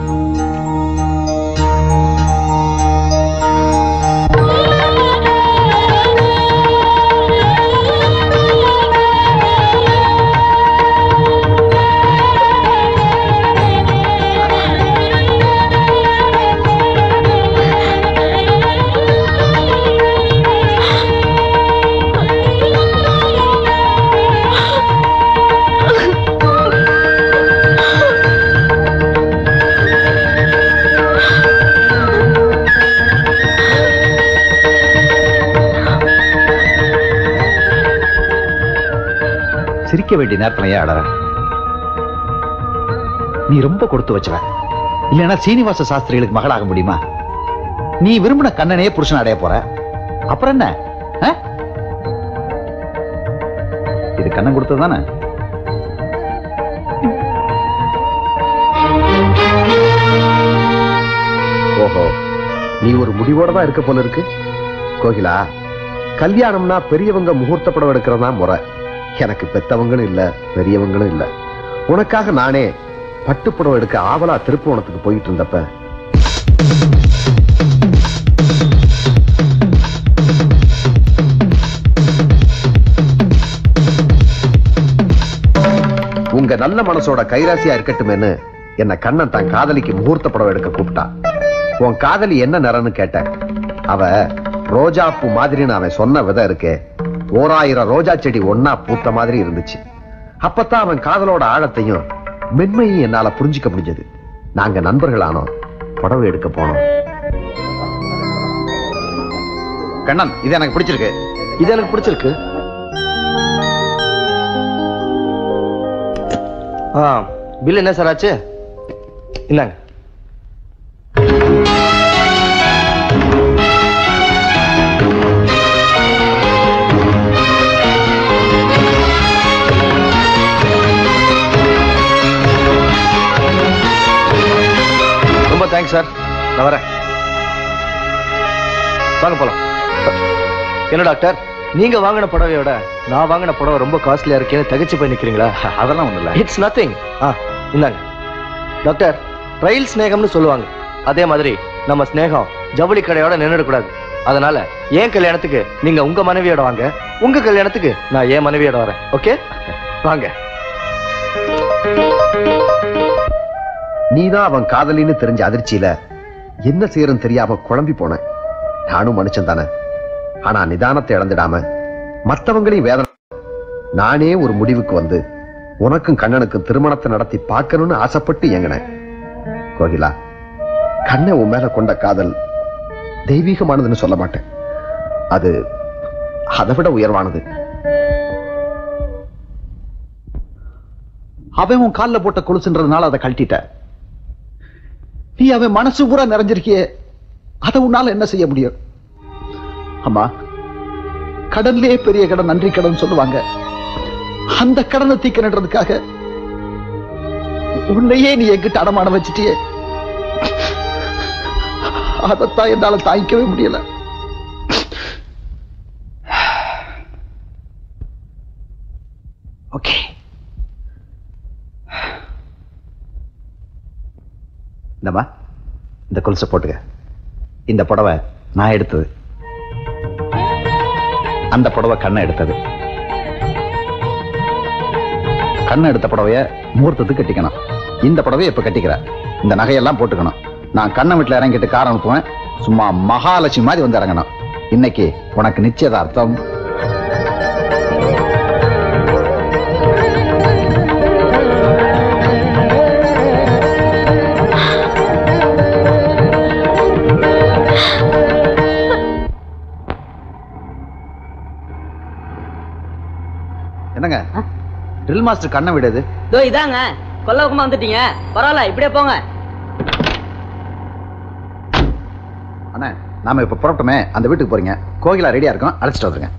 சிரிக்க வேண்டிய நேரத்துல ஏன் அழற நீ ரொம்ப கொடுத்து வச்சவ இல்லைன்னா சீனிவாச சாஸ்திரிகளுக்கு மகளாக முடியுமா நீ விரும்பின கண்ணனையே புருஷன் அடைய போற அப்புறம் என்ன ஆ? இது கண்ணன் கொடுத்தது தானே ஓஹோ நீ ஒரு முடிவோட தான் இருக்க போல இருக்கு கோகிலா கல்யாணம்னா பெரியவங்க முகூர்த்த படம் எடுக்கிறதா முறை எனக்கு பெத்தவங்களும் இல்ல பெரியவங்களும் இல்ல உனக்காக நானே பட்டுப்படம் எடுக்க ஆவலா திருப்புவனத்துக்கு போயிட்டு இருந்தப்ப உங்க நல்ல மனசோட கைராசியா இருக்கட்டுமேன்னு என்ன கண்ணன் தன் காதலிக்கு முகூர்த்த படம் எடுக்க கூப்பிட்டான் உன் காதலி என்ன நிறம்னு கேட்டேன் அவ ரோஜா பூ மாதிரின்னு அவன் சொன்ன விதம் இருக்கே ஓராயிரம் ரோஜா செடி ஒன்னா பூத்த மாதிரி இருந்துச்சு அப்பத்தான் அவன் காதலோட ஆழத்தையும் மென்மையும் என்னால புரிஞ்சுக்க முடிஞ்சது நாங்க நண்பர்களானோம் புடவை எடுக்க போனோம் கண்ணன் இது எனக்கு பிடிச்சிருக்கு இது எனக்கு பிடிச்சிருக்கு ஆ பில் என்ன சார் ஆச்சு இந்தாங்க ரொம்ப தேங்க்ஸ் சார் நான் வரேன் வாங்க போலாம் என்ன டாக்டர் நீங்க வாங்கின புடவையோட நான் வாங்கின புடவை ரொம்ப காஸ்ட்லியா இருக்கேன்னு தகச்சு போய் நிக்கிறீங்களா அதெல்லாம் ஒண்ணு இல்ல இட்ஸ் நத்திங் ஆ இந்தாங்க டாக்டர் ரயில் ஸ்நேகம்னு சொல்லுவாங்க அதே மாதிரி நம்ம ஸ்நேகம் ஜவுளி கடையோட நின்றுடக்கூடாது அதனால என் கல்யாணத்துக்கு நீங்க உங்க மனைவியோட வாங்க உங்க கல்யாணத்துக்கு நான் என் மனைவியோட வரேன் ஓகே வாங்க நீதான் அவன் காதலின்னு தெரிஞ்ச அதிர்ச்சியில என்ன செய்யறன்னு தெரியாம குழம்பி போனேன் நானும் மனுஷன் தானே ஆனா நிதானத்தை இழந்துடாம மத்தவங்களையும் வேதனை நானே ஒரு முடிவுக்கு வந்து உனக்கும் கண்ணனுக்கும் திருமணத்தை நடத்தி பார்க்கணும்னு ஆசைப்பட்டு இயங்கினேன் கோகிலா கண்ணை உன் மேல கொண்ட காதல் தெய்வீகமானதுன்னு சொல்ல மாட்டேன் அது அதை விட உயர்வானது அவன் உன் கால்ல போட்ட கொலுசுன்றதுனால அதை கழட்டிட்ட நீ அவன் மனசு பூரா நிறைஞ்சிருக்கியே அதை உன்னால என்ன செய்ய முடியும் அம்மா கடன்லயே பெரிய கடன் நன்றி கடன் சொல்லுவாங்க அந்த கடனை தீக்கணுன்றதுக்காக உன்னையே நீ எங்கிட்ட அடமானம் வச்சிட்டியே அதைத்தான் என்னால தாங்கிக்கவே முடியல ஓகே இந்தம்மா இந்த கொலுசை போட்டுக்க இந்த புடவை நான் எடுத்தது அந்த புடவை கண்ணை எடுத்தது கண்ணை எடுத்த புடவைய முகூர்த்தத்துக்கு கட்டிக்கணும் இந்த புடவைய இப்ப கட்டிக்கிற இந்த நகையெல்லாம் போட்டுக்கணும் நான் கண்ணை வீட்டுல இறங்கிட்டு கார் அனுப்புவேன் சும்மா மகாலட்சுமி மாதிரி வந்து இறங்கணும் இன்னைக்கு உனக்கு நிச்சயதார்த்தம் என்னங்க ட்ரில் மாஸ்டர் கண்ணை விடுது இதோ இதாங்க கொல்லவக்கமா வந்துட்டீங்க பரவாயில்ல இப்படியே போங்க அண்ணா நாம இப்ப புறப்பட்டுமே அந்த வீட்டுக்கு போறீங்க கோகிலா ரெடியா இருக்கும் அழைச்சிட்டு வந்துருங்க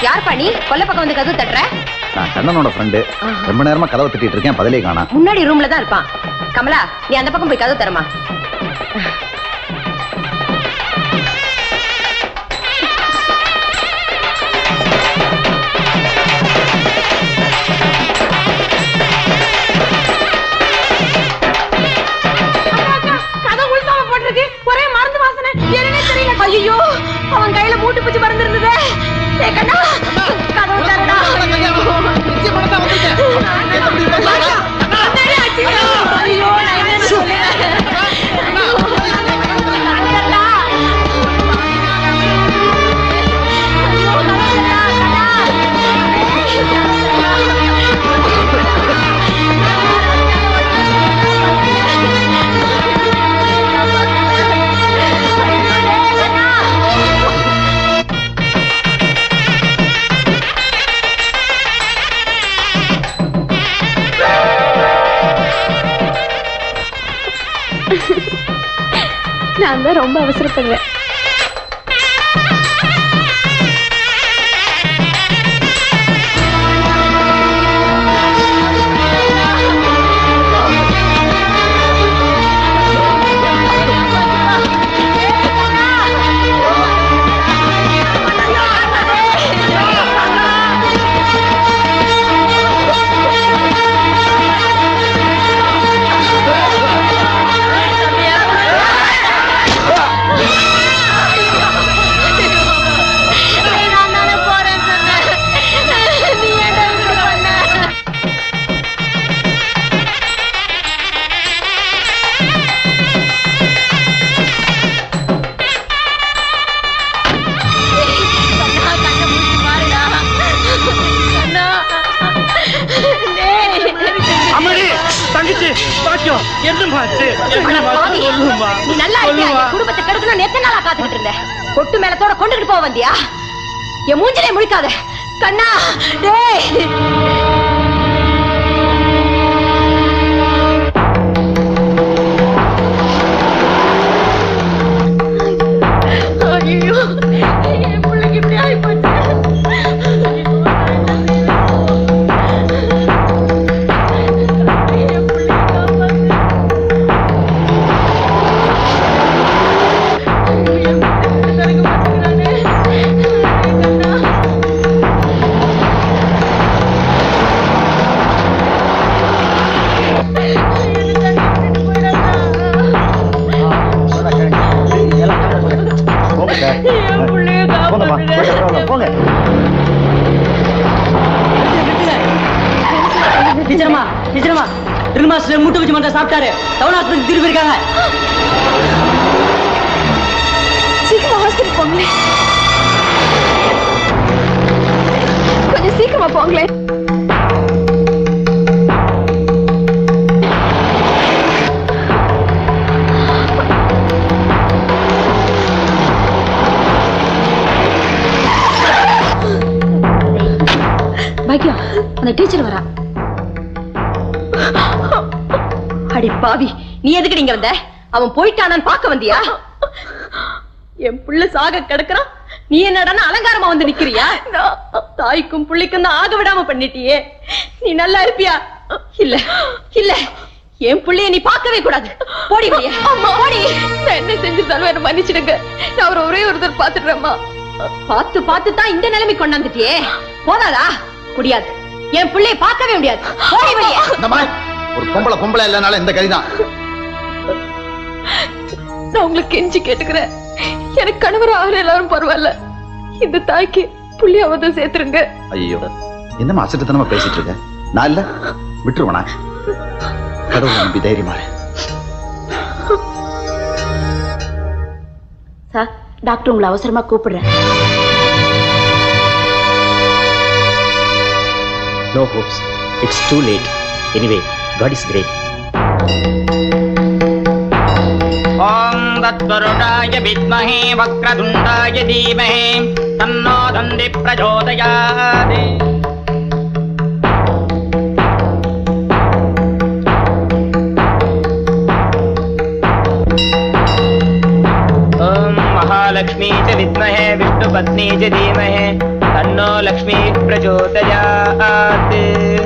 யார் பண்ணி கொல்லை பக்கம் வந்து கதவு தட்டுற நான் கண்ணனோட ஃப்ரெண்டு ரொம்ப நேரமா கதவை தட்டிட்டு இருக்கேன் பதிலே காணா முன்னாடி ரூம்ல தான் இருப்பான் கமலா நீ அந்த பக்கம் போய் கதவு தரமா கதை உள்சாம போட்டிருக்கு ஒரே மருந்து வாசனை என்னன்னே தெரியல ஐயோ அவன் கையில மூட்டு பூச்சி மருந்து இருந்ததே ஏ கண்ணா கதவு தரடா ஐயோ நான் என்ன சொல்லுவேன் நான் தான் ரொம்ப அவசரப்படுறேன் அம்மாடி தங்கச்சி பாக்கியம் என்னமாச்சு என்னமாச்சு பாவி, சொல்லுமா நீ நல்லா இருக்கியா சொல்லுமா என் குடும்பத்தை கெடுக்கணும்னு எத்தனை நாளா காத்துக்கிட்டு இருந்த கொட்டு மேலத்தோட கொண்டுகிட்டு போக வந்தியா என் மூஞ்சிலே முழிக்காத கண்ணா டேய் ஐயோ என் பிள்ளைக்கு இப்படி ஆயிப்போச்சு போங்கம்மா போங்க டீச்சரமா டீச்சரமா ட்ரில் மாஸ்டர் முட்டு வச்சு மட்டும் சாப்பிட்டாரு டவுன் ஹாஸ்பிட்டல் திருப்பி இருக்காங்க சீக்கிரமா ஹாஸ்பிட்டல் போங்களேன் கொஞ்சம் சீக்கிரமா போங்களேன் பாக்கியம் அந்த டீச்சர் வரா அடி பாவி நீ எதுக்கு நீங்க வந்த அவன் போயிட்டானான்னு பார்க்க வந்தியா என் புள்ள சாக கிடக்குறான் நீ என்னடான்னா அலங்காரமா வந்து நிக்கிறியா தாய்க்கும் புள்ளிக்கும் தான் ஆக விடாம பண்ணிட்டியே நீ நல்லா இருப்பியா இல்ல இல்ல என் புள்ளைய நீ பார்க்கவே கூடாது போடி வெளிய போடி நான் என்ன செஞ்சிருந்தாலும் என்ன மன்னிச்சிடுங்க நான் அவரை ஒரே ஒருத்தர் பாத்துடுறேம்மா பார்த்து பார்த்து தான் இந்த நிலைமை கொண்டாந்துட்டியே போதாதா முடியாது என் பிள்ளைய பார்க்கவே முடியாது போடி வெளிய இந்தம்மா, ஒரு பொம்பளை பொம்பளை இல்லைனால இந்த கதிதான் நான் உங்களை கெஞ்சி கேட்டுக்கிறேன் எனக்கு கணவர் ஆகிற எல்லாரும் பரவாயில்ல இந்த தாய்க்கு புள்ளியாவது சேர்த்துருங்க ஐயோ என்னம்மா அசட்டுத்தனமா பேசிட்டு இருக்க நான் இல்ல விட்டுருவனா கடவுள் நம்பி தைரியமா இரு. சார் டாக்டர் உங்களை அவசரமா கூப்பிடுறேன் No hopes. It's too late. Anyway, God is great. ॐ तत्वरुडाय विद्महे वक्रतुण्डाय धीमहि तन्नो दन्ति प्रचोदयात् ॐ महालक्ष्मी च विद्महे विष्णुपत्नी च धीमहि तन्नो तन्नो लक्ष्मीः प्रचोदयात्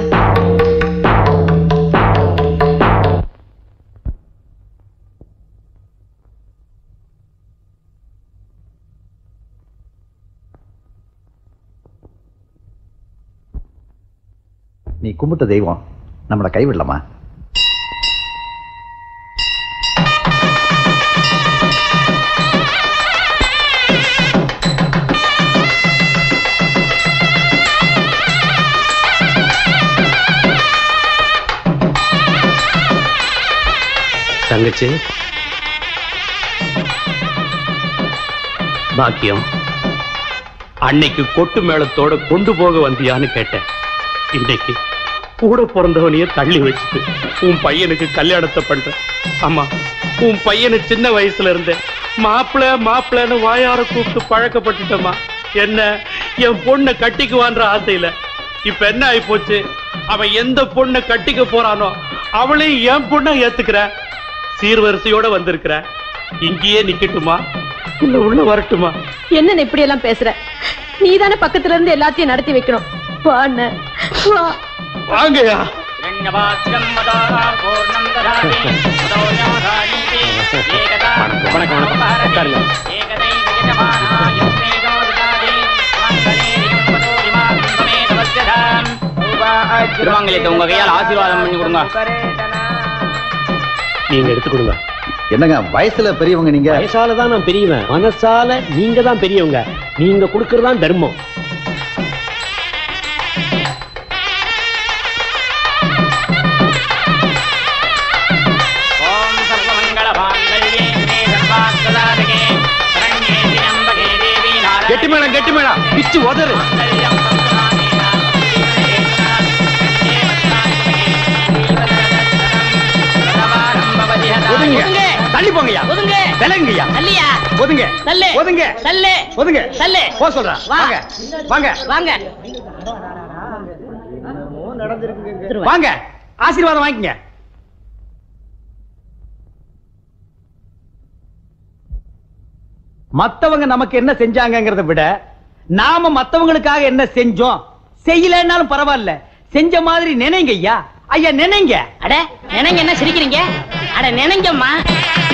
நீ கும்பிட்ட தெய்வம் நம்மளை கைவிடலாமா தங்கச்சி பாக்கியம் அன்னைக்கு கொட்டு மேளத்தோட கொண்டு போக வந்தியான்னு கேட்டேன் இன்னைக்கு கூட பிறந்தவனையே தள்ளி வச்சுட்டு உன் பையனுக்கு கல்யாணத்தை பண்ற ஆமா உன் பையனை சின்ன வயசுல இருந்தே மாப்பிள மாப்பிளன்னு வாயார கூப்பிட்டு பழக்கப்பட்டுட்டமா என்ன என் பொண்ணை கட்டிக்குவான்ற ஆசையில இப்ப என்ன ஆகி போச்சு அவன் எந்த பொண்ணை கட்டிக்க போறானோ அவளையும் என் பொண்ணை ஏத்துக்கிற சீர்வரிசையோட வந்திருக்கிற இங்கேயே நிக்கட்டுமா இல்ல உள்ள வரட்டுமா என்ன இப்படி எல்லாம் பேசுற நீ தானே பக்கத்துல இருந்து எல்லாத்தையும் நடத்தி வைக்கணும் வா அண்ணன் வா வாங்கயா हिरण्यवाच्यम् मदारा पूर्णम् ददाति मदोऽयमधानीति एकदा வணக்கம் வணக்கம் உட்காருங்க एकदैकयजमानायुक्तेजो ददाति மங்களேரியம் வதோரிமா கும்பமேதவஸ்யதாம் திருமங்கலத்தை உங்க கையால் ஆசீர்வாதம் பண்ணி கொடுங்க நீங்க எடுத்து கொடுங்க என்னங்க வயசுல பெரியவங்க நீங்க வயசால தான் நான் பெரியவன் மனசால நீங்க தான் பெரியவங்க நீங்க கொடுக்கறதான் தர்மம் ஓம் சர்வமங்களமாங்கல்யே மே சர்வார்த்ததாரகே சரண்யே திரியம்பகே தேவி நாராயணி கெட்டி மேளம் கெட்டி மேளம் பிச்சு உதறு ஒதுங்க தள்ளி போங்கய்யா ஒதுங்க விலங்குங்கய்யா தள்ளியா ஒதுங்க தள்ளு ஒதுங்க தள்ளு ஒதுங்க தள்ளு போ சொல்றேன் வா. வாங்க வாங்க வாங்க வாங்க ஆசீர்வாதம் வாங்கிக்கங்க மத்தவங்க நமக்கு என்ன செஞ்சாங்கங்கறத விட நாம மத்தவங்களுக்காக என்ன செஞ்சோம் செய்யலன்னாலும் பரவாயில்ல செஞ்ச மாதிரி நினைங்க ஐயா ஐயா நினைங்க அட நினைங்க என்ன சிரிக்கிறீங்க அட நினைங்கம்மா